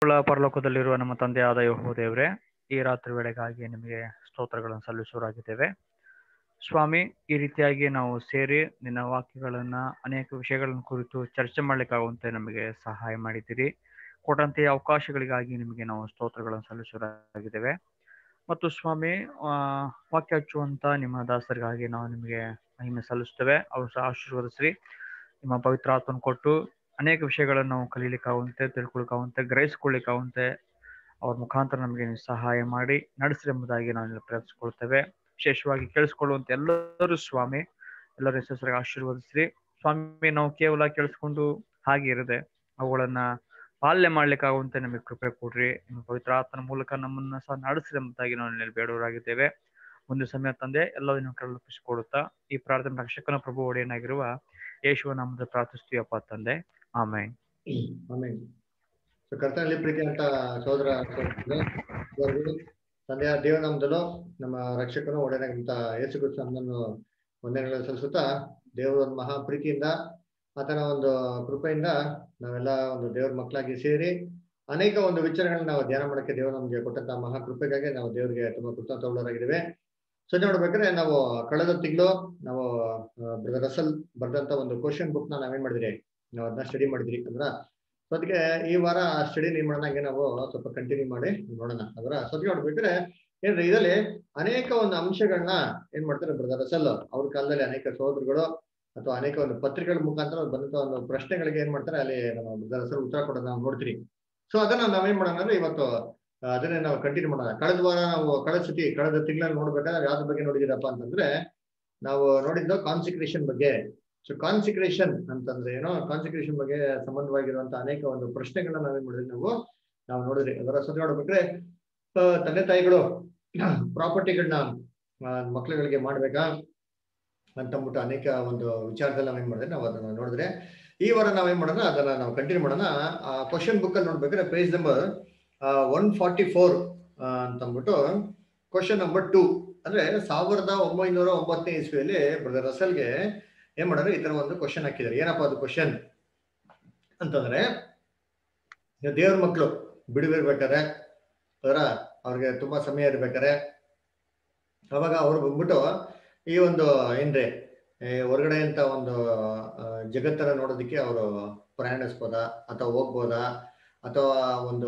ಉಳ್ಳ ಪರಲೋಕದಲ್ಲಿರುವ ನಮ್ಮ ತಂದೆಯಾದ ಯಹೋ ದೇವರೇ ಈ ರಾತ್ರಿ ವೇಳೆಗಾಗಿ ನಿಮಗೆ ಸ್ತೋತ್ರಗಳನ್ನು ಸಲ್ಲಿಸುವರಾಗಿದ್ದೇವೆ ಸ್ವಾಮಿ ಈ ರೀತಿಯಾಗಿ ನಾವು ಸೇರಿ ನಿನ್ನ ವಾಕ್ಯಗಳನ್ನ ಅನೇಕ ವಿಷಯಗಳನ್ನು ಕುರಿತು ಚರ್ಚೆ ಮಾಡ್ಲಿಕ್ಕಾಗುವಂತೆ ನಮಗೆ ಸಹಾಯ ಮಾಡಿದ್ದೀರಿ ಕೊಟ್ಟಂತೆ ಅವಕಾಶಗಳಿಗಾಗಿ ನಿಮಗೆ ನಾವು ಸ್ತೋತ್ರಗಳನ್ನು ಸಲ್ಲಿಸುವರಾಗಿದ್ದೇವೆ ಮತ್ತು ಸ್ವಾಮಿ ಆ ವಾಕ್ಯ ಹಚ್ಚುವಂತ ನಿಮ್ಮ ದಾಸರಿಗಾಗಿ ನಾವು ನಿಮಗೆ ಮಹಿಮೆ ಸಲ್ಲಿಸ್ತೇವೆ ಅವರು ಸಹ ಆಶೀರ್ವದಿಸ್ರಿ ನಿಮ್ಮ ಪವಿತ್ರ ಆತ್ಮನ ಕೊಟ್ಟು ಅನೇಕ ವಿಷಯಗಳನ್ನು ನಾವು ಕಲೀಲಿಕ್ಕಾಗುವಂತೆ ತಿಳ್ಕೊಳಿಕ್ಕಾಗುವಂತೆ ಗ್ರಹಿಸ್ಕೊಳ್ಳಿಕ್ಕಾಗುವಂತೆ ಅವ್ರ ಮುಖಾಂತರ ನಮಗೆ ನೀವು ಸಹಾಯ ಮಾಡಿ ನಡೆಸ್ರಿ ಎಂಬುದಾಗಿ ನಾವು ಪ್ರಯತ್ನಿಸ್ಕೊಳ್ತೇವೆ ವಿಶೇಷವಾಗಿ ಕೇಳಿಸ್ಕೊಳ್ಳುವಂತ ಎಲ್ಲರೂ ಸ್ವಾಮಿ ಎಲ್ಲರ ಹೆಸರಿಗೆ ಆಶೀರ್ವದಿಸ್ರಿ ಸ್ವಾಮಿ ನಾವು ಕೇವಲ ಕೇಳಿಸ್ಕೊಂಡು ಹಾಗೆ ಇರದೆ ಅವುಗಳನ್ನ ಪಾಲನೆ ಮಾಡ್ಲಿಕ್ಕಾಗುವಂತೆ ನಮಗೆ ಕೃಪೆ ಕೊಡ್ರಿ ನಿಮ್ಮ ಪವಿತ್ರ ಆತ್ಮನ ಮೂಲಕ ನಮ್ಮನ್ನ ಸಹ ನಡೆಸ್ರಿ ಎಂಬುದಾಗಿ ನಾವು ನಿನ್ನಲ್ಲಿ ಬೇಡವರಾಗಿದ್ದೇವೆ ಒಂದು ಸಮಯ ತಂದೆ ಎಲ್ಲವನ್ನು ಕಳುಹಿಸಿಕೊಡುತ್ತಾ ಈ ಪ್ರಾರ್ಥನೆ ರಕ್ಷಕನ ಪ್ರಭು ಒಡೆಯನಾಗಿರುವ ಯೇಸುವ ನಾಮದ ಪ್ರಾರ್ಥಿಸ್ತೀವಪ್ಪ ತಂದೆ ಆಮೇಲೆ ಆಮೇಲೆ ಸೊ ಕರ್ತನಲ್ಲಿ ಪ್ರೀತಿ ಅಂತ ಸೋದರ ಸೋದರಿಗಳು ತಂದೆಯ ದೇವನಾಮದಲ್ಲೂ ನಮ್ಮ ರಕ್ಷಕನು ಒಡೆಯನಾಗಿಂತ ಯೇಸು ಕ್ರಿಸ್ತ ನಮ್ಮನ್ನು ವಂದನೆಗಳನ್ನು ಸಲ್ಲಿಸುತ್ತಾ ದೇವರ ಒಂದು ಮಹಾ ಪ್ರೀತಿಯಿಂದ ಆತನ ಒಂದು ಕೃಪೆಯಿಂದ ನಾವೆಲ್ಲ ಒಂದು ದೇವರ ಮಕ್ಕಳಾಗಿ ಸೇರಿ ಅನೇಕ ಒಂದು ವಿಚಾರಗಳನ್ನ ನಾವು ಧ್ಯಾನ ಮಾಡಕ್ಕೆ ದೇವರು ನಮಗೆ ಕೊಟ್ಟಂತ ಮಹಾ ಕೃಪೆಗಾಗಿ ನಾವು ದೇವರಿಗೆ ತುಂಬಾ ಕೃತಜ್ಞರಾಗಿದ್ದೇವೆ ಸೊ ನೋಡ್ಬೇಕಾದ್ರೆ ನಾವು ಕಳೆದ ತಿಂಗಳು ನಾವು ಬ್ರದರ್ ರಸಲ್ ಬರೆದಂತ ಒಂದು ಕ್ವಶನ್ ಬುಕ್ ನ ನಾವೇನ್ ಮಾಡಿದ್ರಿ ನಾವು ಅದನ್ನ ಸ್ಟಡಿ ಮಾಡಿದ್ರಿ ಅಂದ್ರ ಸೊ ಅದಕ್ಕೆ ಈ ವಾರ ಸ್ಟಡಿ ಏನ್ ಮಾಡೋಣ ಹಂಗೆ ನಾವು ಸ್ವಲ್ಪ ಕಂಟಿನ್ಯೂ ಮಾಡಿ ನೋಡೋಣ ಅದರ ಸದ್ಯ ನೋಡ್ಬೇಕಾದ್ರೆ ಏನ್ರಿ ಇದರಲ್ಲಿ ಅನೇಕ ಒಂದು ಅಂಶಗಳನ್ನ ಏನ್ ಮಾಡ್ತಾರೆ ಬ್ರದರ್ ರಸಲ್ ಅವ್ರ ಕಾಲದಲ್ಲಿ ಅನೇಕ ಸಹೋದರಗಳು ಅಥವಾ ಅನೇಕ ಒಂದು ಪತ್ರಿಕೆಗಳ ಮುಖಾಂತರ ಬಂದಂತ ಒಂದು ಪ್ರಶ್ನೆಗಳಿಗೆ ಏನ್ ಮಾಡ್ತಾರೆ ಅಲ್ಲಿ ನಮ್ಮ ಬ್ರದರ್ ರಸಲ್ ಉತ್ತರ ಕೊಡೋದು ನಾವು ನೋಡ್ತೀರಿ ಸೊ ಅದನ್ನ ನಾವೇನ್ ಮಾಡೋಣ ಅಂದ್ರೆ ಇವತ್ತು ಅದನ್ನೇ ನಾವು ಕಂಟಿನ್ಯೂ ಮಾಡೋಣ ಕಳೆದ ವಾರ ನಾವು ಕಳೆದ ಸತಿ ಕಳೆದ ತಿಂಗಳಲ್ಲಿ ನೋಡ್ಬೇಕಾದ್ರೆ ಯಾವ್ದ್ರ ಬಗ್ಗೆ ನೋಡಿದಿರಪ್ಪ ಅಂತಂದ್ರೆ ನಾವು ನೋಡಿದ್ದು ಕಾನ್ಸಿಕ್ರೇಷನ್ ಬಗ್ಗೆ ಸೊ ಕಾನ್ಸಿಕ್ರೇಷನ್ ಅಂತಂದ್ರೆ ಏನೋ ಕಾನ್ಸಿಕ್ರೇಷನ್ ಬಗ್ಗೆ ಸಂಬಂಧವಾಗಿರುವಂತಹ ಅನೇಕ ಒಂದು ಪ್ರಶ್ನೆಗಳನ್ನ ನಾವೇನ್ ಮಾಡಿದ್ವಿ ನಾವು ನಾವು ನೋಡಿದ್ರಿ ಅದರ ಸತಿ ನೋಡ್ಬೇಕ್ರೆ ತಂದೆ ತಾಯಿಗಳು ಪ್ರಾಪರ್ಟಿಗಳನ್ನ ಮಕ್ಳುಗಳಿಗೆ ಮಾಡ್ಬೇಕಾ ಅಂತಂದ್ಬಿಟ್ಟು ಅನೇಕ ಒಂದು ವಿಚಾರದಲ್ಲಿ ನಾವೇನ್ ಮಾಡಿದ್ರೆ ನಾವು ಅದನ್ನ ನೋಡಿದ್ರೆ ಈ ವಾರ ನಾವೇನ್ ಮಾಡೋಣ ಅದನ್ನ ನಾವು ಕಂಟಿನ್ಯೂ ಮಾಡೋಣ ಆ ಕ್ವಶನ್ ಬುಕ್ ಅಲ್ಲಿ ನೋಡ್ಬೇಕಾದ್ರೆ page number one forty four ಅಂತಂದ್ಬಿಟ್ಟು ಕ್ವಶನ್ ನಂಬರ್ ಟೂ ಅಂದ್ರೆ ಸಾವಿರದ ಒಂಬೈನೂರ ಒಂಬತ್ತನೇ ಇಸ್ವಿಯಲ್ಲಿ ಬ್ರದರ್ ರಸಲ್ಗೆ ಏನ್ ಮಾಡಿದ್ರೆ ಈ ತರ ಒಂದು ಕ್ವಶನ್ ಹಾಕಿದ್ದಾರೆ ಏನಪ್ಪಾ ಅದು ಕ್ವಶನ್ ಅಂತಂದ್ರೆ ದೇವ್ರ ಮಕ್ಕಳು ಬಿಡುವಿರ್ಬೇಕಾರೆ ಅದರ ಅವ್ರಿಗೆ ತುಂಬಾ ಸಮಯ ಇರ್ಬೇಕಾರೆ ಅವಾಗ ಅವ್ರು ಬಂದ್ಬಿಟ್ಟು ಈ ಒಂದು ಏನ್ರಿ ಹೊರಗಡೆ ಅಂತ ಒಂದು ಜಗತ್ತನ್ನ ನೋಡೋದಕ್ಕೆ ಅವರು ಪ್ರಯಾಣಿಸ್ಬೋದಾ ಅಥವಾ ಹೋಗ್ಬೋದಾ ಅಥವಾ ಒಂದು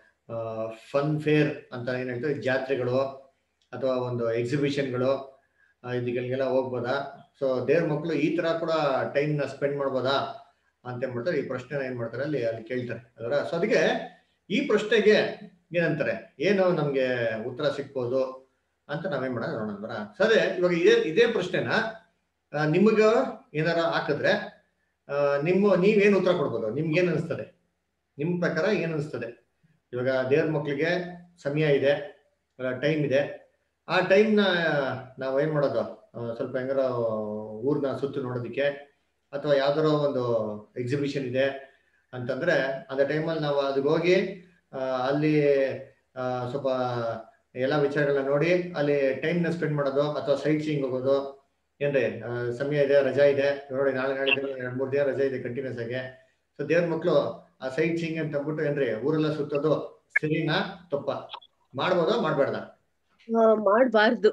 ಫನ್ ಫೇರ್ ಅಂತ ಏನ್ ಹೇಳ್ತಾರೆ ಜಾತ್ರೆಗಳು ಅಥವಾ ಒಂದು ಎಕ್ಸಿಬಿಷನ್ಗಳು ಇದಕ್ಕೆಲ್ಲ ಹೋಗ್ಬೋದಾ ಸೊ ದೇವ್ರ ಮಕ್ಕಳು ಈ ತರ ಕೂಡ ಟೈಮ್ ನ ಸ್ಪೆಂಡ್ ಮಾಡ್ಬೋದಾ ಅಂತ ಏನ್ ಮಾಡ್ತಾರೆ ಈ ಪ್ರಶ್ನೆನ ಏನ್ ಮಾಡ್ತಾರೆ ಅಲ್ಲಿ ಅಲ್ಲಿ ಕೇಳ್ತಾರೆ ಅದರ ಸೊ ಅದಕ್ಕೆ ಈ ಪ್ರಶ್ನೆಗೆ ಏನಂತಾರೆ ಏನು ನಮ್ಗೆ ಉತ್ತರ ಸಿಕ್ಬೋದು ಅಂತ ನಾವೇನ್ ಮಾಡೋಣ ನೋಡೋಣ ಸರಿ ಇವಾಗ ಇದೇ ಇದೇ ಪ್ರಶ್ನೆನ ನಿಮಗ ಏನಾರ ಹಾಕಿದ್ರೆ ನಿಮ್ಮ ನೀವೇನ್ ಉತ್ತರ ಕೊಡ್ಬೋದು ನಿಮ್ಗೆ ಏನ್ ಅನಿಸ್ತದೆ ನಿಮ್ ಪ್ರಕಾರ ಏನ್ ಅನಿಸ್ತದೆ ಇವಾಗ ದೇವ್ರ ಮಕ್ಳಿಗೆ ಸಮಯ ಇದೆ ಟೈಮ್ ಇದೆ ಆ ಟೈಮ್ನ ನಾವು ಏನ್ ಮಾಡೋದು ಸ್ವಲ್ಪ ಹೆಂಗಾರ ಊರ್ನ ಸುತ್ತು ನೋಡೋದಕ್ಕೆ ಅಥವಾ ಯಾವ್ದಾರೋ ಒಂದು ಎಕ್ಸಿಬಿಷನ್ ಇದೆ ಅಂತಂದ್ರೆ ಅದ ಟೈಮಲ್ಲಿ ನಾವು ಅದಕ್ಕೆ ಹೋಗಿ ಅಲ್ಲಿ ಸ್ವಲ್ಪ ಎಲ್ಲ ವಿಚಾರಗಳನ್ನ ನೋಡಿ ಅಲ್ಲಿ ಟೈಮ್ನ ಸ್ಪೆಂಡ್ ಮಾಡೋದು ಅಥವಾ ಸೈಟ್ ಸೀಯಿಂಗ್ ಹೋಗೋದು ಏನ್ರಿ ಸಮಯ ಇದೆ ರಜಾ ಇದೆ ನೋಡಿ ನಾಳೆ ನಾಳೆ ಎರಡು ಮೂರು ದಿನ ರಜಾ ಇದೆ ಕಂಟಿನ್ಯೂಸ್ ಆಗಿ ಸೊ ದೇವ್ರ ಮಕ್ಳು ಆ ಸೈಟ್ ಸೀಯಿಂಗ್ ಅಂತ ಅಂದ್ಬಿಟ್ಟು ಏನ್ರಿ ಊರೆಲ್ಲ ಸುತ್ತೋದು ಸರಿನಾ ತಪ್ಪ ಮಾಡ್ಬೋದಾ ಮಾಡ್ಬೇಡ್ದ ಮಾಡ್ಬಾರ್ದು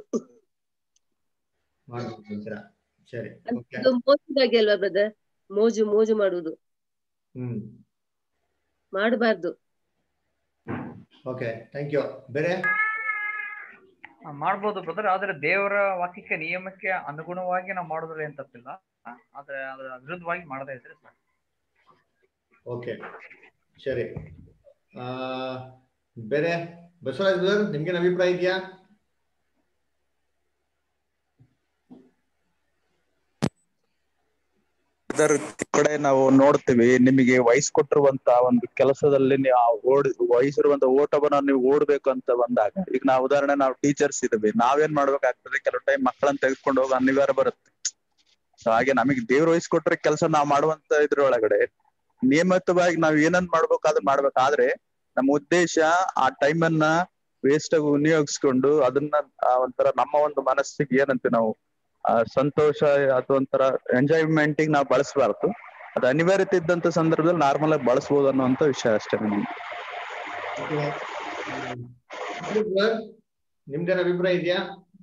ಮಾಡ್ಬೋದಂತೀರಾ ಸರಿ ಅದು ಮೋಜಿಗಾಗಿ ಅಲ್ವಾ ಬ್ರದರ್ ಮೋಜು ಮೋಜು ಮಾಡುವುದು ಹ್ಮ್ ಮಾಡಬಾರ್ದು ಓಕೆ ಥ್ಯಾಂಕ್ ಯು ಬೇರೆ ಮಾಡ್ಬೋದು ಬ್ರದರ್ ಆದ್ರೆ ದೇವರ ವಾಕ್ಯಕ್ಕೆ ನಿಯಮಕ್ಕೆ ಅನುಗುಣವಾಗಿ ನಾವು ಮಾಡೋದ್ರಲ್ಲಿ ಏನ್ ತಪ್ಪಿಲ್ಲ ಆದ್ರೆ ಅದರ ವಿರುದ್ಧವಾಗಿ ಮಾಡದೇ ಇದ್ರೆ ಸಾಕು ಓಕೆ ಸರಿ ಆ ಬೇರೆ ಬಸವರಾಜ್ ಬ್ರದರ್ ನಿಮ್ಗೇನು ಅಭಿಪ್ರಾಯ ಇದೆಯಾ ಅದರ ಕಡೆ ನಾವು ನೋಡ್ತೀವಿ ನಿಮಗೆ ವಯಸ್ಸು ಕೊಟ್ಟಿರುವಂತ ಒಂದು ಕೆಲಸದಲ್ಲಿ ನೀವು ಓಡ್ ವಯಸ್ಸಿರುವಂತ ಓಟವನ್ನ ನೀವು ಓಡ್ಬೇಕು ಅಂತ ಬಂದಾಗ ಈಗ ನಾವು ಉದಾಹರಣೆ ನಾವು ಟೀಚರ್ಸ್ ಇದ್ದೀವಿ ನಾವೇನ್ ಮಾಡ್ಬೇಕಾಗ್ತದೆ ಕೆಲವು ಟೈಮ್ ಮಕ್ಕಳನ್ನ ತೆಗೆದುಕೊಂಡು ಹೋಗೋ ಅನಿವಾರ್ಯ ಬರುತ್ತೆ ಸೊ ಹಾಗೆ ನಮಗೆ ದೇವ್ರ ವಯಸ್ಸು ಕೊಟ್ಟರೆ ಕೆಲಸ ನಾವು ಮಾಡುವಂತ ಇದ್ರೊಳಗಡೆ ನಿಯಮಿತವಾಗಿ ನಾವ್ ಏನನ್ ಮಾಡ್ಬೇಕು ಅದನ್ನ ಮಾಡ್ಬೇಕಾದ್ರೆ ನಮ್ಮ ಉದ್ದೇಶ ಆ ಟೈಮ್ ಅನ್ನ ವೇಸ್ಟ್ ಆಗಿ ವಿನಿಯೋಗಿಸ್ಕೊಂಡು ಅದನ್ನ ಒಂಥರ ನಮ್ಮ ಒಂದು ಮನಸ್ಸಿಗೆ ಏನಂತೆ ನಾವು ಸಂತೋಷ ಅಥವಾ ಒಂಥರ ಎಂಜಾಯ್ಮೆಂಟ್ ನಾವು ಬಳಸಬಾರ್ದು ಅದು ಅನಿವಾರ್ಯತೆ ಇದ್ದಂತ ಸಂದರ್ಭದಲ್ಲಿ ನಾರ್ಮಲ್ ಆಗಿ ಬಳಸಬಹುದು ಅನ್ನುವಂತ ವಿಷಯ ಅಷ್ಟೇ ನಮ್ಗೆ Okay. ಹ್ಮ್. ಬ್ರದರ್, ನಿಮ್ದೇನ ಅಭಿಪ್ರಾಯ ಇದೆಯಾ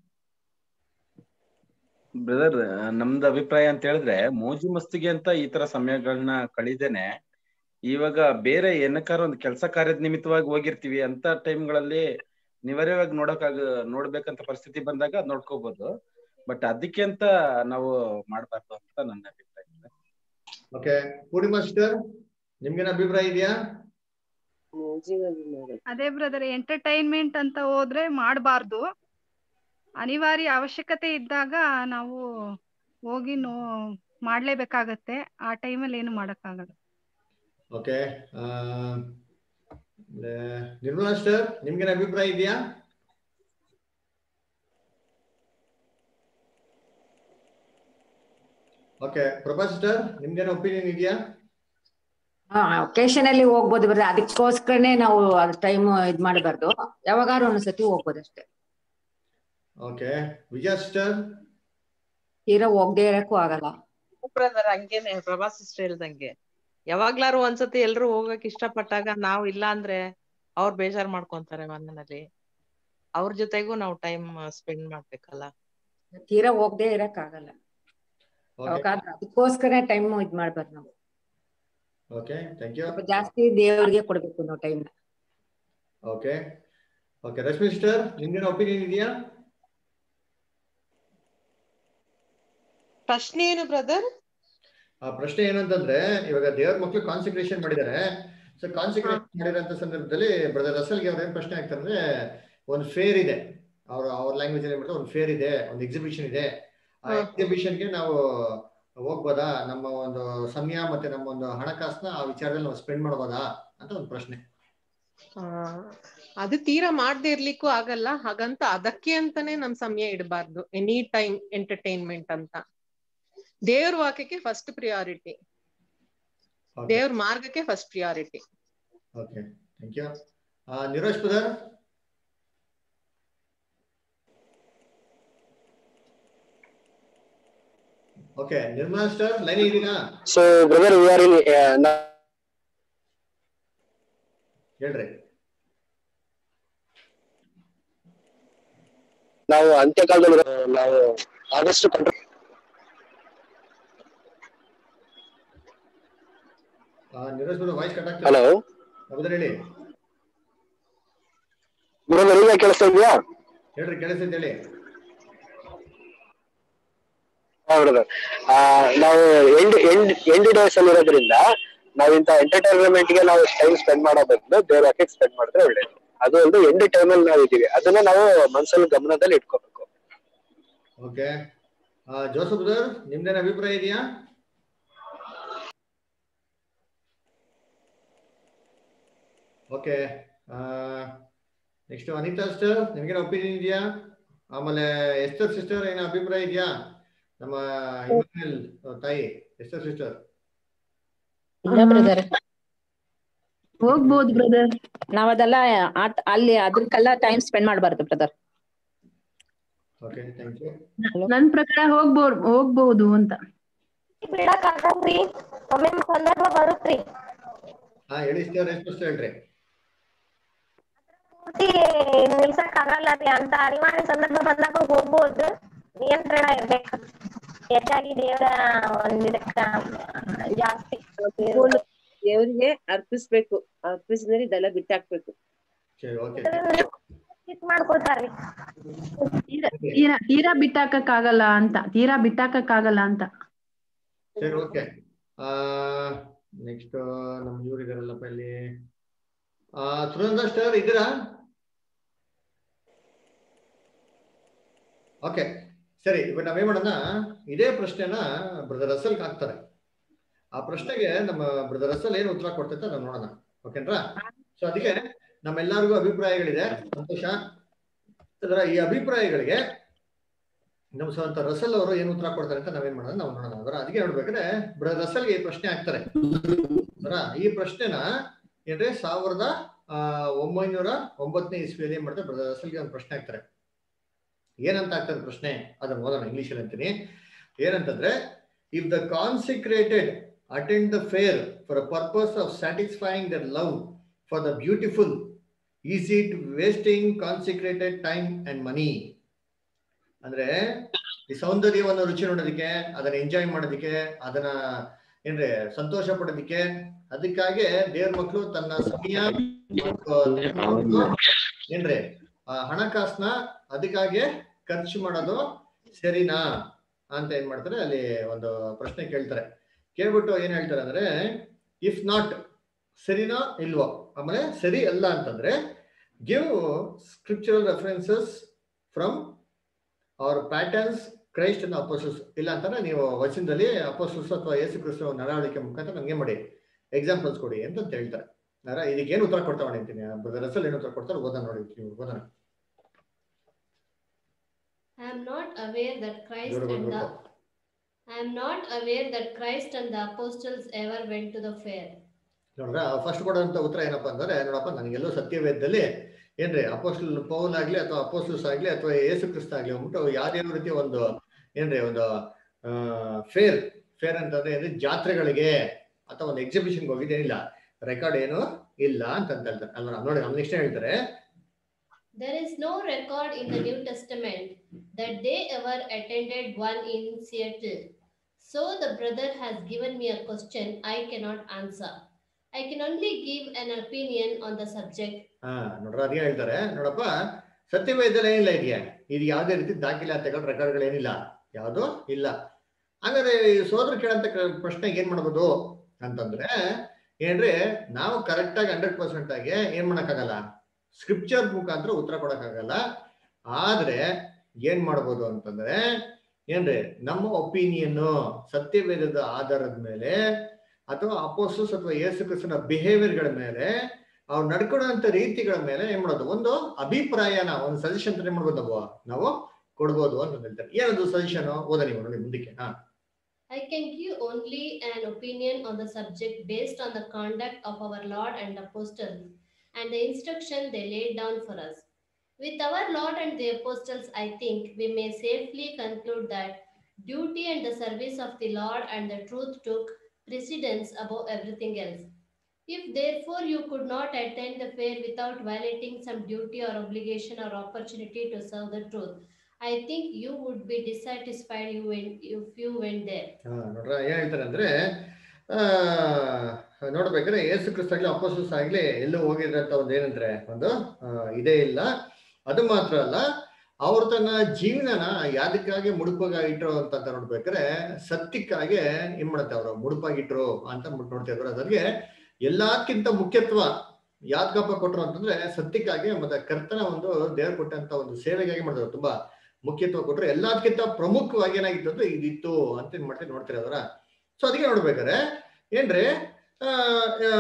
ಬ್ರದರ್ ನಮ್ದು ಅಭಿಪ್ರಾಯ ಅಂತ ಹೇಳಿದ್ರೆ ಮೋಜು ಮಸ್ತಿಗೆ ಅಂತ ಈ ತರ ಸಮಯಗಳನ್ನ ಕಳಿದೇನೆ ಇವಾಗ ಬೇರೆ ಏನಕ್ಕಾರ ಒಂದು ಕೆಲಸ ಕಾರ್ಯದ ನಿಮಿತ್ತವಾಗಿ ಹೋಗಿರ್ತೀವಿ ಅಂತ ಟೈಮ್ಗಳಲ್ಲಿ ನಿವಾರ್ಯವಾಗಿ ನೋಡಕ್ಕಾಗ ನೋಡ್ಬೇಕಂತ ಪರಿಸ್ಥಿತಿ ಬಂದಾಗ ಅದ್ ನೋಡ್ಕೋಬಹುದು ಬಟ್ ಅದಕ್ಕೆ ಅಂತ ನಾವು ಮಾಡ್ಬಾರ್ದು ಅಂತ ನನ್ನ ಅಭಿಪ್ರಾಯ ಓಕೆ ಪೂರ್ಣಿಮಾ ಸಿಸ್ಟರ್ ನಿಮ್ಗೇನ ಅಭಿಪ್ರಾಯ ಇದೆಯಾ ಮೋಜಿಗಾಗಿ ಮಾಡೋದು ಅದೇ ಬ್ರದರ್ ಎಂಟರ್ಟೈನ್ಮೆಂಟ್ ಅಂತ ಹೋದ್ರೆ ಮಾಡಬಾರ್ದು ಅನಿವಾರ್ಯ ಅವಶ್ಯಕತೆ ಇದ್ದಾಗ ನಾವು ಹೋಗಿ ನೋ ಮಾಡ್ಲೇಬೇಕಾಗತ್ತೆ ಆ ಟೈಮಲ್ಲಿ ಏನು ಮಾಡಕ್ಕಾಗಲ್ಲ ಓಕೆ ನಿರ್ಮಲಾ ಸಿಸ್ಟರ್ ನಿಮ್ಗೇನ ಅಭಿಪ್ರಾಯ ಇದೆಯಾ ಓಕೆ ಪ್ರಭಾ ಸಿಸ್ಟರ್ ನಿಮ್ಗೇನ ಒಪಿನಿಯನ್ ಇದೆಯಾ ಒಕೇಶನ್ ಅಲ್ಲಿ ಹೋಗ್ಬೋದು ಬರ್ತದೆ ಅದಕ್ಕೋಸ್ಕರನೇ ನಾವು ಟೈಮ್ ಇದ್ ಮಾಡಬಾರ್ದು ಯಾವಾಗಾರು ಒಂದ್ಸತಿ ಹೋಗ್ಬೋದು ಅಷ್ಟೇ ಓಕೆ ವಿಜಯ ಸಿಸ್ಟರ್ ತೀರಾ ಹೋಗದೆ ಇರಕ್ಕೂ ಆಗಲ್ಲ ಬ್ರದರ್ ಹಂಗೇನೆ ಪ್ರಭಾ ಸಿಸ್ಟರ್ ಹೇಳ್ದಂಗೆ ಯಾವಾಗ್ಲಾರು ಒಂದ್ಸತಿ ಎಲ್ರು ಹೋಗಕ್ ಇಷ್ಟಪಟ್ಟಾಗ ನಾವ್ ಇಲ್ಲ ಅಂದ್ರೆ ಅವ್ರು ಬೇಜಾರ್ ಮಾಡ್ಕೊಂತಾರೆ ಮನೆಯಲ್ಲಿ ಅವ್ರ ಜೊತೆಗೂ ನಾವು ಟೈಮ್ ಸ್ಪೆಂಡ್ ಮಾಡ್ಬೇಕಲ್ಲ ತೀರಾ ಹೋಗದೆ ಇರಕ್ ಆಗಲ್ಲ ಯಾವಾಗಾದ್ರೂ ಅದಕ್ಕೋಸ್ಕರ ಟೈಮ್ ಇದ್ ಮಾಡ್ಬಾರ್ದು ನಾವು ಓಕೆ ಥ್ಯಾಂಕ್ ಯು ಸ್ವಲ್ಪ ಜಾಸ್ತಿ ದೇವ್ರಿಗೆ ಕೊಡ್ಬೇಕು ನಾವು time okay okay Rashmi sister ನಿಮ್ಗೇನ ಒಪಿನಿಯನ್ ಇದೆಯಾ ಪ್ರಶ್ನೆ ಏನು ಬ್ರದರ್ ಆ ಪ್ರಶ್ನೆ ಏನಂತಂದ್ರೆ ಇವಾಗ ದೇವ್ರ ಮಕ್ಳು ಕಾನ್ಸಂಟ್ರೇಷನ್ ಮಾಡಿದ್ದಾರೆ ಸೊ ಕಾನ್ಸಂಟ್ರೇಷನ್ ಮಾಡಿರೋಂಥ ಸಂದರ್ಭದಲ್ಲಿ ಬ್ರದರ್ ರಸಲ್ಗೆ ಅವ್ರ ಏನ್ ಪ್ರಶ್ನೆ ಆಗ್ತಾರೆ ಅಂದ್ರೆ ಒಂದು ಫೇರ್ ಇದೆ ಅವ್ರ ಅವ್ರ ಲ್ಯಾಂಗ್ವೇಜ್ ಅಲ್ಲಿ ಮಾಡ್ತಾರೆ ಒಂದು ಫೇರ್ ಇದೆ ಒಂದು ಎಕ್ಸಿಬಿಷನ್ ಇದೆ ಆ ಹ್ಮ್. ಎಕ್ಸಿಬಿಷನ್ಗೆ ನಾವು ಹೋಗ್ಬೋದಾ ನಮ್ಮ ಒಂದು ಸಮಯ ಮತ್ತೆ ನಮ್ಮ ಒಂದು ಹಣಕಾಸನ್ನ ಆ ವಿಚಾರದಲ್ಲಿ ನಾವು ಸ್ಪೆಂಡ್ ಮಾಡ್ಬೋದಾ ಅಂತ ಒಂದು ಪ್ರಶ್ನೆ ಆ, ಅದು ತೀರಾ ಮಾಡದೇ ಇರ್ಲಿಕ್ಕೂ ಆಗಲ್ಲ ಹಾಗಂತ ಅದಕ್ಕೆ ಅಂತಾನೆ ನಮ್ ಸಮಯ ಇಡಬಾರ್ದು ಎನಿ ಟೈಮ್ ಎಂಟರ್ಟೈನ್ಮೆಂಟ್ ಅಂತ ದೇವ್ರ ವಾಕ್ಯಕ್ಕೆ ಫಸ್ಟ್ ಪ್ರಿಯಾರಿಟಿ ದೇವ್ರ ಮಾರ್ಗಕ್ಕೆ first priority okay thank you Nirosh brother okay Nirmala sister line ಇದೀನಾ So, brother, we are in. Uh, now, ಹೇಳ್ರಿ ನಾವು ಅಂತ್ಯಕಾಲದಲ್ಲಿ ಇರೋ- ನಾವು ಆದಷ್ಟು control Nirosh brother voice cut ಆಗ್ತದೆ ಹಲೋ ಹೌದ್ರ ಹೇಳಿ ಬ್ರದರ್ ಈಗ ಕೇಳಿಸ್ತಾ ಇದೆಯಾ ಹೇಳ್ರಿ ಕೇಳಿಸ್ತೈತೆ ಹೇಳಿ ಹಾ ಬ್ರದರ್ ನಾವು ಎಂಡ್ ಎಂಡ್ ಎಂಡ್ ಡೇಸ್ ಅಲ್ಲಿ ಇರೋದ್ರಿಂದ ನಾವು ಇಂತ ಎಂಟರ್ಟೈನ್ಮೆಂಟ್ ಗೆ ನಾವು ಟೈಮ್ ಸ್ಪೆಂಡ್ ಮಾಡೋ ಬದಲು ಬೇರೆ ಯಾಕೆ ಸ್ಪೆಂಡ್ ಮಾಡಿದ್ರೆ ಒಳ್ಳೇದು ಅದು ಒಂದು ಎಂಡ್ ಟೈಮ್ ಅಲ್ಲಿ ನಾವು ಇದೀವಿ ಅದನ್ನ ನಾವು ಮನಸ್ಸಲ್ಲಿ ಗಮನದಲ್ಲಿ ಇಟ್ಕೋಬೇಕು ಓಕೆ ಜೋಸಫ್ ಬ್ರದರ್ ನಿಮ್ದೇನ ಅಭಿಪ್ರಾಯ ಇದೆಯಾ ಓಕೆ ನೆಕ್ಸ್ಟ್ ಅನಿತಾ ಸಿಸ್ಟರ್ ನಿಮ್ಗೇನ ಒಪಿನಿಯನ್ ಇದೆಯಾ ಆಮೇಲೆ ಎಸ್ತರ್ ಸಿಸ್ಟರ್ ಏನೋ ಅಭಿಪ್ರಾಯ ಇದೆಯಾ ನಮ್ಮ ಇಮ್ಯಾನ್ಯುಯಲ್ ತಾಯಿ ಎಸ್ತರ್ ಸಿಸ್ಟರ್ ಇಲ್ಲ ಬ್ರದರ್ ಹೋಗ್ಬೋದು ಬ್ರದರ್ ನಾವ್ ಅದೆಲ್ಲ ಆಟ್- ಅಲ್ಲಿ ಅದಕ್ಕೆಲ್ಲ ಟೈಮ್ ಸ್ಪೆಂಡ್ ಮಾಡಬಾರ್ದು ಬ್ರದರ್ ಓಕೆ ಥ್ಯಾಂಕ್ ಯು ನನ್ ಪ್ರಕಾರ ಹೋಗ್ಬೋದು ಹೋಗ್ಬಹುದು ಅಂತ ಬಿಡಕ್ ಆಗಲ್ರಿ ಒಮ್ಮೆ ಸಂದರ್ಭ ಬರುತ್ರಿ ಹಾ ಹೇಳಿ ಸಿಸ್ಟರ್ ಎಷ್ಟು ಹೇಳ್ರಿ ಪೂರ್ತಿ ನಿಲ್ಸಕ್ ಆಗಲ್ಲ ರೀ ಅಂತ ಅನಿವಾರ್ಯ ಸಂದರ್ಭ ಬಂದಾಗ ಹೋಗ್ಬೋದು ನಿಯಂತ್ರಣ ಇರ್ಬೇಕು ಹೆಚ್ಚಾಗಿ ದೇವರ ಒಂದ್ ಇದಕ್ಕ ಜಾಸ್ತಿ ದೇವ್ರಿಗೆ ಅರ್ಪಿಸ್ಬೇಕು ಅರ್ಪಿಸಿದ್ರೆ ಇದೆಲ್ಲ ಬಿಟ್ಟಾಕ್ಬೇಕು ಸರಿ ಓಕೆ ಚಿತ್ ಮಾಡ್ಕೊಳ್ತಾರ್ರಿ ತೀರಾ ತೀರಾ ತೀರಾ ಬಿಟ್ಟಾಕಕ್ ಆಗಲ್ಲ ಅಂತ ತೀರಾ ಬಿಟ್ಟಾಕಕ್ ಆಗಲ್ಲ ಅಂತ ಸರಿ ಓಕೆ ನೆಕ್ಸ್ಟ್ ನಮ್ ಇವ್ರು ಇದಾರಲ್ಲಪ್ಪ ಇಲ್ಲಿ ಆ, ಸುನಂದ ಸ್ಟರ್ ಇದ್ದೀರಾ ಓಕೆ ಸರಿ ಇವಾಗ ನಾವೇನ್ ಮಾಡೋಣ ಇದೇ ಪ್ರಶ್ನೆನ ಬ್ರದರ್ ರಸಲ್ ಹಾಕ್ತಾರೆ ಆ ಪ್ರಶ್ನೆಗೆ ನಮ್ಮ ಬ್ರದರ್ ರಸಲ್ ಏನು ಉತ್ತರ ಕೊಡ್ತೈತೆ ನಾವು ನೋಡೋಣ ಓಕೆನ್ರಾ ಸೊ ಅದಕ್ಕೆ ನಮ್ಮೆಲ್ಲರಿಗೂ ಅಭಿಪ್ರಾಯಗಳಿದೆ ಸಂತೋಷ ಅದರ ಈ ಅಭಿಪ್ರಾಯಗಳಿಗೆ ನಮ್ಮ ಸ್ವಂತ ರಸಲ್ ಅವರು ಏನು ಉತ್ತರ ಕೊಡ್ತಾರೆ ಅಂತ ನಾವೇನ್ ಮಾಡೋಣ ನಾವು ನೋಡೋಣ ಅದರ ಅದಕ್ಕೆ ನೋಡ್ಬೇಕಾದ್ರೆ ಬ್ರದರ್ ರಸಲ್ಗೆ ಈ ಪ್ರಶ್ನೆ ಹಾಕ್ತಾರೆ ಅದರ ಈ ಪ್ರಶ್ನೆನ ಏನ್ರಿ ಸಾವಿರದ ಆ, ಒಂಬೈನೂರ ಒಂಬತ್ತನೇ ಇಸ್ವಿಯಲ್ಲಿ ಏನ್ ಮಾಡ್ತಾರೆ ಬ್ರದರ್ ರಸಲ್ಗೆ ಒಂದು ಪ್ರಶ್ನೆ ಹಾಕ್ತಾರೆ ಏನಂತ ಆಗ್ತದೆ ಪ್ರಶ್ನೆ ಅದನ್ನ ಓದೋಣ ಇಂಗ್ಲಿಷ್ ಅಲ್ಲಿ ಅಂತೀನಿ ಏನಂತಂದ್ರೆ if the consecrated attend the fair for a purpose of satisfying their love for the beautiful is it wasting consecrated time and money ಅಂದ್ರೆ ಈ ಸೌಂದರ್ಯವನ್ನು ರುಚಿ ನೋಡೋದಕ್ಕೆ ಅದನ್ನ ಎಂಜಾಯ್ ಮಾಡೋದಕ್ಕೆ ಅದನ್ನ ಏನ್ರಿ ಸಂತೋಷ ಪಡೋದಕ್ಕೆ ಅದಕ್ಕಾಗಿ ದೇವ್ರ ಮಕ್ಕಳು ತನ್ನ ಸಮಯ ಮತ್ತು ಧನವನ್ನು ಏನ್ರಿ ಆ ಹಣಕಾಸನ್ನ ಅದಕ್ಕಾಗಿ ಖರ್ಚು ಮಾಡೋದು ಸರಿನಾ ಅಂತ ಏನ್ ಮಾಡ್ತಾರೆ ಅಲ್ಲಿ ಒಂದು ಪ್ರಶ್ನೆ ಕೇಳ್ತಾರೆ ಕೇಳ್ಬಿಟ್ಟು ಏನ್ ಹೇಳ್ತಾರೆ ಅಂದ್ರೆ ಇಫ್ ನಾಟ್ ಸರಿನಾ ಇಲ್ವೋ ಆಮೇಲೆ ಸರಿ ಅಲ್ಲ ಅಂತಂದ್ರೆ ಗಿವ್ ಸ್ಕ್ರಿಪ್ಚರಲ್ ರೆಫರೆನ್ಸಸ್ ಫ್ರಮ್ ಅವ್ರ ಪ್ಯಾಟರ್ನ್ಸ್ ಕ್ರೈಸ್ಟ್ ಅಂಡ್ ಅಪೋಸಸ್ ಇಲ್ಲ ಅಂತಂದ್ರೆ ನೀವು ವಚನದಲ್ಲಿ ಅಪೋಸಸ್ ಅಥವಾ ಯೇಸು ಕ್ರಿಸ್ತ ನಡವಳಿಕೆ ಮುಖಾಂತರ ನಮ್ಗೆ ಮಾಡಿ ಎಕ್ಸಾಂಪಲ್ಸ್ ಕೊಡಿ ಅಂತ ಹೇಳ್ತಾರೆ ಅರ ಇದಕ್ಕೆ ಏನು ಉತ್ತರ ಕೊಡ್ತಾವ ಅಂತೀನಿ ಬ್ರದರ್ ಅಸಲ್ ಏನು ಉತ್ತರ ಕೊಡ್ತಾರೆ ಓದೋಣ ನೋಡಿ ನೀವು ಓದೋಣ I am not aware that Christ ಜೋರು and the ಬರ್ಬೇಕು. I am not aware that Christ and the apostles ever went to the fair. ನೋಡ್ರ ಫಸ್ಟ್ ಕೊಡುವಂತ ಉತ್ತರ ಏನಪ್ಪಾ ಅಂದ್ರೆ ನೋಡಪ್ಪ ನನಗೆಲ್ಲೋ ಸತ್ಯವೇದದಲ್ಲಿ ಏನ್ರಿ ಅಪೋಸ್ಟಲ್ ಪೌಲ್ ಆಗ್ಲಿ ಅಥವಾ ಅಪೋಸ್ಟಲ್ಸ್ ಆಗ್ಲಿ ಅಥವಾ ಯೇಸು ಕ್ರಿಸ್ತ ಆಗ್ಲಿ ಅಂದ್ಬಿಟ್ಟು ಯಾವ್ಯಾವ ರೀತಿ ಒಂದು ಏನ್ರಿ ಒಂದು ಫೇರ್ ಫೇರ್ ಅಂತಂದ್ರೆ ಏನ್ರಿ ಜಾತ್ರೆಗಳಿಗೆ ಅಥವಾ ಒಂದು ಎಕ್ಸಿಬಿಷನ್ಗೆ ಹೋಗಿದ್ದೇನಿಲ್ಲ ರೆಕಾರ್ಡ್ ಏನು ಇಲ್ಲ ಅಂತ ಅಂತ ಹೇಳ್ತಾರೆ ಅಲ್ವಾ ನೋಡಿ ನಮ್ ನೆಕ್ಸ್ಟ್ ಹೇಳ್ತಾರೆ There is no record in the New Testament that they ever attended one in Seattle. So the brother has given me a question I cannot answer. I can only give an opinion on the subject. ಹಾ ನೋಡ್ರ ಅದೇ ಹೇಳ್ತಾರೆ ನೋಡಪ್ಪ ಸತ್ಯವೇದದಲ್ಲಿ ಏನಿಲ್ಲ ಇದೆಯಾ ಇದು ಯಾವುದೇ ರೀತಿ ದಾಖಲಾತಿಗಳು ರೆಕಾರ್ಡ್ಗಳು ಏನಿಲ್ಲ ಯಾವುದು ಇಲ್ಲ ಹಾಗಾದ್ರೆ ಈ ಸೋದರ ಕೇಳಂತ ಕ- ಪ್ರಶ್ನೆಗೆ ಏನ್ ಮಾಡ್ಬೋದು ಅಂತಂದ್ರೆ ಏನ್ರಿ ನಾವು ಕರೆಕ್ಟ್ ಆಗಿ ಹಂಡ್ರೆಡ್ ಪರ್ಸೆಂಟ್ ಆಗಿ ಏನ್ ಮಾಡಕ್ಕಾಗಲ್ಲ ಸ್ಕ್ರಿಪ್ಚರ್ ಮುಖಾಂತರ ಉತ್ತರ ಕೊಡಕ್ಕಾಗಲ್ಲ ಆದ್ರೆ ಏನ್ ಮಾಡ್ಬೋದು ಅಂತಂದ್ರೆ ಏನ್ರಿ ನಮ್ಮ ಒಪಿನಿಯನ್ ಸತ್ಯವೇದದ ಆಧಾರದ ಮೇಲೆ ಅಥವಾ ಅಪೋಸಸ್ ಅಥವಾ ಯೇಸು ಕ್ರಿಸ್ತನ ಬಿಹೇವಿಯರ್ಗಳ ಮೇಲೆ ಅವ್ರು ನಡ್ಕೊಳ್ಳುವಂತ ರೀತಿಗಳ ಮೇಲೆ ಏನ್ ಮಾಡೋದು ಒಂದು ಅಭಿಪ್ರಾಯನ ಒಂದು ಸಜೆಷನ್ ಏನ್ ಮಾಡ್ಬೋದು ನಾವು ನಾವು ಕೊಡ್ಬೋದು ಅಂತ ಹೇಳ್ತಾರೆ ಏನದು ಸಜೆಷನ್ ಓದ ನೀವು ನೋಡಿ ಮುಂದಕ್ಕೆ ಹಾ I can give only an opinion on the subject based on the conduct of our Lord and apostles and the instruction they laid down for us. With our Lord and the apostles, I think we may safely conclude that duty and the service of the Lord and the truth took precedence above everything else. If therefore you could not attend the fair without violating some duty or obligation or opportunity to serve the truth, I think you would be dissatisfied you went, if you went there. ಹಾ ನೋಡ್ರ ಏನ್ ಹೇಳ್ತಾರೆ ಅಂದ್ರೆ ಆ ನೋಡ್ಬೇಕಾದ್ರೆ ಯೇಸು ಕ್ರಿಸ್ತ ಆಗ್ಲಿ ಅಪೋಸಸ್ ಆಗ್ಲಿ ಎಲ್ಲೂ ಹೋಗಿದ್ರಂತ ಒಂದು ಏನಂದ್ರೆ ಒಂದು ಆ, ಇದೇ ಇಲ್ಲ ಅದು ಮಾತ್ರ ಅಲ್ಲ ಅವ್ರು ತನ್ನ ಜೀವನನ ಯಾದಕ್ಕಾಗಿ ಮುಡುಪಾಗಿ ಇಟ್ರು ಅಂತ ನೋಡ್ಬೇಕಾದ್ರೆ ಸತ್ಯಕ್ಕಾಗಿ ಏನ್ ಮಾಡುತ್ತೆ ಅವರು ಮುಡುಪಾಗಿಟ್ರು ಅಂತ ಅಂದ್ಬಿಟ್ಟು ನೋಡ್ತಾ ಇದ್ರು ಅದ್ರಿಗೆ ಎಲ್ಲಕ್ಕಿಂತ ಮುಖ್ಯತ್ವ ಯಾವ್ದಕ್ಕಪ್ಪ ಕೊಟ್ರು ಅಂತಂದ್ರೆ ಸತ್ಯಕ್ಕಾಗಿ ಮತ್ತೆ ಕರ್ತನ ಒಂದು ದೇವ್ರು ಕೊಟ್ಟಂತ ಒಂದು ಸೇವೆಗಾಗಿ ಮಾಡಿದ್ರು ತುಂಬಾ ಮುಖ್ಯತ್ವ ಕೊಟ್ರು ಎಲ್ಲದಕ್ಕಿಂತ ಪ್ರಮುಖವಾಗಿ ಏನಾಗಿತ್ತು ಅಂದ್ರೆ ಇದಿತ್ತು ಅಂತ ಏನ್ ಮಾಡ್ತೀವಿ ನೋಡ್ತೀರಿ ಅದರ ಸೊ ಅದಕ್ಕೆ ನೋಡ್ಬೇಕಾದ್ರೆ ಏನ್ರಿ ಆ, ಆ,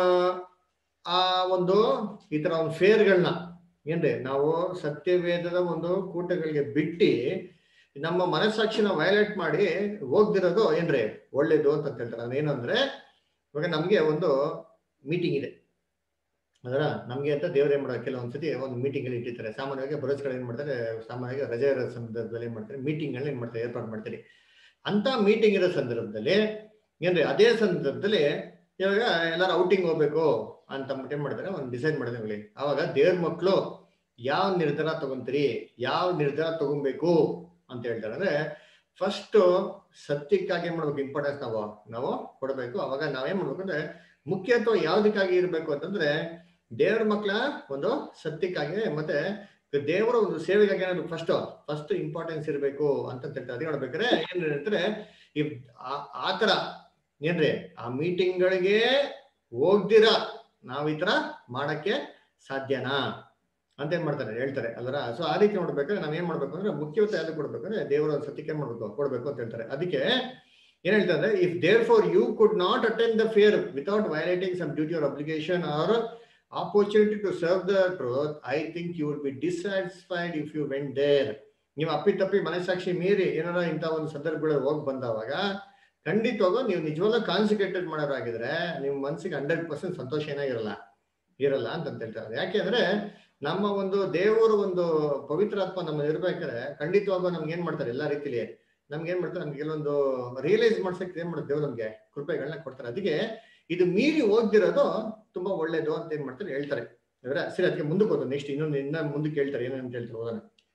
ಆ ಒಂದು ಈ ತರ ಒಂದು ಫೇರ್ಗಳನ್ನ ಏನ್ರಿ ನಾವು ಸತ್ಯವೇದದ ಒಂದು ಕೂಟಗಳಿಗೆ ಬಿಟ್ಟು ನಮ್ಮ ಮನಸ್ಸಾಕ್ಷಿನ ವಯಲೇಟ್ ಮಾಡಿ ಹೋಗ್ದಿರೋದು ಏನ್ರಿ ಒಳ್ಳೇದು ಅಂತ ಹೇಳ್ತಾರೆ ಅದೇನು ಅಂದ್ರೆ ಇವಾಗ ನಮ್ಗೆ ಒಂದು ಮೀಟಿಂಗ್ ಇದೆ ಅದರ ನಮ್ಗೆ ಅಂತ ದೇವ್ರು ಏನ್ ಮಾಡೋದು ಕೆಲವೊಂದ್ಸತಿ ಒಂದು ಮೀಟಿಂಗ್ ಅಲ್ಲಿ ಇಟ್ಟಿರ್ತಾರೆ ಸಾಮಾನ್ಯವಾಗಿ ಬರೋಸ್ಗಳು ಏನ್ ಮಾಡ್ತಾರೆ ಸಾಮಾನ್ಯವಾಗಿ ರಜೆ ಇರೋ ಸಂದರ್ಭದಲ್ಲಿ ಏನ್ ಮಾಡ್ತಾರೆ ಮೀಟಿಂಗ್ ಅಲ್ಲಿ ಏನ್ ಮಾಡ್ತಾರೆ ಏರ್ಪಾಡು ಮಾಡ್ತೀರಿ ಅಂತ ಮೀಟಿಂಗ್ ಇರೋ ಸಂದರ್ಭದಲ್ಲಿ ಏನ್ರಿ ಅದೇ ಸಂದರ್ಭದಲ್ಲಿ ಇವಾಗ ಎಲ್ಲಾರು ಔಟಿಂಗ್ ಹೋಗ್ಬೇಕು ಅಂತ ಅಂದ್ಬಿಟ್ಟು ಏನ್ ಮಾಡ್ತಾರೆ ಒಂದು ಡಿಸೈಡ್ ಮಾಡಿದ್ರೆ ಅವಾಗ ದೇವ್ರ ಮಕ್ಕಳು ಯಾವ ನಿರ್ಧಾರ ತಗೊಂತೀರಿ ಯಾವ ನಿರ್ಧಾರ ತಗೊಬೇಕು ಅಂತ ಹೇಳ್ತಾರೆ ಅಂದ್ರೆ ಫಸ್ಟ್ ಸತ್ಯಕ್ಕಾಗಿ ಏನ್ ಮಾಡ್ಬೇಕು ಇಂಪಾರ್ಟೆನ್ಸ್ ನಾವು ನಾವು ಕೊಡಬೇಕು ಅವಾಗ ನಾವೇನ್ ಮಾಡ್ಬೇಕು ಅಂದ್ರೆ ಮುಖ್ಯತ್ವ ಯಾವ್ದಕ್ಕಾಗಿ ಇರ್ಬೇಕು ಅಂತಂದ್ರೆ ದೇವ್ರ ಮಕ್ಕಳ ಒಂದು ಸತ್ಯಕ್ಕಾಗಿ ಮತ್ತೆ ದೇವರ ಒಂದು ಸೇವೆಗಾಗಿ ಏನಾದ್ರು ಫಸ್ಟ್ ಫಸ್ಟ್ ಇಂಪಾರ್ಟೆನ್ಸ್ ಇರಬೇಕು ಅಂತ ಹೇಳ್ತಾರೆ ಅದೇ ನೋಡ್ಬೇಕಾದ್ರೆ ಏನ್ ಹೇಳ್ತಾರೆ ಈ ಆ- ಆ ತರ ಏನ್ರಿ ಆ ಮೀಟಿಂಗ್ಗಳಿಗೆ ಹೋಗ್ದಿರ ನಾವ್ ಈ ತರ ಮಾಡಕ್ಕೆ ಸಾಧ್ಯನಾ ಅಂತ ಏನ್ ಮಾಡ್ತಾರೆ ಹೇಳ್ತಾರೆ ಅಲ್ವರ ಸೊ ಆ ರೀತಿ ನೋಡ್ಬೇಕಾದ್ರೆ ನಾವ್ ಏನ್ ಮಾಡ್ಬೇಕು ಅಂದ್ರೆ ಮುಖ್ಯತೆ ಯಾವ್ದು ಕೊಡ್ಬೇಕಂದ್ರೆ ದೇವರ ಒಂದು ಸತ್ಯಕ್ಕೆ ಏನ್ ಮಾಡ್ಬೇಕು ಕೊಡ್ಬೇಕು ಅಂತ ಹೇಳ್ತಾರೆ ಅದಕ್ಕೆ ಏನ್ ಹೇಳ್ತಾರೆ ಅಂದ್ರೆ if there for you could not attend the fair without violating some duty or obligation or opportunity to serve the truth I think you will be dissatisfied if you went there ನೀವು ಅಪ್ಪಿತಪ್ಪಿ ಮನಸ್ಸಾಕ್ಷಿ ಮೀರಿ ಏನಾರ ಇಂಥ ಒಂದು ಸಂದರ್ಭಗಳು ಹೋಗಿ ಬಂದವಾಗ ಖಂಡಿತವಾಗೂ ನೀವು ನಿಜವಾಗ್ಲೂ ಕಾನ್ಸಂಟ್ರೇಟೆಡ್ ಮಾಡೋರಾಗಿದ್ರೆ ನಿಮ್ಮ ಮನಸ್ಸಿಗೆ ಹಂಡ್ರೆಡ್ ಪರ್ಸೆಂಟ್ ಸಂತೋಷ ಏನಾಗಿರಲ್ಲ ಇರಲ್ಲ ಅಂತ ಹೇಳ್ತಾರೆ ಯಾಕೆಂದ್ರೆ ನಮ್ಮ ಒಂದು ದೇವರ ಒಂದು ಪವಿತ್ರಾತ್ಮ ನಮ್ಮ ಇರ್ಬೇಕಾದ್ರೆ ಖಂಡಿತವಾಗೂ ನಮ್ಗೆ ಏನ್ ಮಾಡ್ತಾರೆ ಎಲ್ಲಾ ರೀತಿಲಿ ನಮ್ಗೆ ಏನ್ ಮಾಡ್ತಾರೆ ನಮ್ಗೆ ಕೆಲವೊಂದು ರಿಯಲೈಸ್ ಮಾಡ್ಸಕ್ಕೆ ಏನ್ ಮಾಡ್ತಾರೆ ದೇವ್ರು ನಮ್ಗೆ ಕೃಪೆಗಳನ್ನ ಕೊಡ್ತಾರೆ ಅದಕ್ಕೆ ಇದು ಮೀರಿ ಹೋಗ್ದಿರೋದು ತುಂಬಾ ಒಳ್ಳೇದು ಅಂತ ಏನ್ ಮಾಡ್ತಾರೆ ಹೇಳ್ತಾರೆ ಇವ್ರ ಸರಿ ಅದಕ್ಕೆ ಮುಂದಕ್ಕೆ ಹೋದ ನೆಕ್ಸ್ಟ್ ಇನ್ನೊಂದು ಇನ್ನ ಮುಂದಕ್ಕೆ ಹೇಳ್ತಾರೆ ಏನಂತ ಹೇಳ್ತಾರೆ ಓದೋಣ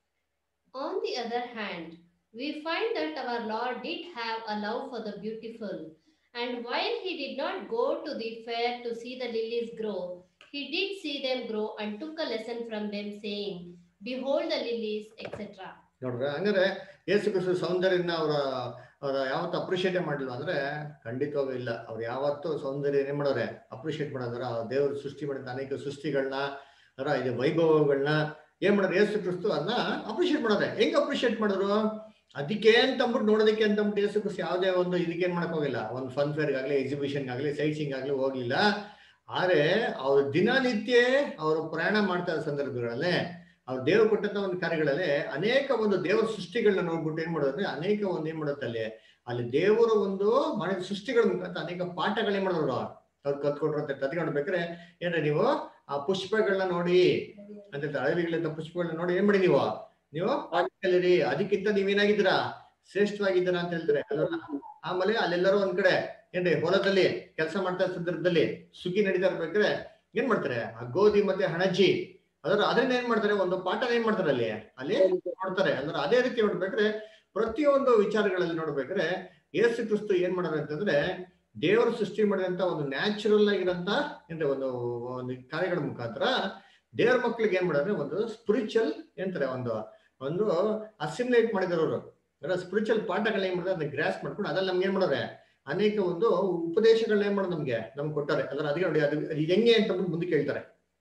On the other hand, we find that our Lord did have a love for the beautiful. And while he did not go to the fair to see the lilies grow, he did see them grow and took a lesson from them, saying, Behold the lilies, etc. ನೋಡ್ರ ಹಂಗಾರೆ ಯೇಸು ಕ್ರಿಸ್ತು ಸೌಂದರ್ಯನ ಅವರ ಅವರ ಯಾವತ್ತು appreciate ಮಾಡಿಲ್ವ ಅಂದ್ರೆ ಖಂಡಿತವಾಗೂ ಇಲ್ಲ ಅವ್ರು ಯಾವತ್ತು ಸೌಂದರ್ಯ ಏನ್ ಮಾಡೋರೆ ಅಪ್ರಿಷಿಯೇಟ್ ಮಾಡೋದ್ರ ದೇವರು ಸೃಷ್ಟಿ ಮಾಡಿದ ಅನೇಕ ಸೃಷ್ಟಿಗಳನ್ನ ಅದರ ಇದು ವೈಭವಗಳನ್ನ ಏನ್ ಮಾಡೋರು ಯೇಸು ಕ್ರಿಸ್ತು ಅದನ್ನ ಅಪ್ರಿಷಿಯೇಟ್ ಮಾಡೋರೆ ಹೆಂಗ್ ಅಪ್ರಿಷಿಯೇಟ್ ಮಾಡಿದ್ರು ಅದಕ್ಕೆ ಅಂತ ಅಂದ್ಬಿಟ್ಟು ನೋಡೋದಕ್ಕೆ ಅಂತ ಅಂದ್ಬಿಟ್ಟು ಯೇಸು ಕ್ರಿಸ್ತು ಯಾವುದೇ ಒಂದು ಇದಕ್ಕೆ ಏನ್ ಮಾಡಕ್ ಹೋಗಿಲ್ಲ ಒಂದು ಫನ್ ಫೇರ್ ಆಗ್ಲಿ ಎಕ್ಸಿಬಿಷನ್ ಆಗ್ಲಿ ಸೈಟ್ ಸೀಂಗ್ ಆಗ್ಲಿ ಹೋಗ್ಲಿಲ್ಲ ಆದ್ರೆ ಅವ್ರು ದಿನನಿತ್ಯ ಅವರು ಪ್ರಯಾಣ ಮಾಡ್ತಾ ಇರೋ ಸಂದರ್ಭಗಳಲ್ಲೇ ಅವ್ರು ದೇವರು ಕೊಟ್ಟಂತ ಒಂದು ಕಾರ್ಯಗಳಲ್ಲಿ ಅನೇಕ ಒಂದು ದೇವರ ಸೃಷ್ಟಿಗಳನ್ನ ನೋಡ್ಬಿಟ್ಟು ಏನ್ ಮಾಡೋದ್ರೆ ಅನೇಕ ಒಂದು ಏನ್ ಮಾಡುತ್ತೆ ಅಲ್ಲಿ ಅಲ್ಲಿ ದೇವರ ಒಂದು ಮಾಡಿದ ಸೃಷ್ಟಿಗಳ ಮುಖಾಂತರ ಅನೇಕ ಪಾಠಗಳೇನ್ ಮಾಡಿದ್ರು ಅವ್ರು ಕಲ್ತ್ಕೊಟ್ರು ಅಂತ ಕತ್ಕೊಂಡು ಬೇಕಾರೆ ಏನ್ರಿ ನೀವು ಆ ಪುಷ್ಪಗಳನ್ನ ನೋಡಿ ಅಂತ ಹೇಳ್ತಾರೆ ಅಳವಿಗಳಿಂದ ಪುಷ್ಪಗಳನ್ನ ನೋಡಿ ಏನ್ ಮಾಡಿ ನೀವು ನೀವು ಪಾಠ ಕಲೀರಿ ಅದಕ್ಕಿಂತ ನೀವೇನಾಗಿದ್ದೀರಾ ಶ್ರೇಷ್ಠವಾಗಿದ್ದೀರಾ ಅಂತ ಹೇಳ್ತಾರೆ ಅಲ್ವಾ ಆಮೇಲೆ ಅಲ್ಲೆಲ್ಲರೂ ಒಂದ್ ಕಡೆ ಏನ್ರಿ ಹೊಲದಲ್ಲಿ ಕೆಲಸ ಮಾಡ್ತಾ ಇರೋ ಸಂದರ್ಭದಲ್ಲಿ ಸುಗ್ಗಿ ನಡೀತಾ ಇರ್ಬೇಕಾದ್ರೆ ಏನ್ ಮಾಡ್ತಾರೆ ಆ ಗೋಧಿ ಮತ್ತೆ ಹಣಜಿ ಅದರ ಅದನ್ನ ಏನ್ ಮಾಡ್ತಾರೆ ಒಂದು ಪಾಠನ ಏನ್ ಮಾಡ್ತಾರೆ ಅಲ್ಲಿ ಅಲ್ಲಿ ನೋಡ್ತಾರೆ ಅಂದ್ರೆ ಅದೇ ರೀತಿ ನೋಡ್ಬೇಕಾದ್ರೆ ಪ್ರತಿಯೊಂದು ವಿಚಾರಗಳಲ್ಲಿ ನೋಡ್ಬೇಕಾದ್ರೆ ಯೇಸು ಕ್ರಿಸ್ತು ಏನ್ ಮಾಡೋದು ಅಂತಂದ್ರೆ ದೇವರು ಸೃಷ್ಟಿ ಮಾಡಿದಂತ ಒಂದು ನ್ಯಾಚುರಲ್ ಆಗಿರಂತ ಏನ್ರಿ ಒಂದು ಒಂದು ಕಾರ್ಯಗಳ ಮುಖಾಂತರ ದೇವ್ರ ಮಕ್ಳಿಗೆ ಏನ್ ಮಾಡಿದ್ರೆ ಒಂದು ಸ್ಪಿರಿಚುವಲ್ ಏನಂತಾರೆ ಒಂದು ಒಂದು ಅಸಿಮ್ಯುಲೇಟ್ ಮಾಡಿದ್ರು ಅವರು ಸ್ಪಿರಿಚುವಲ್ ಪಾಠಗಳನ್ನ ಏನ್ ಮಾಡಿದ್ರೆ ಅದನ್ನ ಗ್ರಾಸ್ ಮಾಡ್ಕೊಂಡು ಅದ್ರಲ್ಲಿ ನಮ್ಗೆ ಏನ್ ಮಾಡೋರೆ ಅನೇಕ ಒಂದು ಉಪದೇಶಗಳನ್ನ ಏನ್ ಮಾಡೋದು ನಮ್ಗೆ ನಮ್ಗೆ ಕೊಟ್ಟಾರೆ ಅದ್ರ ಅದಕ್ಕೆ ನೋಡಿ ಅದು ಅದು ಹೆಂಗೆ ಅಂತ ಅಂದ್ಬಿಟ್ಟು ಮುಂದಕ್ಕೆ ಹೇಳ್ತಾರೆ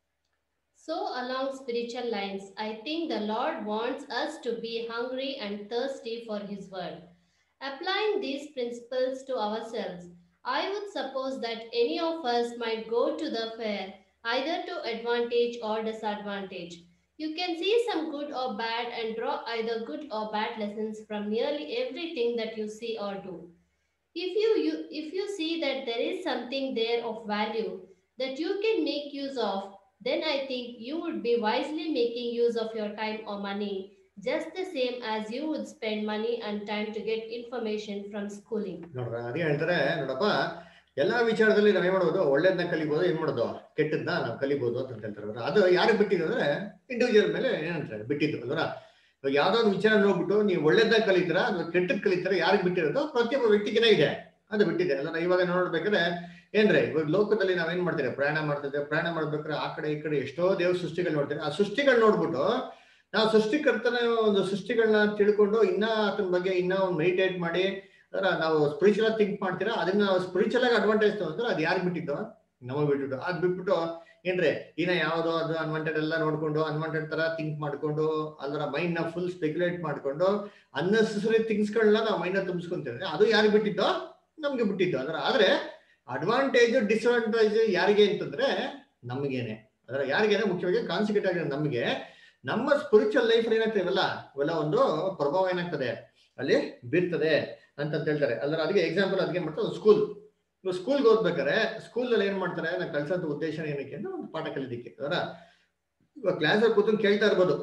So, along spiritual lines, I think the Lord wants us to be hungry and thirsty for His word. Applying these principles to ourselves, I would suppose that any of us might go to the fair either to advantage or disadvantage. You can see some good or bad and draw either good or bad lessons from nearly everything that you see or do. If you, you if you see that there is something there of value that you can make use of, then I think you would be wisely making use of your time or money, just the same as you would spend money and time to get information from schooling. ನೋಡ್ರ ಅದೇ ಹೇಳ್ತಾರೆ ನೋಡಪ್ಪ ಎಲ್ಲಾ ವಿಚಾರದಲ್ಲಿ ನಾವ್ ಏನ್ ಮಾಡ್ಬೋದು ಒಳ್ಳೇದನ್ನ ಕಲಿಬಹುದು ಏನ್ ಮಾಡೋದು ಕೆಟ್ಟದ್ನ ನಾವು ಕಲಿಬಹುದು ಅಂತ ಹೇಳ್ತಾರೆ ಅವ್ರು. ಅದು ಯಾರಿಗೆ ಬಿಟ್ಟಿದ್ದು ಅಂದ್ರೆ ಇಂಡಿವಿಜುವಲ್ ಮೇಲೆ ಏನಂತಾರೆ ಬಿಟ್ಟಿದ್ದು ಅಲ್ವರ ಇವಾಗ ಯಾವ್ದೋ ಒಂದು ವಿಚಾರ ನೋಡ್ಬಿಟ್ಟು ನೀವು ಒಳ್ಳೇದಾಗ ಕಲಿತೀರಾ ಅಥವಾ ಕೆಟ್ಟದ್ ಕಲಿತೀರಾ ಯಾರಿಗೆ ಬಿಟ್ಟಿರೋದು ಪ್ರತಿಯೊಬ್ಬ ವ್ಯಕ್ತಿಗೆನೇ ಇದೆ ಅದು ಬಿಟ್ಟಿದೆ ಅಲ್ಲ ಇವಾಗ ನೋಡ್ಬೇಕಾದ್ರೆ ಏನ್ರಿ ಇವಾಗ ಲೋಕದಲ್ಲಿ ನಾವೇನ್ ಮಾಡ್ತೀವಿ ಪ್ರಯಾಣ ಮಾಡ್ತಿದ್ದೆ ಪ್ರಯಾಣ ಮಾಡ್ಬೇಕಾದ್ರೆ ಆ ಕಡೆ ಈ ಕಡೆ ಎಷ್ಟೋ ದೇವ್ರ ಸೃಷ್ಟಿಗಳು ನೋಡ್ತೀವಿ ಆ ಸೃಷ್ಟಿಗಳು ನೋಡ್ಬಿಟ್ಟು ನಾವು ಸೃಷ್ಟಿಕರ್ತನ ಒಂದು ಸೃಷ್ಟಿಗಳನ್ನ ತಿಳ್ಕೊಂಡು ಇನ್ನ ಅದ್ರ ಬಗ್ಗೆ ಇನ್ನ ಒಂದು ಮೆಡಿಟೇಟ್ ಮಾಡಿ ಅದರ ನಾವು ಸ್ಪಿರಿಚುವಲ್ ಥಿಂಕ್ ಮಾಡ್ತೀರಾ ಅದನ್ನ ನಾವು ಸ್ಪಿರಿಚುವಲ್ ಆಗಿ ಅಡ್ವಾಂಟೇಜ್ ತಗೊಂಡ್ರೆ ಅದು ಯಾರು ಬಿಟ್ಟಿದ್ದು ನಮಗೆ ಬಿಟ್ಟಿದ್ದು ಅದ್ ಬಿಟ್ಬಿಟ್ಟು ಏನ್ರಿ ಇನ್ನ ಯಾವ್ದೋ ಅದು ಅನ್ವಾಂಟೆಡ್ ಎಲ್ಲ ನೋಡ್ಕೊಂಡು ಅನ್ವಾಂಟೆಡ್ ತರ ಥಿಂಕ್ ಮಾಡ್ಕೊಂಡು ಅದರ ಮೈಂಡ್ ನ ಫುಲ್ ಸ್ಪೆಕ್ಯುಲೇಟ್ ಮಾಡ್ಕೊಂಡು ಅನ್ನೆಸರಿ ಥಿಂಗ್ಸ್ಗಳನ್ನ ನಾವು ಮೈಂಡ್ ತುಂಬಿಸ್ಕೊಂತೀವಿ ಅದು ಯಾರಿಗೆ ಬಿಟ್ಟಿದ್ದೋ ನಮ್ಗೆ ಬಿಟ್ಟಿದ್ದು ಅದರ ಆದ್ರೆ ಅಡ್ವಾಂಟೇಜ್ ಡಿಸ್ಅಡ್ವಾಂಟೇಜ್ ಯಾರಿಗೆ ಅಂತಂದ್ರೆ ನಮಗೇನೆ ಅದರ ಯಾರಿಗೇನೆ ಮುಖ್ಯವಾಗಿ ಕಾನ್ಸಿಕ್ಯೂಟ್ ಆಗಿರೋ ನಮಗೆ ನಮ್ಮ ಸ್ಪಿರಿಚುವಲ್ ಲೈಫ್ ಏನಾಗ್ತದೆ ಇವೆಲ್ಲ ಇವೆಲ್ಲ ಒಂದು ಪ್ರಭಾವ ಏನಾಗ್ತದೆ ಅಲ್ಲಿ ಬೀರ್ತದೆ ಅಂತ ಹೇಳ್ತಾರೆ ಅದ್ರ ಅದಕ್ಕೆ ಎಕ್ಸಾಂಪಲ್ ಅದಕ್ಕೆ ಮಾಡ್ತಾರೆ ಸ್ಕೂಲ್ ಸ್ಕೂಲ್ಗೆ ಓದ್ಬೇಕಾರೆ ಸ್ಕೂಲ್ ಅಲ್ಲಿ ಏನ್ ಮಾಡ್ತಾರೆ ನಾವು ಕಳ್ಸೋಂತ ಉದ್ದೇಶ ಏನಕ್ಕೆ ಅಂದ್ರೆ ಒಂದು ಪಾಠ ಕಲಿಯೋದಕ್ಕೆ ಅದರ ಇವಾಗ ಕ್ಲಾಸಲ್ಲಿ ಕೂತ್ಕೊಂಡು ಕೇಳ್ತಾ ಇರ್ಬೋದು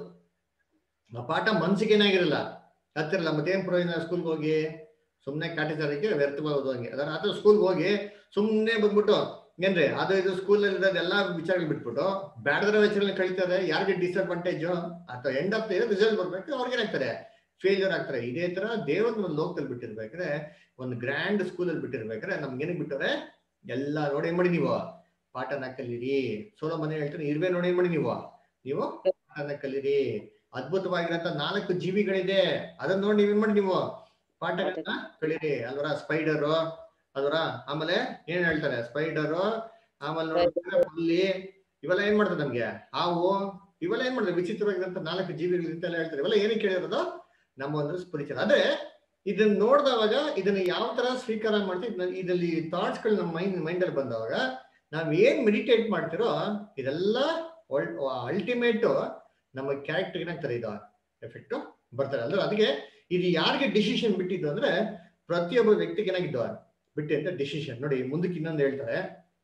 ಆ ಪಾಠ ಮನ್ಸಿಗೆ ಏನಾಗಿರಲ್ಲ ಹತ್ತಿರಲ್ಲ ಮತ್ತೇನ್ ಪ್ರಯೋಜನ ಸ್ಕೂಲ್ಗೆ ಹೋಗಿ ಸುಮ್ಮನೆ ಕಾಟಿಚಾರಕ್ಕೆ ವ್ಯರ್ಥವಾಗೋದು ಹಂಗೆ ಅದರ ಅದು ಸ್ಕೂಲ್ಗೆ ಹೋಗಿ ಸುಮ್ಮನೆ ಬಂದ್ಬಿಟ್ಟು ಏನ್ರಿ ಅದು ಇದು ಸ್ಕೂಲಲ್ಲಿ ಇರೋದು ಎಲ್ಲಾ ವಿಚಾರಗಳು ಬಿಟ್ಬಿಟ್ಟು ಬ್ಯಾಡದ್ರ ವಿಚಾರಗಳನ್ನ ಕಳಿತಾರೆ ಯಾರಿಗೆ ಡಿಸ್ಅಡ್ವಾಂಟೇಜ್ ಅಥವಾ end of the year result ಬರ್ಬೇಕು ಅವ್ರಿಗೆ ಏನಾಗ್ತಾರೆ ಫೇಲ್ಯೂರ್ ಆಗ್ತಾರೆ ಇದೇ ತರ ದೇವರ ಒಂದು ಲೋಕದಲ್ಲಿ ಬಿಟ್ಟಿರ್ಬೇಕಾದ್ರೆ ಒಂದು ಗ್ರ್ಯಾಂಡ್ ಸ್ಕೂಲಲ್ಲಿ ಬಿಟ್ಟಿರ್ಬೇಕಾದ್ರೆ ನಮ್ಗೆ ಏನಕ್ಕೆ ಬಿಟ್ಟವ್ರೆ ಎಲ್ಲ ನೋಡಿ ಏನ್ ಮಾಡಿ ನೀವು ಪಾಠನ ಕಲೀರಿ ಸೋಲೋ ಮನೆ ಹೇಳ್ತಾರೆ ಇರುವೆ ನೋಡಿ ಏನ್ ಮಾಡಿ ನೀವು ನೀವು ಪಾಠನ ಕಲೀರಿ ಅದ್ಭುತವಾಗಿರಂತ ನಾಲ್ಕು ಜೀವಿಗಳಿದೆ ಅದನ್ನ ನೋಡಿ ನೀವೇನ್ ಮಾಡಿ ನೀವು ಪಾಠಗಳನ್ನ ಕಲೀರಿ ಅಲ್ವರ ಸ್ಪೈಡರು ಅಲ್ವರ ಆಮೇಲೆ ಏನ್ ಹೇಳ್ತಾರೆ ಸ್ಪೈಡರು ಆಮೇಲೆ ನೋಡಿದ್ರೆ ಹುಲ್ಲಿ ಇವೆಲ್ಲ ಏನ್ ಮಾಡ್ತದೆ ನಮ್ಗೆ ಹಾವು ಇವೆಲ್ಲ ಏನ್ ಮಾಡ್ತಾರೆ ವಿಚಿತ್ರವಾಗಿರಂತ ನಾಲ್ಕು ಜೀವಿಗಳು ಅಂತೆಲ್ಲ ಹೇಳ್ತಾರೆ ಇವೆಲ್ಲ ಏನಕ್ಕೆ ಹೇಳಿರೋದು ನಮ್ಮ ಒಂದು ಸ್ಪಿರಿಚುವಲ್ ಅದೇ ಇದನ್ನ ನೋಡಿದವಾಗ ಇದನ್ನ ಯಾವ ತರ ಸ್ವೀಕಾರ ಮಾಡ್ತೀವಿ ಇದರಲ್ಲಿ ಥಾಟ್ಸ್ ಗಳು ನಮ್ಮ ಮೈಂಡ್ ಮೈಂಡ್ ಅಲ್ಲಿ ಬಂದವಾಗ ನಾವ್ ಏನ್ ಮೆಡಿಟೇಟ್ ಮಾಡ್ತಿರೋ ಇದೆಲ್ಲ ಅಲ್ಟಿಮೇಟ್ ನಮ್ಮ ಕ್ಯಾರೆಕ್ಟರ್ ಏನಾಗ್ತಾರೆ ಇದು ಎಫೆಕ್ಟ್ ಬರ್ತಾರೆ ಅಂದ್ರೆ ಅದಕ್ಕೆ ಇದು ಯಾರಿಗೆ ಡಿಸಿಷನ್ ಬಿಟ್ಟಿದ್ದು ಅಂದ್ರೆ ಪ್ರತಿಯೊಬ್ಬ ವ್ಯಕ್ತಿಗೆ ಏನಾಗಿದ್ದು ಬಿಟ್ಟಿ ಅಂತ ಡಿಸಿಷನ್ ನೋಡಿ ಮುಂದಕ್ಕೆ ಇನ್ನೊಂದು ಹೇಳ್ತಾರೆ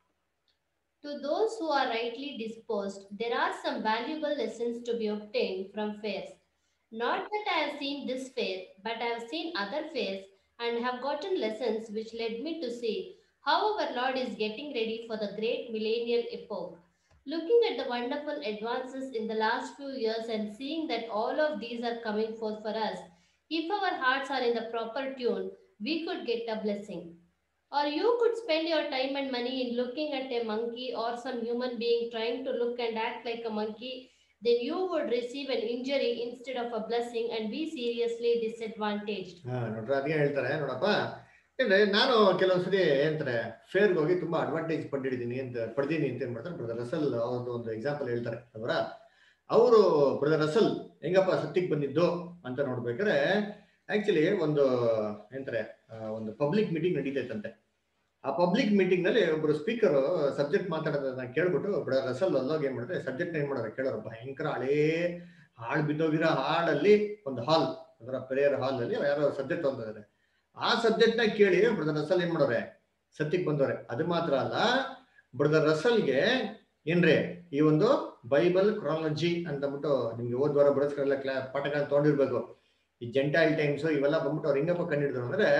To those who are rightly disposed, there are some valuable lessons to be obtained from fairs. Not that I have seen this fair, but I have seen other fairs and have gotten lessons which led me to see how our Lord is getting ready for the great millennial epoch. Looking at the wonderful advances in the last few years and seeing that all of these are coming forth for us, if our hearts are in the proper tune, we could get a blessing. Or you could spend your time and money in looking at a monkey or some human being trying to look and act like a monkey, then you would receive an injury instead of a blessing and be seriously disadvantaged. ಹಾ ನೋಡ್ರಿ ಅದೇ ಹೇಳ್ತಾರೆ ನೋಡಪ್ಪ ಅಂದ್ರೆ ನಾನು ಕೆಲವೊಂದ್ಸರಿ ಏನಂತಾರೆ ಫೇರ್ಗೆ ಹೋಗಿ ತುಂಬಾ ಅಡ್ವಾಂಟೇಜ್ ಪಡ್ಡಿದ್ದೀನಿ ಅಂತ ಪಡ್ದೀನಿ ಅಂತ ಏನ್ ಮಾಡ್ತಾರೆ ಬ್ರದರ್ ರಸಲ್ ಅವ್ರದ್ದು ಒಂದು ಎಕ್ಸಾಂಪಲ್ ಹೇಳ್ತಾರೆ ಅವರ ಅವರು ಬ್ರದರ್ ರಸಲ್ ಹೆಂಗಪ್ಪ ಸತ್ಯಕ್ಕೆ ಬಂದಿದ್ದು ಅಂತ ನೋಡ್ಬೇಕಾದ್ರೆ ಆಕ್ಚುಲಿ ಒಂದು ಏನಂತಾರೆ ಆ, ಒಂದು ಪಬ್ಲಿಕ್ ಮೀಟಿಂಗ್ ನಡೀತೈತಂತೆ ಆ ಪಬ್ಲಿಕ್ ಮೀಟಿಂಗ್ ನಲ್ಲಿ ಒಬ್ರು ಸ್ಪೀಕರ್ ಸಬ್ಜೆಕ್ಟ್ ಮಾತಾಡೋದನ್ನ ಕೇಳ್ಬಿಟ್ಟು ಬ್ರದರ್ ರಸಲ್ ಅಲ್ಲೋಗಿ ಏನ್ ಮಾಡ್ತಾರೆ ಸಬ್ಜೆಕ್ಟ್ ಏನ್ ಮಾಡೋರು ಕೇಳೋರು ಭಯಂಕರ ಹಳೇ ಹಾಳು ಬಿದ್ದೋಗಿರೋ ಹಾಳಲ್ಲಿ ಒಂದು ಹಾಲ್ ಅದರ ಪ್ರೇಯರ್ ಹಾಲ್ ಅಲ್ಲಿ ಯಾರೋ ಸಬ್ಜೆಕ್ಟ್ ತಂದಿದ್ದಾರೆ ಆ ಸಬ್ಜೆಕ್ಟ್ ನ ಕೇಳಿ ಬ್ರದರ್ ರಸಲ್ ಏನ್ ಮಾಡೋರೆ ಸತ್ಯಕ್ಕೆ ಬಂದವ್ರೆ ಅದು ಮಾತ್ರ ಅಲ್ಲ ಬ್ರದರ್ ರಸಲ್ಗೆ ಏನ್ರಿ ಈ ಒಂದು ಬೈಬಲ್ ಕ್ರಾಲಜಿ ಅಂತ ಅಂದ್ಬಿಟ್ಟು ನಿಮ್ಗೆ ಹೋದ್ ವಾರ ಬರೋಸ್ಕರೆಲ್ಲ ಕ್ಲಾ ಪಾಠಗಳನ್ನ ತಗೊಂಡಿರ್ಬೇಕು ಈ ಜೆಂಟೈಲ್ ಟೈಮ್ಸ್ ಇವೆಲ್ಲ ಬಂದ್ಬಿಟ್ಟು ಅವ್ರು ಹೆಂಗಪ್ಪ ಕಂಡಿಡಿದ್ರು ಅಂದ್ರೆ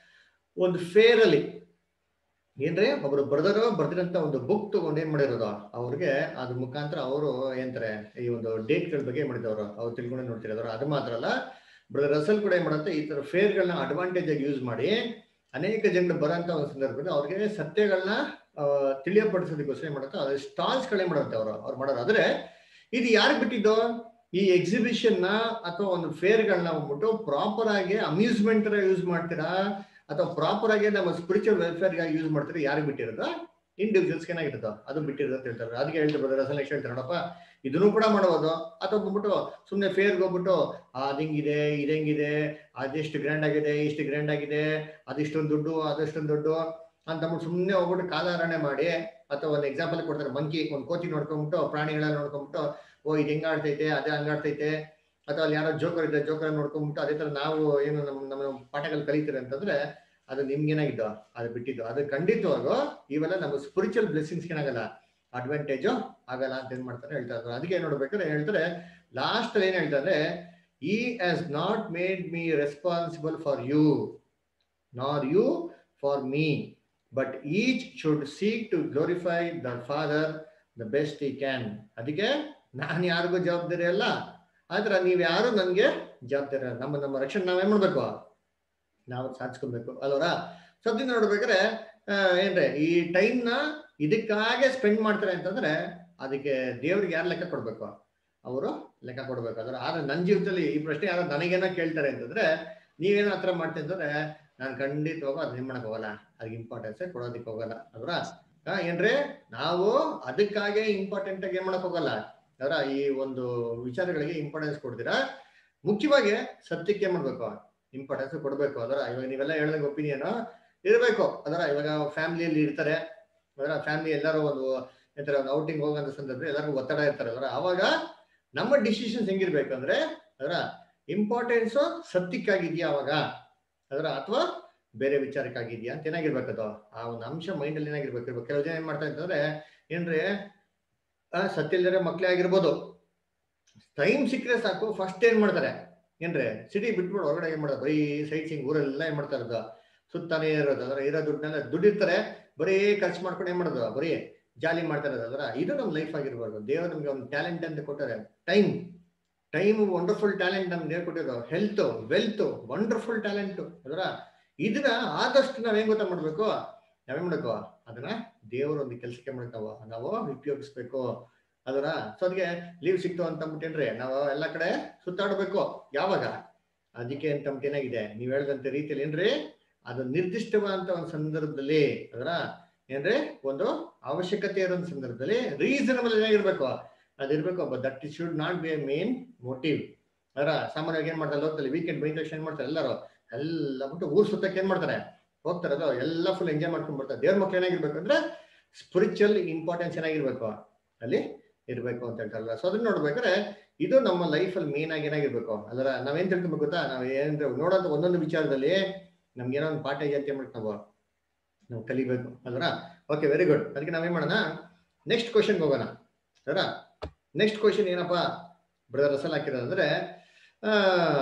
ಒಂದು ಫೇರ್ ಅಲ್ಲಿ ಏನ್ರಿ ಒಬ್ರು ಬ್ರದರ್ ಬರ್ದಿರಂತ ಒಂದು ಬುಕ್ ತಗೊಂಡು ಏನ್ ಮಾಡಿರೋದು ಅವ್ರಿಗೆ ಅದ್ರ ಮುಖಾಂತರ ಅವರು ಏನಂತಾರೆ ಈ ಒಂದು ಡೇಟ್ಗಳ ಬಗ್ಗೆ ಏನ್ ಮಾಡಿದವರು ಅವ್ರು ತಿಳ್ಕೊಂಡು ನೋಡ್ತಿರೋರು ಅದು ಮಾತ್ರ ಅಲ್ಲ ಬ್ರದರ್ ರಸಲ್ ಕೂಡ ಏನ್ ಮಾಡುತ್ತೆ ಈ ತರ ಫೇರ್ಗಳನ್ನ ಅಡ್ವಾಂಟೇಜ್ ಆಗಿ ಯೂಸ್ ಮಾಡಿ ಅನೇಕ ಜನರು ಬರೋಂತ ಒಂದು ಸಂದರ್ಭದಲ್ಲಿ ಅವ್ರಿಗೆ ಸತ್ಯಗಳನ್ನ ಆ, ತಿಳಿಯಪಡಿಸೋದಕ್ಕೋಸ್ಕರ ಏನ್ ಮಾಡುತ್ತೆ ಅದು ಸ್ಟಾಲ್ಸ್ ಗಳೇ ಮಾಡುತ್ತೆ ಅವರು ಅವ್ರು ಮಾಡೋದು ಆದ್ರೆ ಇದು ಯಾರಿಗೆ ಬಿಟ್ಟಿದ್ದು ಈ ಎಕ್ಸಿಬಿಷನ್ ನ ಅಥವಾ ಒಂದು ಫೇರ್ ಗಳನ್ನ ಹೋಗ್ಬಿಟ್ಟು ಪ್ರಾಪರ್ ಆಗಿ ಅಮ್ಯೂಸ್ಮೆಂಟ್ ಯೂಸ್ ಮಾಡ್ತೀರಾ ಅಥವಾ ಪ್ರಾಪರ್ ಆಗಿ ನಮ್ಮ ಸ್ಪಿರಿಚುವಲ್ ವೆಲ್ಫೇರ್ ಗಾಗಿ ಯೂಸ್ ಮಾಡ್ತೀರಾ ಯಾರಿಗೆ ಬಿಟ್ಟಿರೋದು ಇಂಡಿವಿಜುವಲ್ಸ್ ಏನಾಗಿರುತ್ತೋ ಅದು ಬಿಟ್ಟಿರೋದು ಅಂತ ಹೇಳ್ತಾರೆ ಅದಕ್ಕೆ ಹೇಳ್ತಾರೆ ಬ್ರದರ್ ರಸಲ್ ನೆಕ್ಸ್ಟ್ ಹೇಳ್ತಾರೆ ನೋಡಪ್ಪ ಇದನ್ನು ಕೂಡ ಮಾಡ್ಬೋದು ಅಥವಾ ಬಂದ್ಬಿಟ್ಟು ಸುಮ್ಮನೆ ಫೇರ್ಗೆ ಹೋಗ್ಬಿಟ್ಟು ಅದ್ ಹಿಂಗಿದೆ ಇದು ಹೆಂಗಿದೆ ಅದೆಷ್ಟು ಗ್ರ್ಯಾಂಡ್ ಆಗಿದೆ ಇಷ್ಟು ಗ್ರ್ಯಾಂಡ್ ಆಗಿದೆ ಅದಿಷ್ಟೊಂದು ದುಡ್ಡು ಅದಷ್ಟೊಂದು ದುಡ್ಡು ಅಂತ ಅಂದ್ಬಿಟ್ಟು ಸುಮ್ಮನೆ ಹೋಗ್ಬಿಟ್ಟು ಕಾಲಾರಣೆ ಮಾಡಿ ಅಥವಾ ಒಂದು ಎಕ್ಸಾಂಪಲ್ ಕೊಡ್ತಾರೆ ಮಂಕಿ ಒಂದು ಕೋತಿ ನೋಡ್ಕೊಂಡ್ಬಿಟ್ಟು ಪ್ರಾಣಿಗಳನ್ನ ನೋಡ್ಕೊಂಡ್ಬಿಟ್ಟು ಓ ಇದು ಹೆಂಗ್ ಆಡ್ತೈತೆ ಅದೇ ಹಂಗಾಡ್ತೈತೆ ಅಥವಾ ಅಲ್ಲಿ ಯಾರೋ ಜೋಕರ್ ಇದೆ ಜೋಕರ್ ನೋಡ್ಕೊಂಡ್ಬಿಟ್ಟು ಅದೇ ತರ ನಾವು ಏನು ನಮ್ಮ ನಮ್ಮ ಪಾಠಗಳು ಕಲಿತೀರಿ ಅಂತಂದ್ರೆ ಅದು ನಿಮ್ಗೇನಾಗಿದ್ದು ಅದು ಬಿಟ್ಟಿದ್ದು ಅದು ಖಂಡಿತವಾಗೂ ಇವೆಲ್ಲ ನಮ್ಮ ಸ್ಪಿರಿಚುವಲ್ ಬ್ಲೆಸ್ಸಿಂಗ್ಸ್ ಏನಾಗಲ್ಲ ಅಡ್ವಾಂಟೇಜು ಆಗಲ್ಲ ಅಂತ ಏನ್ ಮಾಡ್ತಾರೆ ಹೇಳ್ತಾ ಇದ್ರು ಅದಕ್ಕೆ ಏನ್ ನೋಡ್ಬೇಕಾದ್ರೆ ಹೇಳ್ತಾರೆ ಲಾಸ್ಟ್ ಅಲ್ಲಿ ಏನ್ ಹೇಳ್ತಾರೆ he has not made me responsible for you nor you for me but each should seek to glorify the father the best he can ಅದಕ್ಕೆ ನಾನು ಯಾರಿಗೂ ಜವಾಬ್ದಾರಿ ಅಲ್ಲ ಆದ್ರೆ ನೀವ್ ಯಾರು ನನ್ಗೆ ಜವಾಬ್ದಾರಿ ಅಲ್ಲ. ನಮ್ಮ ನಮ್ಮ ರಕ್ಷಣೆ ನಾವೇನ್ ಮಾಡ್ಬೇಕು ನಾವು ಸಾಧಿಸ್ಕೊಬೇಕು ಅಲ್ವರ ಸದ್ಯ ನೋಡ್ಬೇಕಾದ್ರೆ ಆ, ಏನ್ರಿ ಈ ಟೈಮ್ ನ ಇದಕ್ಕಾಗೆ ಸ್ಪೆಂಡ್ ಮಾಡ್ತಾರೆ ಅಂತಂದ್ರೆ ಅದಕ್ಕೆ ದೇವ್ರಿಗೆ ಯಾರು ಲೆಕ್ಕ ಕೊಡ್ಬೇಕು ಅವರು ಲೆಕ್ಕ ಕೊಡ್ಬೇಕು ಅದ್ರ ಆದ್ರೆ ನನ್ನ ಜೀವಿತದಲ್ಲಿ ಈ ಪ್ರಶ್ನೆ ಯಾರು ನನಗೇನೋ ಕೇಳ್ತಾರೆ ಅಂತಂದ್ರೆ ನೀವೇನೋ ಹತ್ರ ಮಾಡ್ತೀನಿ ಅಂತಂದ್ರೆ ನಾನು ಖಂಡಿತವಾಗೂ ಅದನ್ನ ಮಾಡಕ್ ಹೋಗಲ್ಲ ಅದಕ್ಕೆ ಇಂಪಾರ್ಟೆನ್ಸ್ ಕೊಡೋದಕ್ಕೆ ಹೋಗಲ್ಲ ಅದ್ರ ಏನ್ರಿ ನಾವು ಅದಕ್ಕಾಗೆ ಇಂಪಾರ್ಟೆಂಟ್ ಆಗಿ ಏನ್ ಮಾಡಕ್ ಹೋಗಲ್ಲ ಅದರ ಈ ಒಂದು ವಿಚಾರಗಳಿಗೆ ಇಂಪಾರ್ಟೆನ್ಸ್ ಕೊಡ್ತೀರಾ ಮುಖ್ಯವಾಗಿ ಸತ್ಯಕ್ಕೆ ಏನ್ ಮಾಡ್ಬೇಕು ಇಂಪಾರ್ಟೆನ್ಸ್ ಕೊಡ್ಬೇಕು ಅದರ ಇವಾಗ ನೀವೆಲ್ಲ ಹೇಳ್ದಂಗೆ ಒಪಿನಿಯನ್ ಇರಬೇಕು ಅದರ ಇವಾಗ ಫ್ಯಾಮಿಲಿಯಲ್ಲಿ ಇರ್ತಾರೆ ಅದರ ಫ್ಯಾಮಿಲಿ ಎಲ್ಲರೂ ಒಂದು ಎಂತರ ಒಂದು ಔಟಿಂಗ್ ಹೋಗಂತ ಸಂದರ್ಭ ಎಲ್ಲರಿಗೂ ಒತ್ತಡ ಇರ್ತಾರೆ ಅದರ ಅವಾಗ ನಮ್ಮ ಡಿಸಿಷನ್ಸ್ ಹೆಂಗಿರ್ಬೇಕು ಅಂದ್ರೆ ಅದರ ಇಂಪಾರ್ಟೆನ್ಸ್ ಸತ್ಯಕ್ಕಾಗಿದ್ಯಾ ಅವಾಗ ಅದರ ಅಥವಾ ಬೇರೆ ವಿಚಾರಕ್ಕಾಗಿದ್ಯಾ ಅಂತ ಏನಾಗಿರ್ಬೇಕು ಅದು ಆ ಒಂದು ಅಂಶ ಮೈಂಡ್ ಅಲ್ಲಿ ಏನಾಗಿರ್ಬೇಕು ಇರ್ಬೇಕು. ಕೆಲವು ಜನ ಏನ್ ಮಾಡ್ತಾರೆ ಅಂತಂದ್ರೆ ಏನ್ರಿ ಆ, ಸತ್ಯ ಇಲ್ದರೆ ಮಕ್ಳೇ ಆಗಿರ್ಬೋದು ಟೈಮ್ ಸಿಕ್ಕರೆ ಸಾಕು ಫಸ್ಟ್ ಏನ್ ಮಾಡ್ತಾರೆ ಏನ್ರಿ ಸಿಟಿ ಬಿಟ್ಬಿಟ್ಟು ಹೊರಗಡೆ ಏನ್ ಮಾಡ್ತಾರೆ ಬರೀ ಸೈಟ್ ಸಿಂಗ್ ಊರೆಲ್ಲ ಏನ್ ಮಾಡ್ತಾ ಇರೋದು ಸುತ್ತಾನೆ ಇರೋದು ಅದರ ಇರೋ ದುಡ್ಡನ್ನೆಲ್ಲ ದುಡ್ಡಿರ್ತಾರೆ ಬರೀ ಖರ್ಚು ಮಾಡ್ಕೊಂಡು ಏನ್ ಮಾಡೋದು ಬರೀ ಜಾಲಿ ಮಾಡ್ತಾ ಇರೋದು ಅದರ ಇದು ನಮ್ಮ ಲೈಫ್ ಆಗಿರ್ಬಾರ್ದು ದೇವರು ನಮ್ಗೆ ಒಂದು ಟ್ಯಾಲೆಂಟ್ ಅಂತ ಕೊಟ್ಟಾರೆ ಟೈಮ್ ಟೈಮ್ ವಂಡರ್ಫುಲ್ ಟ್ಯಾಲೆಂಟ್ ನಮ್ಗೆ ದೇವ್ರು ಕೊಟ್ಟಿರೋ ಹೆಲ್ತ್ ವೆಲ್ತ್ ವಂಡರ್ಫುಲ್ ಟ್ಯಾಲೆಂಟ್ ಅದರ ಇದನ್ನ ಆದಷ್ಟು ನಾವೇನ್ ಗೊತ್ತಾ ಮಾಡ್ಬೇಕು ನಾವೇನ್ ಮಾಡ್ಬೇಕು ಅದನ್ನ ದೇವರ ಒಂದು ಕೆಲಸಕ್ಕೆ ಮಾಡ್ತಾವ ನಾವು ಉಪಯೋಗಿಸ್ಬೇಕು ಅದರ ಸೊ ಅದಕ್ಕೆ ಲೀವ್ ಸಿಕ್ತು ಅಂತ ಅಂದ್ಬಿಟ್ಟೇನ್ರಿ ನಾವು ಎಲ್ಲ ಕಡೆ ಸುತ್ತಾಡ್ಬೇಕು ಯಾವಾಗ ಅದಕ್ಕೆ ಅಂತ ಅಂದ್ಬಿಟ್ಟು ಏನಾಗಿದೆ ನೀವ್ ಹೇಳ್ದಂತ ರೀತಿಯಲ್ಲಿ ಏನ್ರಿ ಅದು ನಿರ್ದಿಷ್ಟವಾದಂತ ಒಂದು ಸಂದರ್ಭದಲ್ಲಿ ಅದರ ಏನ್ರಿ ಒಂದು ಅವಶ್ಯಕತೆ ಇರೋ ಒಂದು ಸಂದರ್ಭದಲ್ಲಿ ರೀಸನಬಲ್ ಏನಾಗಿರ್ಬೇಕು ಅದಿರ್ಬೇಕು but that should not be a main motive ಅದರ ಸಾಮಾನ್ಯವಾಗಿ ಏನ್ ಮಾಡ್ತಾರೆ ಲೋಕದಲ್ಲಿ ವೀಕೆಂಡ್ ಬಂದ ತಕ್ಷಣ ಏನ್ ಮಾಡ್ತಾರೆ ಎಲ್ಲರೂ ಎಲ್ಲ ಬಿಟ್ಟು ಊರ್ ಸುತ್ತಕ್ಕೆ ಏನ್ ಮಾಡ್ತಾರೆ ಹೋಗ್ತಾರೆ ಅದು ಎಲ್ಲ ಫುಲ್ ಎಂಜಾಯ್ ಮಾಡ್ಕೊಂಡ್ ಬರ್ತಾರೆ ದೇವ್ರ ಮಕ್ಳು ಏನಾಗಿರ್ಬೇಕು ಅಂದ್ರೆ ಸ್ಪಿರಿಚುವಲ್ ಇಂಪಾರ್ಟೆನ್ಸ್ ಏನಾಗಿರ್ಬೇಕು ಅಲ್ಲಿ ಇರ್ಬೇಕು ಅಂತ ಹೇಳ್ತಾರಲ್ಲ ಸೊ ಅದನ್ನ ನೋಡ್ಬೇಕಾದ್ರೆ ಇದು ನಮ್ಮ ಲೈಫ್ ಅಲ್ಲಿ ಮೇನ್ ಆಗಿ ಏನಾಗಿರ್ಬೇಕು ಅದರ ನಾವೇನ್ ತಿಳ್ಕೊಬೇಕು ಗೊತ್ತಾ ನಾವ್ ಏನ್ ನೋಡೋಂತ ಒಂದೊಂದು ವಿಚಾರದಲ್ಲಿ ನಮ್ಗೆ ಏನೋ ಒಂದು ಪಾಠ ಇದೆ ಅಂತ ಹೇಳ್ಬಿಟ್ಟು ನಾವು ನಾವು ಕಲಿಬೇಕು ಅಲ್ವರ ಓಕೆ ವೆರಿ ಗುಡ್ ಅದಕ್ಕೆ ನಾವೇನ್ ಮಾಡೋಣ ನೆಕ್ಸ್ಟ್ ಕ್ವಶನ್ಗೆ ಹೋಗೋಣ ಅದರ ನೆಕ್ಸ್ಟ್ ಕ್ವಶನ್ ಏನಪ್ಪಾ ಬ್ರದರ್ ರಸಲ್ ಹಾಕಿರೋದಂದ್ರೆ ಆ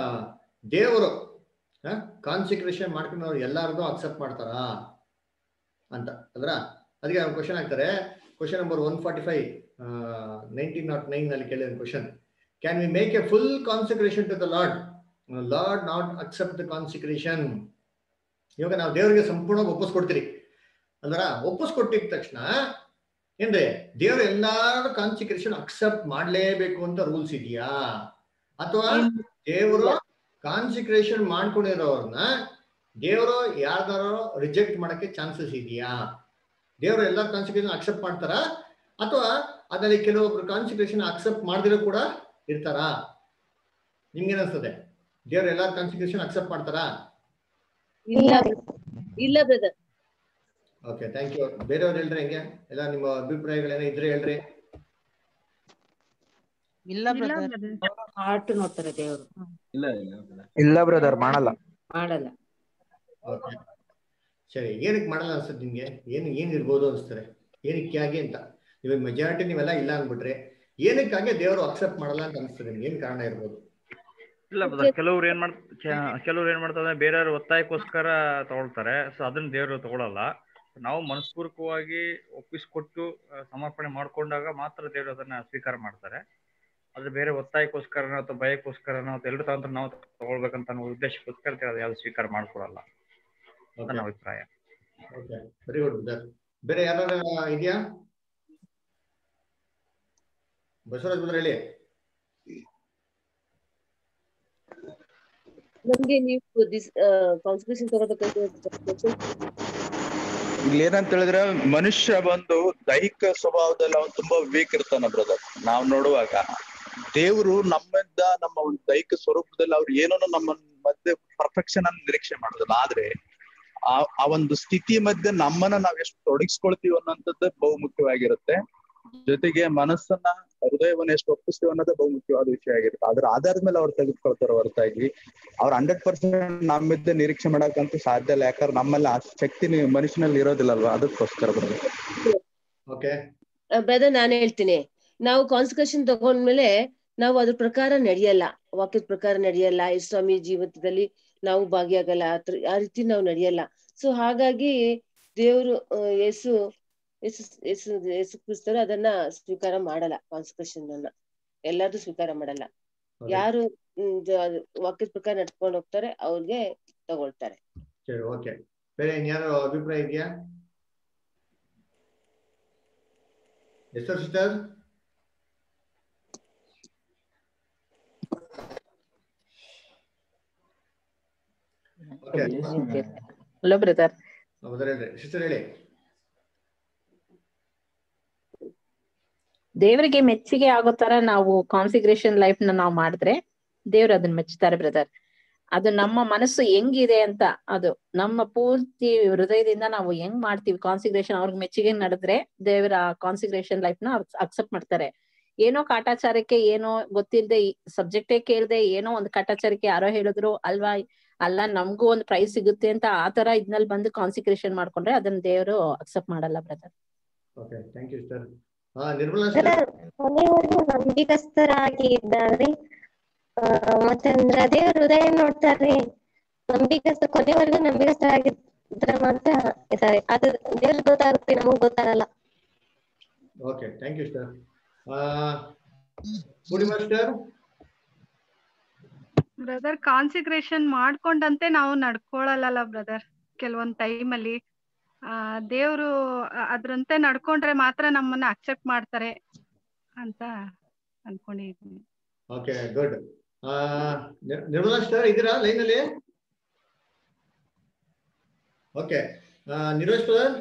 ದೇವರು ಕಾನ್ಸಿಕ್ರೇಷನ್ ಮಾಡ್ಕೊಂಡು ಎಲ್ಲಾರ್ದು ಅಕ್ಸೆಪ್ಟ್ ಮಾಡ್ತಾರಾ ಅಂತ ಅದ್ರ ಅದಕ್ಕೆ ಕ್ವಶನ್ ಹಾಕ್ತಾರೆ question number one forty five nineteen not nine ನಲ್ಲಿ ಕೇಳಿದ question can we make a full consecration to the lord lord not accept the consecration ಇವಾಗ ನಾವು ದೇವರಿಗೆ ಸಂಪೂರ್ಣವಾಗಿ ಒಪ್ಪಿಸ್ಕೊಡ್ತೀರಿ ಅಲ್ವರ ಒಪ್ಪಿಸ್ಕೊಟ್ಟಿದ ತಕ್ಷಣ ಏನ್ರಿ ದೇವ್ರ ಎಲ್ಲಾರು ಕಾನ್ಸಿಕ್ರೇಷನ್ ಅಕ್ಸೆಪ್ಟ್ ಮಾಡ್ಲೇಬೇಕು ಅಂತ ರೂಲ್ಸ್ ಇದೆಯಾ ಅಥವಾ ದೇವರು ಕಾನ್ಸಿಕ್ರೇಷನ್ ಮಾಡ್ಕೊಂಡಿರೋರ್ನ ದೇವರು ಯಾರ್ದಾರೋ ರಿಜೆಕ್ಟ್ ಮಾಡಕ್ಕೆ ಚಾನ್ಸಸ್ ಇದೆಯಾ ದೇವರು ಎಲ್ಲ ಕಾನ್ಸಿಕ್ರೇಷನ್ ಅಕ್ಸೆಪ್ಟ್ ಮಾಡ್ತಾರ ಅಥವಾ ಅದರಲ್ಲಿ ಕೆಲವೊಬ್ರು ಕಾನ್ಸಿಕ್ರೇಷನ್ ಅಕ್ಸೆಪ್ಟ್ ಮಾಡದಿರೋ ಕೂಡ ಇರ್ತಾರಾ ನಿಮ್ಗೆ ಅನಿಸ್ತದೆ ದೇವ್ರು ಎಲ್ಲಾ ಕಾನ್ಸಿಕ್ರೇಷನ್ ಅಕ್ಸೆಪ್ಟ್ ಮಾಡ್ತಾರಾ ಇಲ್ಲ ಇಲ್ಲ ಬ್ರದರ್ ಓಕೆ ಥ್ಯಾಂಕ್ ಯು ಬೇರೆಯವ್ರು ಹೇಳ್ರಿ ಹೆಂಗೆ ಎಲ್ಲ ನಿಮ್ಮ ಅಭಿಪ್ರಾಯಗಳೇನೋ ಇದ್ರೆ ಹೇಳ್ರಿ ಇಲ್ಲ ಬ್ರದರ್ ಹಾರ್ಟ್ ನೋಡ್ತಾರೆ ದೇವರು ಇಲ್ಲ ಇಲ್ಲ ಇಲ್ಲ. ಇಲ್ಲ ಬ್ರದರ್ ಮಾಡಲ್ಲ ಮಾಡಲ್ಲ ಓಕೆ ಸರಿ ಏನಕ್ಕೆ ಮಾಡಲ್ಲ ಅನ್ಸುತ್ತೆ ನಿಮ್ಗೆ ಏನು ಏನ್ ಇರ್ಬೋದು ಅನ್ಸ್ತಾರೆ ಏನಕ್ಕಾಗಿ ಅಂತ ಇವಾಗ ಮೆಜಾರಿಟಿ ನೀವೆಲ್ಲ ಇಲ್ಲ ಅಂದ್ಬಿಟ್ರೆ ಏನಕ್ಕಾಗಿ ದೇವರು ಅಕ್ಸೆಪ್ಟ್ ಮಾಡಲ್ಲ ಅಂತ ಅನ್ಸ್ತದೆ ನಿಮ್ಗೆ ಏನ್ ಕಾರಣ ಇರ್ಬೋದು ಇಲ್ಲ ಬ್ರದರ್ ಕೆಲವ್ರು ಏನ್ ಮಾಡ್ ಕೆಲವ್ರು ಏನ್ ಮಾಡ್ತಾರೆ ಬೇರೆಯವ್ರ ಒತ್ತಾಯಕ್ಕೋಸ್ಕರ ತಗೊಳ್ತಾರೆ ಸೊ ಅದನ್ನ ದೇವರು ತಗೊಳಲ್ಲ ನಾವು ಮನಸ್ಪೂರ್ವಕವಾಗಿ ಒಪ್ಪಿಸ್ಕೊಟ್ಟು ಆ, ಸಮರ್ಪಣೆ ಮಾಡ್ಕೊಂಡಾಗ ಮಾತ್ರ ದೇವರು ಅದನ್ನ ಸ್ವೀಕಾರ ಮಾಡ್ತಾರೆ ಆದ್ರೆ ಬೇರೆ ಒತ್ತಾಯಕ್ಕೋಸ್ಕರನೋ ಅಥವಾ ಭಯಕ್ಕೋಸ್ಕರನೋ ಅಥವಾ ಎರಡು ತಗೊಂಡ್ರೆ ನಾವು ತಗೊಳ್ಬೇಕಂತ ಅನ್ನೋ ಉದ್ದೇಶಕ್ಕೋಸ್ಕರ ದೇವರು ಯಾವ್ದು ಸ್ವೀಕಾರ ಮಾಡ್ಕೊಳಲ್ಲ ನನ್ನ ಅಭಿಪ್ರಾಯ ಓಕೆ ವೆರಿ ಗುಡ್ ಸರ್ ಬೇರೆ ಯಾರು ಇದೆಯಾ ಬಸವರಾಜ್ ಬಂದ್ರೆ ಹೇಳಿ ನಮ್ಗೆ ನೀವು ದಿಸ್ ಕಾನ್ಸ್ಪಿರೇಷನ್ ತಗೋಬೇಕಾದ್ರೆ ಇಲ್ಲಿ ಏನಂತ ಹೇಳಿದ್ರೆ ಮನುಷ್ಯ ಬಂದು ದೈಹಿಕ ಸ್ವಭಾವದಲ್ಲಿ ಅವನು ತುಂಬಾ ವೀಕ್ ಇರ್ತಾನ ಬ್ರದರ್ ನಾವ್ ನೋಡುವಾಗ ದೇವರು ನಮ್ಮಿಂದ ನಮ್ಮ ಒಂದು ದೈಹಿಕ ಸ್ವರೂಪದಲ್ಲಿ ಅವ್ರು ಏನೋ ನಮ್ಮ ಮಧ್ಯೆ ಪರ್ಫೆಕ್ಷನ್ ಅನ್ನು ನಿರೀಕ್ಷೆ ಮಾಡೋದಿಲ್ಲ ಆದ್ರೆ ಆ ಆ ಒಂದು ಸ್ಥಿತಿ ಮಧ್ಯೆ ನಮ್ಮನ್ನ ನಾವ್ ಎಷ್ಟು ತೊಡಗಿಸ್ಕೊಳ್ತೀವಿ ಅನ್ನೋಂಥದ್ದು ಬಹು ಮುಖ್ಯವಾಗಿರುತ್ತೆ ಜೊತೆಗೆ ಮನಸ್ಸನ್ನ ಹೃದಯವನ್ನ ಎಷ್ಟು ಒಪ್ಪಿಸ್ತೀವಿ ಅನ್ನೋದೇ ಬಹು ಮುಖ್ಯವಾದ ವಿಷಯ ಆಗಿರುತ್ತೆ ಅದ್ರ ಆಧಾರದ ಮೇಲೆ ಅವ್ರು ತೆಗೆದುಕೊಳ್ತಾರ ಹೊರತಾಗಿ ಅವ್ರ ಹಂಡ್ರೆಡ್ ಪರ್ಸೆಂಟ್ ನಮ್ಮಿದ್ದ ನಿರೀಕ್ಷೆ ಮಾಡಕ್ಕಂತೂ ಸಾಧ್ಯ ಇಲ್ಲ ಯಾಕಂದ್ರೆ ನಮ್ಮಲ್ಲಿ ಆ ಶಕ್ತಿ ನಿ- ಮನುಷ್ಯನಲ್ಲಿ ಇರೋದಿಲ್ಲಲ್ವಾ ಅದಕ್ಕೋಸ್ಕರ ಬರೋದು ಓಕೆ ಬ್ರದರ್ ನಾನು ಹೇಳ್ತೀನಿ ನಾವು ಕಾನ್ಸ್ಕ್ರೇಷನ್ ತಗೊಂಡ್ಮೇಲೆ ನಾವು ಅದ್ರ ಪ್ರಕಾರ ನಡೆಯಲ್ಲ ವಾಕ್ಯದ ಪ್ರಕಾರ ನಡೆಯಲ್ಲ ಸ್ವಾಮಿ ಜೀವಿತದಲ್ಲಿ ನಾವು ಭಾಗಿಯಾಗಲ್ಲ ಆ ತರ- ಆ ರೀತಿ ನಾವು ನಡೆಯಲ್ಲ ಸೊ ಹಾಗಾಗಿ ದೇವರು ಯೇಸು ಯೇಸು ಯೇಸು ಯೇಸು ಕ್ರಿಸ್ತರು ಅದನ್ನ ಸ್ವೀಕಾರ ಮಾಡಲ್ಲ ಕಾನ್ಸ್ಕ್ರೇಷನ್ ಅನ್ನ ಎಲ್ಲಾರು ಸ್ವೀಕಾರ ಮಾಡಲ್ಲ Okay. ಯಾರು ಹ್ಮ್, ಜ- ವಾಕ್ಯದ ಪ್ರಕಾರ ನಡ್ಕೊಂಡು ಹೋಗ್ತಾರೆ ಅವ್ರಿಗೆ ತಗೊಳ್ತಾರೆ ಸರಿ ಓಕೆ ಬೇರೆ ಇನ್ಯಾರು ಅಭಿಪ್ರಾಯ ಇದೆಯಾ yes sister okay hello brother ಮೊದಲು ಹೇಳ್ರಿ ಸಿಸ್ಟರ್ ಹೇಳಿ ದೇವರಿಗೆ ಮೆಚ್ಚುಗೆ ಆಗೋ ತರ ನಾವು ಕಾನ್ಸಿಗ್ರೇಷನ್ ಲೈಫ್ ನ ನಾವು ಮಾಡಿದ್ರೆ ದೇವ್ರು ಅದನ್ನ ಮೆಚ್ಚುತ್ತಾರೆ ಬ್ರದರ್ ಅದು ನಮ್ಮ ಮನಸ್ಸು ಹೆಂಗಿದೆ ಅಂತ ಅದು ನಮ್ಮ ಪೂರ್ತಿ ಹೃದಯದಿಂದ ನಾವು ಹೆಂಗ್ ಮಾಡ್ತೀವಿ ಕಾನ್ಸಿಗ್ರೇಷನ್ ಅವ್ರಿಗೆ ಮೆಚ್ಚುಗೆ ನಡೆದ್ರೆ ದೇವರ ಕಾನ್ಸಿಗ್ರೇಷನ್ ಲೈಫ್ ನ ಅಕ್ಸೆಪ್ಟ್ ಮಾಡ್ತಾರೆ ಏನೋ ಕಾಟಾಚಾರಕ್ಕೆ ಏನೋ ಗೊತ್ತಿಲ್ಲದೆ ಸಬ್ಜೆಕ್ಟೇ ಕೇಳ್ದೆ ಏನೋ ಒಂದು ಕಾಟಾಚಾರಕ್ಕೆ ಯಾರೋ ಹೇಳಿದ್ರು ಅಲ್ವಾ ಅಲ್ಲ ನಮ್ಗೂ ಒಂದು ಪ್ರೈಸ್ ಸಿಗುತ್ತೆ ಅಂತ ಆ ತರ ಇದ್ನಲ್ಲಿ ಬಂದು ಕಾನ್ಸಿಗ್ರೇಷನ್ ಮಾಡ್ಕೊಂಡ್ರೆ ಅದನ್ನ ದೇವರು ಅಕ್ಸೆಪ್ಟ್ ಮಾಡಲ್ಲ brother okay thank you sir ಹಾ ನಿರ್ಮಲಾ ಸಿಸ್ಟರ್ ಕೊನೆವರೆಗೂ ನಂಬಿಕಸ್ಥರಾಗಿ ಇದ್ದಾರೆ ಆ, ಮತ್ತೆ ಅಂದ್ರೆ ದೇವ್ರ ಹೃದಯ ನೋಡ್ತಾರ್ರಿ ನಂಬಿಕಸ್ಥ ಕೊನೆವರೆಗೂ ನಂಬಿಕಸ್ಥರಾಗಿದ್ರೆ ಮಾತ್ರ ಇದ್ದಾರೆ ಅದು ದೇವ್ರಿಗೆ ಗೊತ್ತಾಗುತ್ತೆ ನಮಗ್ ಗೊತ್ತಾಗಲ್ಲ okay thank you sir Purnima sister brother consecration ಮಾಡ್ಕೊಂಡಂತೆ ನಾವು ನಡ್ಕೊಳಲ್ಲ ಬ್ರದರ್ ಕೆಲವೊಂದ್ ಟೈಮ್ ಅಲ್ಲಿ ಆ ದೇವ್ರು ಅ- ಅದ್ರಂತೆ ನಡ್ಕೊಂಡ್ರೆ ಮಾತ್ರ ನಮ್ಮನ್ನ ಅಕ್ಸೆಪ್ಟ್ ಮಾಡ್ತಾರೆ ಅಂತ ಅನ್ಕೊಂಡಿದೀನಿ ಓಕೆ ಗುಡ್ ನಿರ್ಮಲಾ ಸಿಸ್ಟರ್ ಇದ್ದೀರಾ ಲೈನ್ ಅಲ್ಲಿ ಓಕೆ ನಿರ್ವೇಶ್ ಸರ್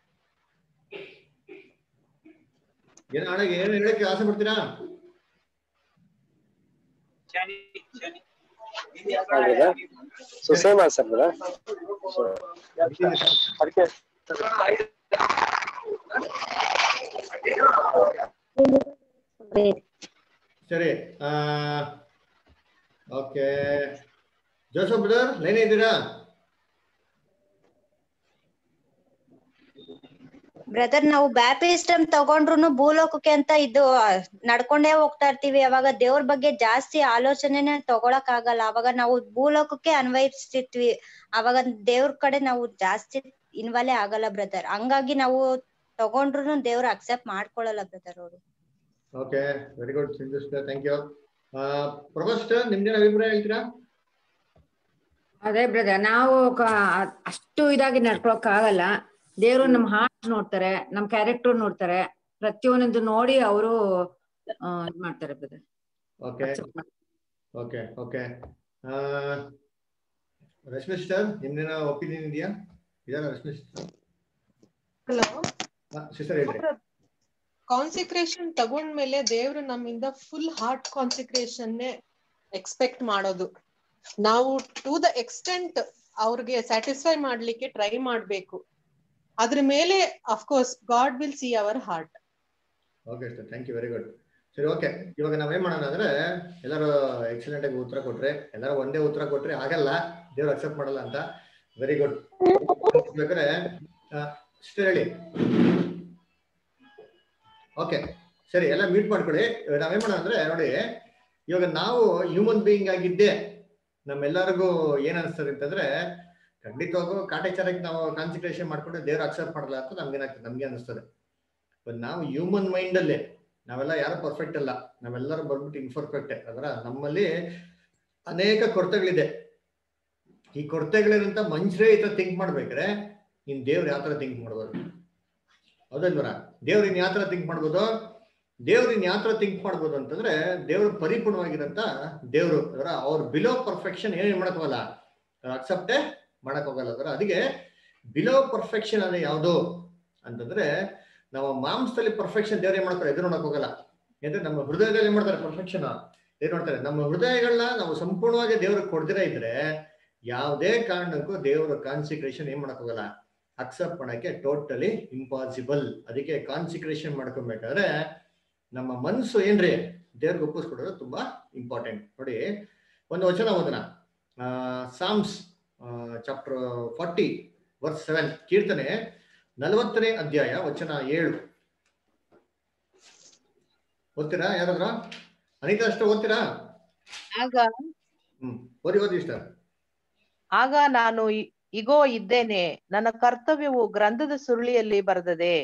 ಏನ್ ಅಣ್ಣ ಏನು ಹೇಳಕ್ಕೆ ಆಸೆ ಪಡ್ತೀರಾ ಸೊ ಸೇಮ್ ಆನ್ಸರ್ ಬ್ರದರ್ ಅದಕ್ಕೆ ಸರಿ ಓಕೆ ಜೋಸಫ್ ಬ್ರದರ್ ಲೈನ್ ಇದ್ದೀರಾ ಬ್ರದರ್ ನಾವು ಬ್ಯಾಪ್ಟಿಸ್ಟಮ್ ತಗೊಂಡ್ರು ಭೂಲೋಕಕ್ಕೆ ಅಂತ ಇದು ನಡ್ಕೊಂಡೇ ಹೋಗ್ತಾ ಇರ್ತೀವಿ ಅವಾಗ ದೇವ್ರ ಬಗ್ಗೆ ಜಾಸ್ತಿ ಆಲೋಚನೆನೆ ತಗೊಳಕ್ ಆಗಲ್ಲ ಅವಾಗ ನಾವು ಭೂಲೋಕಕ್ಕೆ ಅನ್ವಯಿಸ್ತಿರ್ತೀವಿ ಅವಾಗ ದೇವ್ರ ಕಡೆ ನಾವು ಜಾಸ್ತಿ ಇನ್ವಾಲೆ ಆಗಲ್ಲ ಬ್ರದರ್ ಹಂಗಾಗಿ ನಾವು ತಗೊಂಡ್ರು ದೇವ್ರ ಅಕ್ಸೆಪ್ಟ್ ಮಾಡ್ಕೊಳಲ್ಲ ಬ್ರದರ್ ಅವರು okay very good Sindhu thank you Prabhas ನಿಮ್ದೇನ ಅಭಿಪ್ರಾಯ ಹೇಳ್ತೀರಾ ಅದೇ ಬ್ರದರ್ ನಾವು ಕ- ಅಷ್ಟು ಇದಾಗಿ ನಡ್ಕೊಳಕ್ ಆಗಲ್ಲ ದೇವ್ರು ನಮ್ ಹಾರ್ಟ್ ನೋಡ್ತಾರೆ ನಮ್ ಕ್ಯಾರೆಕ್ಟರ್ ನೋಡ್ತಾರೆ ಪ್ರತಿಯೊಂದು ನೋಡಿ ಅವರು ಇದ್ ಮಾಡ್ತಾರೆ brother okay okay okay Rashmi sister ನಿಮ್ದೇನ ಒಪಿನಿಯನ್ ಇದೆಯಾ ಇದಾರ ರಶ್ಮಿ ಸಿಸ್ಟರ್ ಹಲೋ ಸಿಸ್ಟರ್ ಹೇಳ್ರಿ ಕಾನ್ಸಿಕ್ರೇಷನ್ ತಗೊಂಡ್ಮೇಲೆ ದೇವ್ರು ನಮ್ಮಿಂದ ಫುಲ್ ಹಾರ್ಟ್ ಕಾನ್ಸಿಕ್ರೇಷನ್ ಎಕ್ಸ್ಪೆಕ್ಟ್ ಮಾಡೋದು ನಾವು ಟು ದ ಎಕ್ಸ್ಟೆಂಟ್ ಅವ್ರಿಗೆ ಸ್ಯಾಟಿಸ್ಫೈ ಮಾಡ್ಲಿಕ್ಕೆ ಟ್ರೈ ಮಾಡ್ಬೇಕು ಅದ್ರ ಮೇಲೆ of course God will see our heart okay sir thank you very good ಸರಿ ಓಕೆ ಇವಾಗ ನಾವೇನ್ ಮಾಡೋಣ ಅಂದ್ರೆ ಎಲ್ಲರೂ ಎಕ್ಸಲೆಂಟ್ ಆಗಿ ಉತ್ತರ ಕೊಟ್ರೆ ಎಲ್ಲರೂ ಒಂದೇ ಉತ್ತರ ಕೊಟ್ರೆ ಆಗಲ್ಲ ದೇವ್ರು ಅಕ್ಸೆಪ್ಟ್ ಮಾಡಲ್ಲ ಅಂತ ವೆರಿ ಗುಡ್ ಬೇಕಾದ್ರೆ ಸಿಸ್ಟರ್ ಹೇಳಿ ಓಕೆ ಸರಿ ಎಲ್ಲ ಮೀಟ್ ಮಾಡ್ಕೊಳ್ಳಿ ಇವಾಗ ನಾವೇನ್ ಮಾಡೋಣ ಅಂದ್ರೆ ನೋಡಿ ಇವಾಗ ನಾವು ಹ್ಯೂಮನ್ ಬೀಯಿಂಗ್ ಆಗಿದ್ದೆ ನಮ್ಮೆಲ್ಲರಿಗೂ ಏನ್ ಅನಿಸ್ತದೆ ಅಂತಂದ್ರೆ ಖಂಡಿತವಾಗೂ ಕಾಟಾಚಾರಕ್ಕೆ ನಾವು ಕಾನ್ಸಂಟ್ರೇಷನ್ ಮಾಡ್ಕೊಂಡು ದೇವ್ರು ಅಕ್ಸೆಪ್ಟ್ ಮಾಡಲ್ಲ ಅಂತ ನಮ್ಗೇನಾಗ್ತದೆ ನಮ್ಗೆ ಅನಿಸ್ತದೆ ಬಟ್ ನಾವು ಹ್ಯೂಮನ್ ಮೈಂಡ್ ಅಲ್ಲೇ ನಾವೆಲ್ಲ ಯಾರು ಪರ್ಫೆಕ್ಟ್ ಅಲ್ಲ ನಾವೆಲ್ಲರೂ ಬಂದ್ಬಿಟ್ಟು ಇನ್ಪರ್ಫೆಕ್ಟ್ ಅದರ ನಮ್ಮಲ್ಲಿ ಅನೇಕ ಕೊರತೆಗಳಿದೆ ಈ ಕೊರತೆಗಳಿರಂತ ಮನುಷ್ಯರೇ ಈ ತರ ಥಿಂಕ್ ಮಾಡ್ಬೇಕಾದ್ರೆ ಇನ್ ದೇವ್ರು ಯಾವ ತರ ಥಿಂಕ್ ಮಾಡ್ಬೋದು ಹೌದಲ್ವರ ದೇವ್ರು ಇನ್ ಯಾವ ತರ ಥಿಂಕ್ ಮಾಡ್ಬೋದು ದೇವ್ರು ಇನ್ ಯಾವ ತರ ಥಿಂಕ್ ಮಾಡ್ಬೋದು ಅಂತಂದ್ರೆ ದೇವ್ರು ಪರಿಪೂರ್ಣವಾಗಿರಂತ ದೇವ್ರು ಅದರ ಅವ್ರ ಬಿಲೋ ಪರ್ಫೆಕ್ಷನ್ ಏನೇನ್ ಮಾಡಕ್ ಹೋಗಲ್ಲ ಅಕ್ಸೆಪ್ಟೇ ಮಾಡಕ್ ಹೋಗಲ್ಲ ಅದರ ಅದಕ್ಕೆ ಬಿಲೋ ಪರ್ಫೆಕ್ಷನ್ ಅಂದ್ರೆ ಯಾವುದು ಅಂತಂದ್ರೆ ನಾವು ಮಾಂಸದಲ್ಲಿ ಪರ್ಫೆಕ್ಷನ್ ದೇವ್ರು ಏನ್ ಮಾಡ್ತಾರೆ ಎದುರು ನೋಡಕ್ ಹೋಗಲ್ಲ ಯಾಕಂದ್ರೆ ನಮ್ಮ ಹೃದಯದಲ್ಲಿ ಏನ್ ಮಾಡ್ತಾರೆ ಪರ್ಫೆಕ್ಷನ್ ಏನ್ ಮಾಡ್ತಾರೆ ನಮ್ಮ ಹೃದಯಗಳನ್ನ ನಾವು ಸಂಪೂರ್ಣವಾಗಿ ದೇವ್ರಿಗೆ ಕೊಡ್ದಿರ ಇದ್ರೆ ಯಾವುದೇ ಕಾರಣಕ್ಕೂ ದೇವರ ಕಾನ್ಸಿಕ್ರೇಷನ್ ಏನ್ ಮಾಡಕ್ ಹೋಗಲ್ಲ ಅಕ್ಸೆಪ್ಟ್ ಮಾಡಕ್ಕೆ ಟೋಟಲಿ ಇಂಪಾಸಿಬಲ್ ಅದಕ್ಕೆ ಕಾನ್ಸಿಕ್ರೇಷನ್ ಮಾಡ್ಕೊಬೇಕಾದ್ರೆ ನಮ್ಮ ಮನಸ್ಸು ಏನ್ರಿ ದೇವ್ರಿಗೆ ಒಪ್ಪಿಸ್ಕೊಡೋದು ತುಂಬಾ ಇಂಪಾರ್ಟೆಂಟ್ ನೋಡಿ ಒಂದು ವಚನ ಓದನ Psalms chapter forty verse seven ಕೀರ್ತನೆ ನಲವತ್ತನೇ ಅಧ್ಯಾಯ ವಚನ ಏಳು ಓದ್ತೀರಾ ಯಾರಾದ್ರ ಅನಿತಾ ಅಷ್ಟು ಓದ್ತೀರಾ ಆಗ ಹ್ಮ್ ಓದಿ ಓದಿ ಇಷ್ಟ ಆಗ ನಾನು ಇ- ಇಗೋ ಇದ್ದೇನೆ ನನ್ನ ಕರ್ತವ್ಯವು ಗ್ರಂಥದ ಸುರುಳಿಯಲ್ಲಿ ಬರೆದದೆ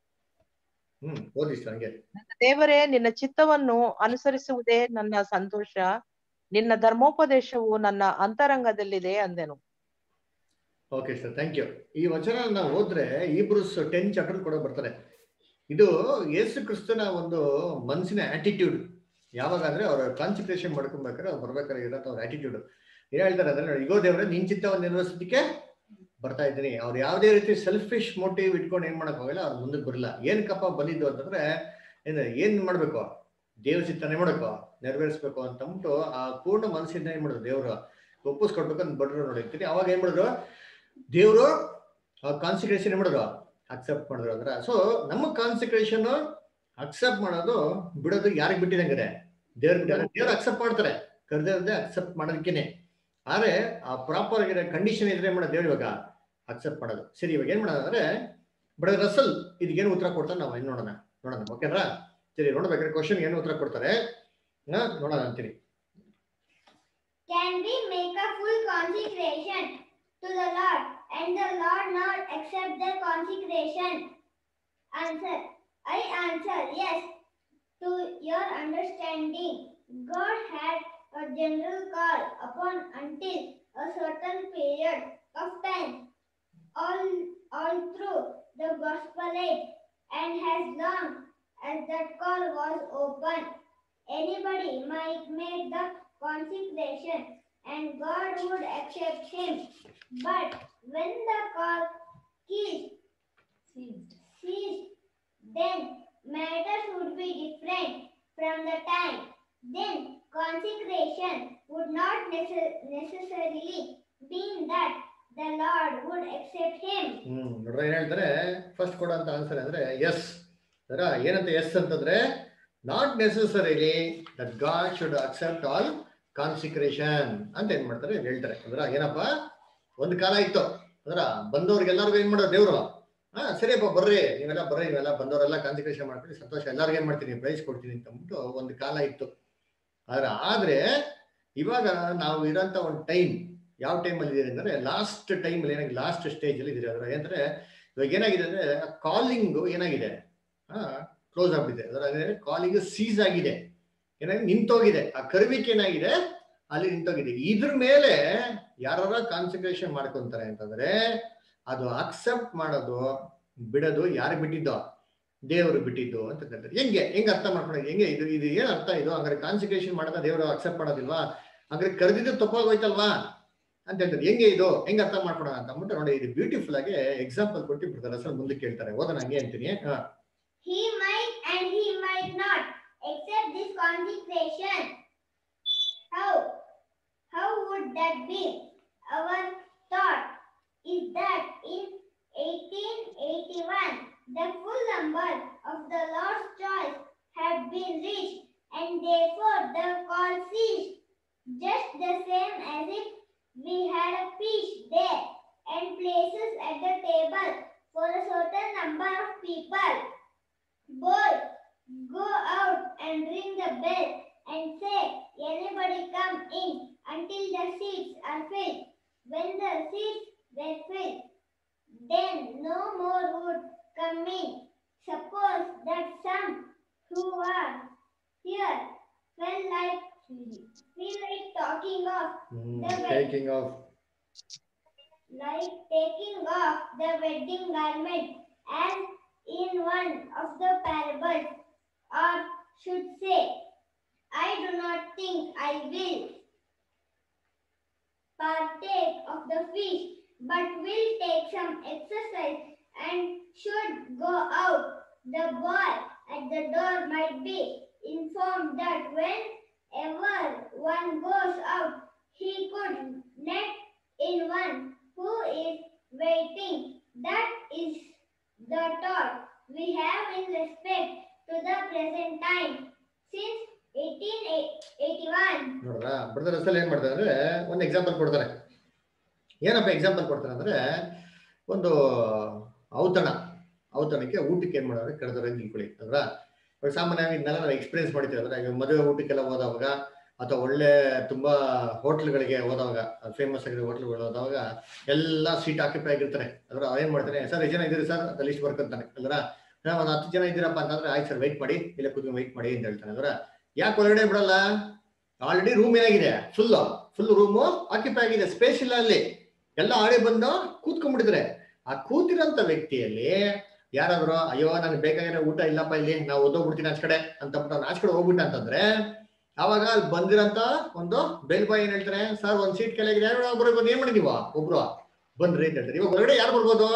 ಹ್ಮ್ ಓದಿ ಇಷ್ಟ ಹಂಗೆ ದೇವರೇ ನಿನ್ನ ಚಿತ್ತವನ್ನು ಅನುಸರಿಸುವುದೇ ನನ್ನ ಸಂತೋಷ ನಿನ್ನ ಧರ್ಮೋಪದೇಶವು ನನ್ನ ಅಂತರಂಗದಲ್ಲಿದೆ ಅಂದೆನು ಓಕೆ ಸರ್ ಥ್ಯಾಂಕ್ ಯು ಈ ವಚನ ನಾವು ಓದ್ರೆ ಈಬ್ರೂಸ್ ಟೆನ್ ಚಾಪ್ಟರ್ ಕೂಡ ಬರ್ತಾರೆ ಇದು ಯೇಸು ಕ್ರಿಸ್ತನ ಒಂದು ಮನಸ್ಸಿನ ಆಟಿಟ್ಯೂಡ್ ಯಾವಾಗ ಅಂದ್ರೆ ಅವ್ರ ಕಾನ್ಸಂಟ್ರೇಷನ್ ಮಾಡ್ಕೊಬೇಕಾದ್ರೆ ಅವ್ರು ಬರ್ಬೇಕಾದ್ರೆ ಇರೋಂಥ ಅವ್ರ ಆಟಿಟ್ಯೂಡ್ ಏನ್ ಹೇಳ್ತಾರೆ ಅಂದ್ರೆ ನೋಡಿ, ಇಗೋ ದೇವ್ರೆ ನಿನ್ ಚಿತ್ತವನ್ನು ನಿರ್ವಹಿಸೋದಕ್ಕೆ ಬರ್ತಾ ಇದ್ದೀನಿ ಅವ್ರು ಯಾವುದೇ ರೀತಿ ಸೆಲ್ಫಿಶ್ ಮೋಟಿವ್ ಇಟ್ಕೊಂಡು ಏನ್ ಮಾಡಕ್ ಹೋಗಲ್ಲ ಅವ್ರು ಮುಂದಕ್ಕೆ ಬರಲ್ಲ ಏನಕ್ಕಪ್ಪ ಬಂದಿದ್ದು ಅಂತಂದ್ರೆ ಏನ್ ಏನ್ ಮಾಡ್ಬೇಕು ದೇವ್ರ ಚಿತ್ತನೆ ಮಾಡಬೇಕು ನೆರವೇರಿಸ್ಬೇಕು ಅಂತ ಅಂದ್ಬಿಟ್ಟು ಆ ಪೂರ್ಣ ಮನಸ್ಸಿಂದ ಏನ್ ಮಾಡಿದ್ರು ದೇವ್ರು ಒಪ್ಪಿಸ್ಕೊಡ್ಬೇಕು ಅಂತ ಬಡ್ರು ನೋಡಿರ್ತೀನಿ ಅವಾಗ ಏನ್ ಮಾಡಿದ್ರು ದೇವರು ಆ ಕಾನ್ಸಿಕ್ರೇಷನ್ ಏನ್ ಮಾಡಿದ್ರು ಅಕ್ಸೆಪ್ಟ್ ಮಾಡಿದ್ರು ಅಂದ್ರೆ ಸೊ ನಮ್ಮ ಕಾನ್ಸಿಕ್ರೇಷನ್ ಅಕ್ಸೆಪ್ಟ್ ಮಾಡೋದು ಬಿಡೋದು ಯಾರಿಗೆ ಬಿಟ್ಟಿದಂಗಿದೆ ದೇವ್ರ ದೇವ್ರು ಅಕ್ಸೆಪ್ಟ್ ಮಾಡ್ತಾರೆ ಕರೆದೇ ಅಕ್ಸೆಪ್ಟ್ ಮಾಡೋದಕ್ಕೇನೆ ಆದ್ರೆ ಆ ಪ್ರಾಪರ್ ಆಗಿರೋ ಕಂಡೀಷನ್ ಇದ್ರೆ ಏನ್ ಮಾಡೋದು ದೇವ್ರು ಇವಾಗ ಅಕ್ಸೆಪ್ಟ್ ಮಾಡೋದು ಸರಿ ಇವಾಗ ಏನ್ ಮಾಡೋದು ಅಂದ್ರೆ ಬಡ ರಸಲ್ ಇದಕ್ಕೇನು ಉತ್ತರ ಕೊಡ್ತಾರೆ ನಾವು ಏನ್ ನೋಡೋಣ ನೋಡೋಣ ಓಕೆನಾ ಸರಿ ನೋಡ್ಬೇಕಾದ್ರೆ ಕ್ವಶನ್ ಏನು ಉತ್ತರ ಕೊಡ್ತಾರೆ ಹಾ, ನೋಡೋಣ ಅಂತೀನಿ Can we make a full consecration to the Lord and the Lord not accept the consecration? Answer. I answer yes. To your understanding, God had a general call upon until a certain period of time all, all through the gospel age and as long as that call was open, anybody might make the consecration and God would accept him. But when the call ceased, ceased, then matters would be different from the time. Then consecration would not necess- necessarily mean that the Lord would accept him. ಹ್ಮ್ ನೋಡ್ರ ಏನ್ ಹೇಳ್ತಾರೆ first ಕೊಡೋಂತ answer ಅಂದ್ರೆ yes ಅದರ ಏನಂತ yes ಅಂತಂದ್ರೆ not necessarily that God should accept all consecration ಅಂತ ಏನ್ ಮಾಡ್ತಾರೆ ಇಲ್ಲಿ ಹೇಳ್ತಾರೆ ಅಂದ್ರ ಏನಪ್ಪ ಒಂದ್ ಕಾಲ ಇತ್ತು ಅಂದ್ರ ಬಂದವ್ರಿಗೆಲ್ಲರಿಗೂ ಏನ್ ಮಾಡೋದು ದೇವ್ರು ಹಾ ಸರಿಯಪ್ಪ ಬರ್ರಿ ನೀವೆಲ್ಲ ಬರ್ರಿ ನೀವೆಲ್ಲ ಬಂದವರೆಲ್ಲ ಕಾನ್ಸಿಕ್ರೇಷನ್ ಮಾಡ್ತೀನಿ ಸಂತೋಷ ಎಲ್ಲರಿಗೂ ಏನ್ ಮಾಡ್ತೀನಿ ಪ್ರೈಸ್ ಕೊಡ್ತೀನಿ ಅಂತ ಅಂದ್ಬಿಟ್ಟು ಒಂದು ಕಾಲ ಇತ್ತು ಆದ್ರೆ ಆದ್ರೆ ಇವಾಗ ನಾವು ಇರೋಂಥ ಒಂದು ಟೈಮ್ ಯಾವ ಟೈಮಲ್ಲಿ ಇದೆ ಅಂದ್ರೆ ಲಾಸ್ಟ್ ಟೈಮಲ್ಲಿ ಏನಾಗಿದೆ ಲಾಸ್ಟ್ ಸ್ಟೇಜ್ ಅಲ್ಲಿ ಇದೆ ಅಂದ್ರೆ ಏನಂದ್ರೆ ಇವಾಗ ಏನಾಗಿದೆ ಅಂದ್ರೆ ಕಾಲಿಂಗ್ ಏನಾಗಿದೆ ಕ್ಲೋಸ್ ಆಗ್ಬಿಟ್ಟಿದೆ ಅದರ ಕಾಲಿಂಗ್ ಸೀಸ್ ಆಗಿದೆ ಏನಾಗಿ ನಿಂತೋಗಿದೆ ಆ ಕರುವಿಕೆ ಏನಾಗಿದೆ ಅಲ್ಲಿ ನಿಂತೋಗಿದೆ ಇದ್ರ ಮೇಲೆ ಯಾರ ಕಾನ್ಸಂಟ್ರೇಷನ್ ಮಾಡ್ಕೊಂತಾರೆ ಅಂತಂದ್ರೆ ಅದು ಅಕ್ಸೆಪ್ಟ್ ಮಾಡೋದು ಬಿಡೋದು ಯಾರು ಬಿಟ್ಟಿದ್ದೋ ದೇವರು ಬಿಟ್ಟಿದ್ದು ಅಂತ ಹೇಳ್ತಾರೆ ಹೆಂಗೆ ಹೆಂಗೆ ಅರ್ಥ ಮಾಡ್ಕೊಂಡು ಹೆಂಗೆ ಇದು ಇದು ಏನ್ ಅರ್ಥ ಇದು ಹಂಗಾರೆ ಕಾನ್ಸಂಟ್ರೇಷನ್ ಮಾಡೋದ ದೇವರು ಅಕ್ಸೆಪ್ಟ್ ಮಾಡೋದಿಲ್ವಾ ಹಂಗಾರೆ ಕರೆದಿದ್ದು ತಪ್ಪಾಗೋಯ್ತಲ್ವಾ ಅಂತ ಹೇಳ್ತಾರೆ ಹೆಂಗೆ ಇದು ಹೆಂಗೆ ಅರ್ಥ ಮಾಡ್ಕೊಳೋಣ ಅಂತ ಅಂದ್ಬಿಟ್ಟು ನೋಡಿ ಇದು ಬ್ಯೂಟಿಫುಲ್ ಆಗಿ ಎಕ್ಸಾಂಪಲ್ ಕೊಟ್ಟು ಬಿಡ್ತಾರೆ ಅಸಲ್ ಮುಂದಕ್ಕೆ ಕೇಳ್ತಾರೆ ಓದೋಣ ಹಂಗೆ ಅಂತೀನಿ ಹಾ He might and he might not accept this consecration. How? How would that be? Our thought is that in 1881, the full number of the Lord's choice had been reached and therefore the call ceased. Just the same as if we had a fish there and places at the table for a certain number of people. Boy, go out and ring the bell and say, anybody come in until the seats are filled. When the seats were filled, then no more would come in. Suppose that some who are here felt like feel like talking of the wed- taking off like taking off the wedding garment as in one of the parables, or should say, I do not think I will partake of the feast, but will take some exercise and should go out. The boy at the door might be informed that whenever one goes out, he could net in one who is waiting. That is the thought we have in respect to the present time. Since 1881, ನೋಡ್ರ brother ಅಸಲ್ ಏನ್ ಮಾಡ್ತಾರೆ ಅಂದ್ರೆ ಒಂದು example ಕೊಡ್ತಾರೆ ಏನಪ್ಪ example ಕೊಡ್ತಾರೆ ಅಂದ್ರೆ ಒಂದು ಔತಣ ಔತಣಕ್ಕೆ ಊಟಕ್ಕೆ ಏನ್ ಮಾಡೋದ್ರೆ ಕರೆದ್ರೆ ನಿಂತ್ಕೊಳ್ಳಿ ಅಲ್ವಾ ಇವಾಗ ಸಾಮಾನ್ಯವಾಗಿ ಇದನ್ನೆಲ್ಲ ನಾವು ಎಕ್ಸ್ಪೀರಿಯನ್ಸ್ ಮಾಡ್ತೀವಿ ಅಂದ್ರೆ ಈಗ ಮದುವೆ ಊಟಕ್ಕೆಲ್ಲ ಹೋದವಾಗ ಅಥವಾ ಒಳ್ಳೆ ತುಂಬಾ ಹೋಟ್ಲ್ಗಳಿಗೆ ಹೋದವಾಗ ಫೇಮಸ್ ಆಗಿರೋ ಹೋಟ್ಲ್ಗಳು ಹೋದವಾಗ ಎಲ್ಲ ಸೀಟ್ ಆಕ್ಯುಪೈ ಆಗಿರ್ತಾರೆ ಅದ್ರ ಏನ್ ಮಾಡ್ತಾನೆ ಸರ್ ಎಷ್ಟು ಜನ ಇದ್ದೀರಿ ಸರ್ ಅಂತ ಲಿಸ್ಟ್ ಬರ್ಕೊಂತಾನೆ ಅಲ್ರ ಒಂದು ಹತ್ತು ಜನ ಇದ್ದೀರಪ್ಪ ಅಂತಂದ್ರೆ ಆಯ್ತು ಸರ್ ವೆಯ್ಟ್ ಮಾಡಿ ಇಲ್ಲ ಕೂತ್ಕೊಂಡು ವೆಯ್ಟ್ ಮಾಡಿ ಅಂತ ಹೇಳ್ತಾನೆ ಅಲ್ರ ಯಾಕೆ ಒಳಗಡೆ ಬಿಡಲ್ಲ ಆಲ್ರೆಡಿ ರೂಮ್ ಏನಾಗಿದೆ ಫುಲ್ ಫುಲ್ ರೂಮು ಆಕ್ಯುಪೈ ಆಗಿದೆ ಸ್ಪೇಸ್ ಇಲ್ಲ ಅಲ್ಲಿ ಎಲ್ಲ ಆಡಿ ಬಂದು ಕೂತ್ಕೊಂಡ್ಬಿಟ್ಟಿದ್ರೆ ಆ ಕೂತಿರೋಂಥ ವ್ಯಕ್ತಿಯಲ್ಲಿ ಯಾರಾದ್ರು ಅಯ್ಯೋ ನನಗೆ ಬೇಕಾಗಿರೋ ಊಟ ಇಲ್ಲಪ್ಪ ಇಲ್ಲಿ ನಾವು ಓದೋಗ್ಬಿಡ್ತೀನಿ ಆಚ ಕಡೆ ಅಂತ ಬಿಟ್ಟು ಆಚ ಕಡೆ ಹೋಗ್ಬಿಟ್ಟ ಅಂತಂದ್ರೆ ಅವಾಗ ಅಲ್ಲಿ ಬಂದಿರೋಂಥ ಒಂದು ಬೆಲ್ ಬಾಯ್ ಏನ್ ಹೇಳ್ತಾರೆ ಸರ್ ಒಂದ್ ಸೀಟ್ ಕೆಳಗಿದೆ ಒಬ್ರು ಬಂದು ಏನ್ ಮಾಡಿದೀವ ಒಬ್ರು ಬಂದ್ರಿ ಅಂತ ಹೇಳ್ತಾರೆ ಇವಾಗ ಹೊರಗಡೆ ಯಾರು ಬರ್ಬೋದು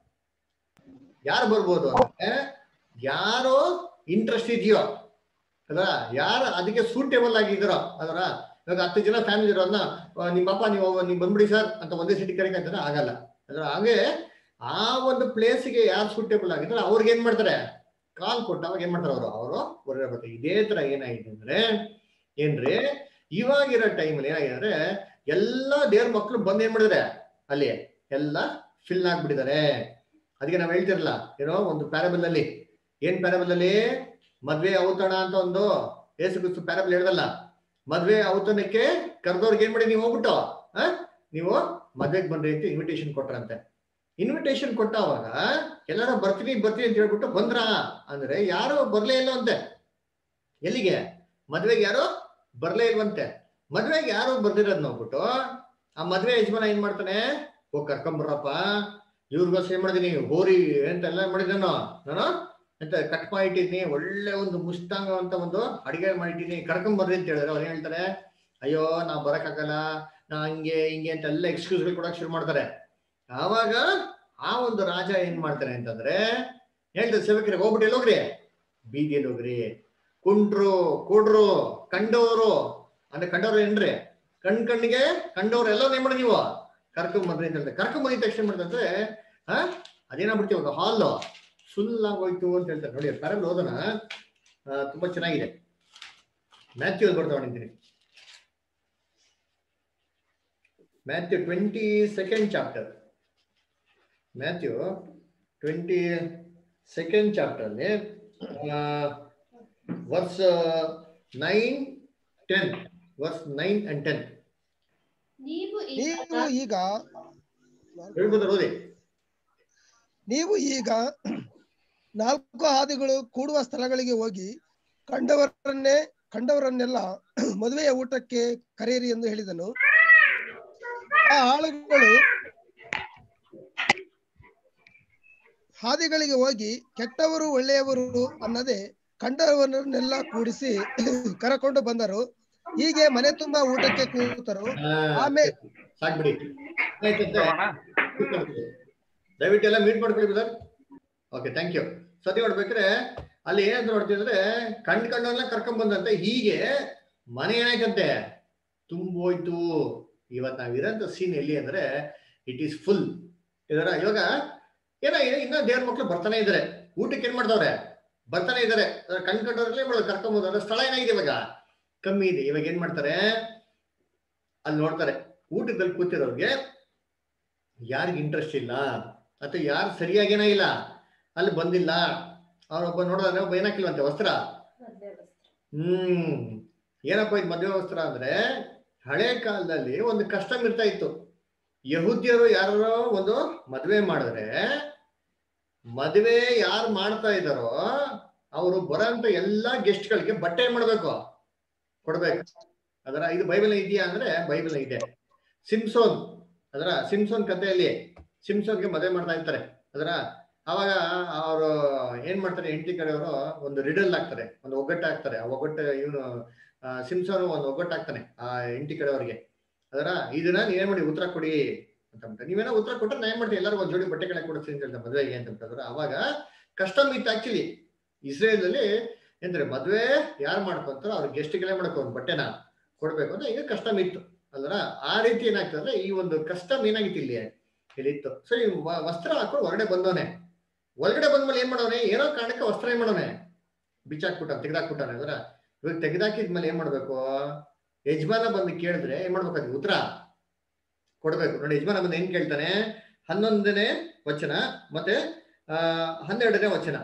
ಯಾರು ಬರ್ಬೋದು ಅಂದ್ರೆ ಯಾರು ಇಂಟ್ರೆಸ್ಟ್ ಇದೆಯೋ ಅಲ್ವಾ ಯಾರು ಅದಕ್ಕೆ ಸೂಟೇಬಲ್ ಆಗಿದ್ದೀರೋ ಅದರ ಇವಾಗ ಹತ್ತು ಜನ ಫ್ಯಾಮಿಲಿ ಇರೋದನ್ನ ನಿಮ್ಮ ಅಪ್ಪ ನೀವು ನೀವು ಬಂದ್ಬಿಡಿ ಸರ್ ಅಂತ ಒಂದೇ ಸಿಟಿ ಕರೆಗೆ ಅಂತಾರೆ ಆಗಲ್ಲ ಅದ್ರ ಹಾಗೆ ಆ ಒಂದು ಪ್ಲೇಸ್ಗೆ ಯಾರು ಸೂಟೇಬಲ್ ಆಗಿದ್ರೆ ಅವ್ರಿಗೆ ಏನ್ ಮಾಡ್ತಾರೆ ಕಾಲ್ ಕೊಟ್ಟು ಅವಾಗ ಏನ್ ಮಾಡ್ತಾರೆ ಅವರು ಅವರು ಹೊರಗಡೆ ಬರ್ತಾರೆ ಇದೇ ತರ ಏನಾಗಿದೆ ಅಂದ್ರೆ ಏನ್ರಿ ಇವಾಗಿರೋ ಟೈಮಲ್ಲಿ ಏನಾಗಿದೆ ಅಂದ್ರೆ ಎಲ್ಲಾ ದೇವ್ರ ಮಕ್ಳು ಬಂದ್ ಏನ್ ಮಾಡಿದ್ರೆ ಅಲ್ಲಿ ಎಲ್ಲ ಫಿಲ್ ಆಗ್ಬಿಟ್ಟಿದ್ದಾರೆ ಅದಕ್ಕೆ ನಾವ್ ಹೇಳ್ತಿರಲ್ಲ ಏನೋ ಒಂದು ಪ್ಯಾರಬಲ್ ಅಲ್ಲಿ ಏನ್ ಪ್ಯಾರಬಲ್ ಅಲ್ಲಿ ಮದ್ವೆ ಔತಣ ಅಂತ ಒಂದು ಏಸು ಕ್ರಿಸ್ತು ಪ್ಯಾರಬಲ್ ಹೇಳ್ದಲ್ಲ ಮದ್ವೆ ಔತಣಕ್ಕೆ ಕರ್ದವ್ರಿಗೆ ಏನ್ ಮಾಡಿ ನೀವು ಹೋಗ್ಬಿಟ್ಟು ಆ ನೀವು ಮದ್ವೆಗೆ ಬನ್ರಿ ಅಂತ ಇನ್ವಿಟೇಷನ್ ಕೊಟ್ರಂತೆ ಇನ್ವಿಟೇಷನ್ ಕೊಟ್ಟಾವಾಗ ಎಲ್ಲರೂ ಬರ್ತೀನಿ ಬರ್ತೀನಿ ಅಂತ ಹೇಳ್ಬಿಟ್ಟು ಬಂದ್ರ ಅಂದ್ರೆ ಯಾರು ಬರ್ಲೇ ಇಲ್ಲ ಅಂತೆ ಎಲ್ಲಿಗೆ ಮದ್ವೆಗೆ ಯಾರು ಬರ್ಲೇ ಇಲ್ವಂತೆ ಮದ್ವೆಗೆ ಯಾರು ಬರ್ದಿರೋದ್ ನೋಡ್ಬಿಟ್ಟು ಆ ಮದ್ವೆ ಯಜಮಾನ ಏನ್ ಮಾಡ್ತಾನೆ ಹೋಗ್ ಕರ್ಕೊಂಬರ್ರಪ್ಪ ಇವ್ರಿಗೋಸ್ಕರ ಏನ್ ಮಾಡಿದೀನಿ ಹೋರಿ ಅಂತ ಎಲ್ಲ ಮಾಡಿದ್ದಾನು ನಾನು ಅಂತ ಕಟ್ ಮಾಡಿಟ್ಟಿದ್ದೀನಿ ಒಳ್ಳೆ ಒಂದು ಮುಷ್ಟಾಂಗ ಅಂತ ಒಂದು ಅಡಿಗೆ ಮಾಡಿಟ್ಟಿದ್ದೀನಿ ಕರ್ಕೊಂಡ್ ಬರ್ರಿ ಅಂತ ಹೇಳಿದ್ರೆ ಅವ್ರು ಏನ್ ಹೇಳ್ತಾರೆ ಅಯ್ಯೋ ನಾ ಬರಕ್ಕಾಗಲ್ಲ ನಾ ಹಂಗೆ ಹಿಂಗೆ ಅಂತ ಎಲ್ಲ ಎಕ್ಸ್ಕ್ಯೂಸ್ಗಳು ಕೊಡಕ್ ಶುರು ಮಾಡ್ತಾರೆ ಆವಾಗ ಆ ಒಂದು ರಾಜ ಏನ್ ಮಾಡ್ತಾನೆ ಅಂತಂದ್ರೆ ಹೇಳ್ತಾರೆ ಸೇವಕರಿಗೆ ಹೋಗ್ಬಿಟ್ಟು ಎಲ್ಲಿ ಹೋಗ್ರಿ ಬೀದಿಯಲ್ಲಿ ಹೋಗ್ರಿ ಕುಂಡ್ರು ಕೂಡ್ರು ಕಂಡವರು ಅಂದ್ರೆ ಕಂಡವ್ರು ಏನ್ರಿ ಕಣ್ ಕಣ್ಣಿಗೆ ಕಂಡವ್ರು ಎಲ್ಲ ಏನ್ ಮಾಡಿ ನೀವು ಕರ್ಕೊಂಡ್ ಬಂದ್ರಿ ಅಂತ ಹೇಳ್ತಾರೆ ಕರ್ಕೊಂಡ್ ಬಂದಿದ ತಕ್ಷಣ ಮಾಡ್ತಂದ್ರೆ ಹಾ ಅದೇನಾಗ್ಬಿಡ್ತೀವಿ ಇವಾಗ ಹಾಲ್ ಫುಲ್ ಆಗೋಯ್ತು ಅಂತ ಹೇಳ್ತಾರೆ ನೋಡಿ ಪ್ಯಾರಲ್ ಓದೋಣ ಆ, ತುಂಬಾ ಚೆನ್ನಾಗಿದೆ ಮ್ಯಾಥ್ಯೂ ಬರ್ತಾವ ನಿಂತೀನಿ Matthew twenty second chapter Matthew twenty second chapter ಅಲ್ಲಿ verse nine ten verse nine and ten ನೀವು ನೀವು ಈಗ ಹೇಳ್ಬೋದು ಓದಿ ನೀವು ಈಗ ನಾಲ್ಕು ಹಾದಿಗಳು ಕೂಡುವ ಸ್ಥಳಗಳಿಗೆ ಹೋಗಿ ಕಂಡವರನ್ನೇ ಕಂಡವರನ್ನೆಲ್ಲ ಮದುವೆಯ ಊಟಕ್ಕೆ ಕರೆಯಿರಿ ಎಂದು ಹೇಳಿದನು ಆ ಆಳುಗಳು ಹಾದಿಗಳಿಗೆ ಹೋಗಿ ಕೆಟ್ಟವರು ಒಳ್ಳೆಯವರು ಅನ್ನದೆ ಕಂಡವರನ್ನೆಲ್ಲ ಕೂಡಿಸಿ ಕರಕೊಂಡು ಬಂದರು ಹೀಗೆ ಮನೆ ತುಂಬಾ ಊಟಕ್ಕೆ ಕೂತರು ಆಮೇಲೆ ಸಾಕ್ಬಿಡಿ ಆಯ್ತಂತೆ ದಯವಿಟ್ಟು ಎಲ್ಲ ಮೀಟ್ ಮಾಡ್ಕೊಳ್ಳಿ ಬ್ರದರ್ ಓಕೆ ಥ್ಯಾಂಕ್ ಯು ಸತಿ ನೋಡ್ಬೇಕ್ರೆ ಅಲ್ಲಿ ಏನಂತ ನೋಡ್ತಿದ್ರೆ ಕಣ್ ಕಣ್ಣೆಲ್ಲ ಕರ್ಕೊಂಡ್ ಬಂದಂತೆ ಹೀಗೆ ಮನೆ ಏನಾಯ್ತಂತೆ ತುಂಬೋಯ್ತು ಇವತ್ ನಾವಿರೋಂಥ ಸೀನ್ ಎಲ್ಲಿ ಅಂದ್ರೆ ಇಟ್ ಈಸ್ ಫುಲ್ ಇದರ ಇವಾಗ ಏನಾಗಿದೆ ಇನ್ನ ದೇವ್ರ ಮಕ್ಳು ಬರ್ತಾನೆ ಇದಾರೆ ಊಟಕ್ಕೆ ಏನ್ ಮಾಡ್ದವ್ರೆ ಬರ್ತಾನೆ ಇದಾರೆ ಕಣ್ ಕಂಡವ್ರಲ್ಲೇ ಮಾಡೋದು ಕರ್ಕೊಂಬೋದು ಅಂದ್ರೆ ಸ್ಥಳ ಏನಾಗಿದೆ ಇವಾಗ ಕಮ್ಮಿ ಇದೆ ಇವಾಗ ಏನ್ ಮಾಡ್ತಾರೆ ಅಲ್ಲಿ ನೋಡ್ತಾರೆ ಊಟದಲ್ಲಿ ಕೂತಿರೋರ್ಗೆ ಯಾರಿಗ ಇಂಟ್ರೆಸ್ಟ್ ಇಲ್ಲ ಅಥವಾ ಯಾರು ಸರಿಯಾಗೇನ ಇಲ್ಲ ಅಲ್ಲಿ ಬಂದಿಲ್ಲ ಅವ್ರೊಬ್ಬ ನೋಡಿದ್ರೆ ಒಬ್ಬ ಏನಾಕಿಲ್ವಂತೆ ವಸ್ತ್ರ ಹ್ಮ್ ಏನಪ್ಪ ಇದು ಮದುವೆ ವಸ್ತ್ರ ಅಂದ್ರೆ ಹಳೆ ಕಾಲದಲ್ಲಿ ಒಂದು ಕಷ್ಟಮ್ ಇರ್ತಾ ಇತ್ತು ಯಹೂದ್ಯರು ಯಾರೋ ಒಂದು ಮದುವೆ ಮಾಡಿದ್ರೆ ಮದುವೆ ಯಾರು ಮಾಡ್ತಾ ಇದ್ದಾರೋ ಅವರು ಬರೋಂತ ಎಲ್ಲಾ ಗೆಸ್ಟ್ ಗಳಿಗೆ ಬಟ್ಟೆ ಏನ್ ಮಾಡ್ಬೇಕು ಕೊಡ್ಬೇಕು ಅದರ ಇದು ಬೈಬಲ್ ಇದೆಯಾ ಅಂದ್ರೆ ಬೈಬಲ್ ಇದೆ ಸಿಮ್ಸೋನ್ ಅದರ ಸಿಮ್ಸೋನ್ ಕಥೆಯಲ್ಲಿ ಸಿಮ್ಸೋನ್ಗೆ ಮದುವೆ ಮಾಡ್ತಾ ಇರ್ತಾರೆ ಅದರ ಅವಾಗ ಅವರು ಏನ್ ಮಾಡ್ತಾರೆ ಹೆಂಡತಿ ಕಡೆಯವರು ಒಂದು ರಿಡಲ್ ಹಾಕ್ತಾರೆ ಒಂದು ಒಗ್ಗಟ್ಟು ಹಾಕ್ತಾರೆ ಆ ಒಗ್ಗಟ್ಟು ಇವನು ಸಿಮ್ಸೋನ್ ಒಂದು ಒಗ್ಗಟ್ಟು ಹಾಕ್ತಾನೆ ಆ ಹೆಂಡತಿ ಕಡೆಯವ್ರಿಗೆ ಅದರ ಇದನ್ನ ನೀವೇನ್ ಮಾಡಿ ಉತ್ತರ ಕೊಡಿ ಅಂತ ಅಂತಾರೆ. ನೀವೇನೋ ಉತ್ತರ ಕೊಟ್ರೆ ನಾ ಏನ್ ಮಾಡ್ತೀನಿ ಎಲ್ಲರೂ ಒಂದ್ ಜೋಡಿ ಬಟ್ಟೆಗಳನ್ನ ಕೊಡ್ತೀನಿ ಅಂತ ಹೇಳ್ತಾರೆ ಮದುವೆಗೆ ಅಂತ ಹೇಳ್ತಾರೆ ಅವಾಗ ಕಷ್ಟಮ್ ಇತ್ತು ಆಕ್ಚುಲಿ ಇಸ್ರೇಲ್ ಅಲ್ಲಿ ಅಂದ್ರೆ ಮದುವೆ ಯಾರು ಮಾಡ್ಕೊಂತಾರೋ ಅವ್ರ ಗೆಸ್ಟ್ಗಳೇ ಮಾಡ್ಕೊ ಒಂದು ಬಟ್ಟೆನ ಕೊಡ್ಬೇಕು ಅಂತ ಈಗ ಕಷ್ಟಮ್ ಇತ್ತು ಅಲ್ರ ಆ ರೀತಿ ಏನಾಗ್ತದೆ ಅಂದ್ರೆ ಈ ಒಂದು ಕಷ್ಟಮ್ ಏನಾಗಿತ್ತು ಇಲ್ಲಿ ಇಲ್ಲಿ ಇತ್ತು ಸೊ ಈ ವ- ವಸ್ತ್ರ ಹಾಕೊಂಡು ಹೊರಗಡೆ ಬಂದವನೆ ಒಳಗಡೆ ಬಂದ್ಮೇಲೆ ಏನ್ ಮಾಡೋನೆ ಏನೋ ಕಾರಣಕ್ಕೆ ವಸ್ತ್ರ ಏನ್ ಮಾಡೋನೆ ಬಿಚ್ಚಾಕ್ಬಿಟ್ಟ ತೆಗ್ದಾಕ್ಬಿಟ್ಟಾನೆ ಅದ್ರ ಇವಾಗ ತೆಗ್ದಾಕಿದ್ಮೇಲೆ ಏನ್ ಮಾಡ್ಬೇಕು ಯಜಮಾನ ಬಂದು ಕೇಳಿದ್ರೆ ಏನ್ ಮಾಡ್ಬೇಕು ಉತ್ತರ ಕೊಡ್ಬೇಕು ನೋಡಿ ಯಜಮಾನ ಬಂದು ಏನ್ ಕೇಳ್ತಾನೆ ಹನ್ನೊಂದನೇ ವಚನ ಮತ್ತೆ ಆ ಹನ್ನೆರಡನೇ ವಚನ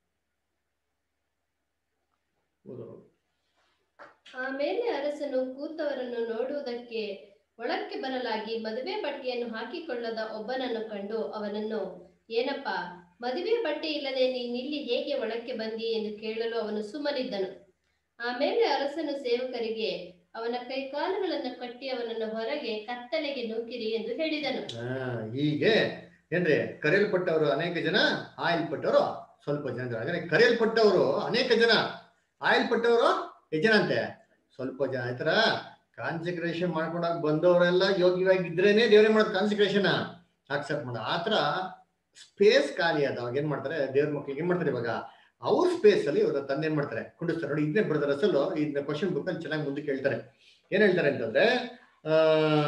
ಓದು. ಆಮೇಲೆ ಅರಸನು ಕೂತವರನ್ನು ನೋಡುವುದಕ್ಕೆ ಒಳಕ್ಕೆ ಬರಲಾಗಿ ಮದುವೆ ಬಟ್ಟೆಯನ್ನು ಹಾಕಿಕೊಳ್ಳದ ಒಬ್ಬನನ್ನು ಕಂಡು ಅವನನ್ನು ಏನಪ್ಪ ಮದುವೆ ಬಟ್ಟೆ ಇಲ್ಲದೆ ನೀನಿಲ್ಲಿ ಹೇಗೆ ಒಳಕ್ಕೆ ಬಂದಿ ಎಂದು ಕೇಳಲು ಅವನು ಸುಮ್ಮನಿದ್ದನು ಆಮೇಲೆ ಅರಸನು ಸೇವಕರಿಗೆ ಅವನ ಕೈಕಾಲುಗಳನ್ನು ಕಟ್ಟಿ ಅವನನ್ನು ಹೊರಗೆ ಕತ್ತಲೆಗೆ ನೂಕಿರಿ ಎಂದು ಹೇಳಿದನು ಆ, ಹೀಗೆ ಏನ್ರಿ ಕರೆಯಲ್ಪಟ್ಟವರು ಅನೇಕ ಜನ ಆಯಲ್ಪಟ್ಟವರು ಸ್ವಲ್ಪ ಜನ ಇದ್ದಾರೆ. ಹಾಗಾದ್ರೆ ಕರೆಯಲ್ಪಟ್ಟವರು ಅನೇಕ ಜನ ಆಯಲ್ಪಟ್ಟವರು ಎಷ್ಟು ಜನ ಅಂತೆ ಸ್ವಲ್ಪ ಜನ ಆಯ್ತರ ಕಾನ್ಸಂಟ್ರೇಷನ್ ಮಾಡ್ಕೊಂಡಾಗ ಬಂದವರೆಲ್ಲ ಯೋಗ್ಯವಾಗಿದ್ರೇನೆ ದೇವ್ರೇ ಮಾಡೋದು ಕಾನ್ಸಂಟ್ರೇಷನ್ ಅಕ್ಸೆಪ್ಟ್ ಮಾಡೋದು ಆತರ ಸ್ಪೇಸ್ ಖಾಲಿ ಅದ ಅವಾಗ ಏನ್ ಮಾಡ್ತಾರೆ ದೇವ್ರ ಮಕ್ಳಿಗೆ ಏನ್ ಮಾಡ್ತಾರೆ ಇವಾಗ ಅವ್ರ ಸ್ಪೇಸ್ ಅಲ್ಲಿ ಇವ್ರ ತಂದೆ ಏನ್ ಮಾಡ್ತಾರೆ ಕುಂಡಿಸ್ತಾರೆ ನೋಡಿ ಇದನ್ನೇ ಬರ್ತಾರೆ ಅಸಲು ಇದನ್ನ ಕ್ವಶನ್ ಬುಕ್ ಅಲ್ಲಿ ಚೆನ್ನಾಗಿ ಮುಂದಕ್ಕೆ ಹೇಳ್ತಾರೆ ಏನ್ ಹೇಳ್ತಾರೆ ಅಂತಂದ್ರೆ ಆ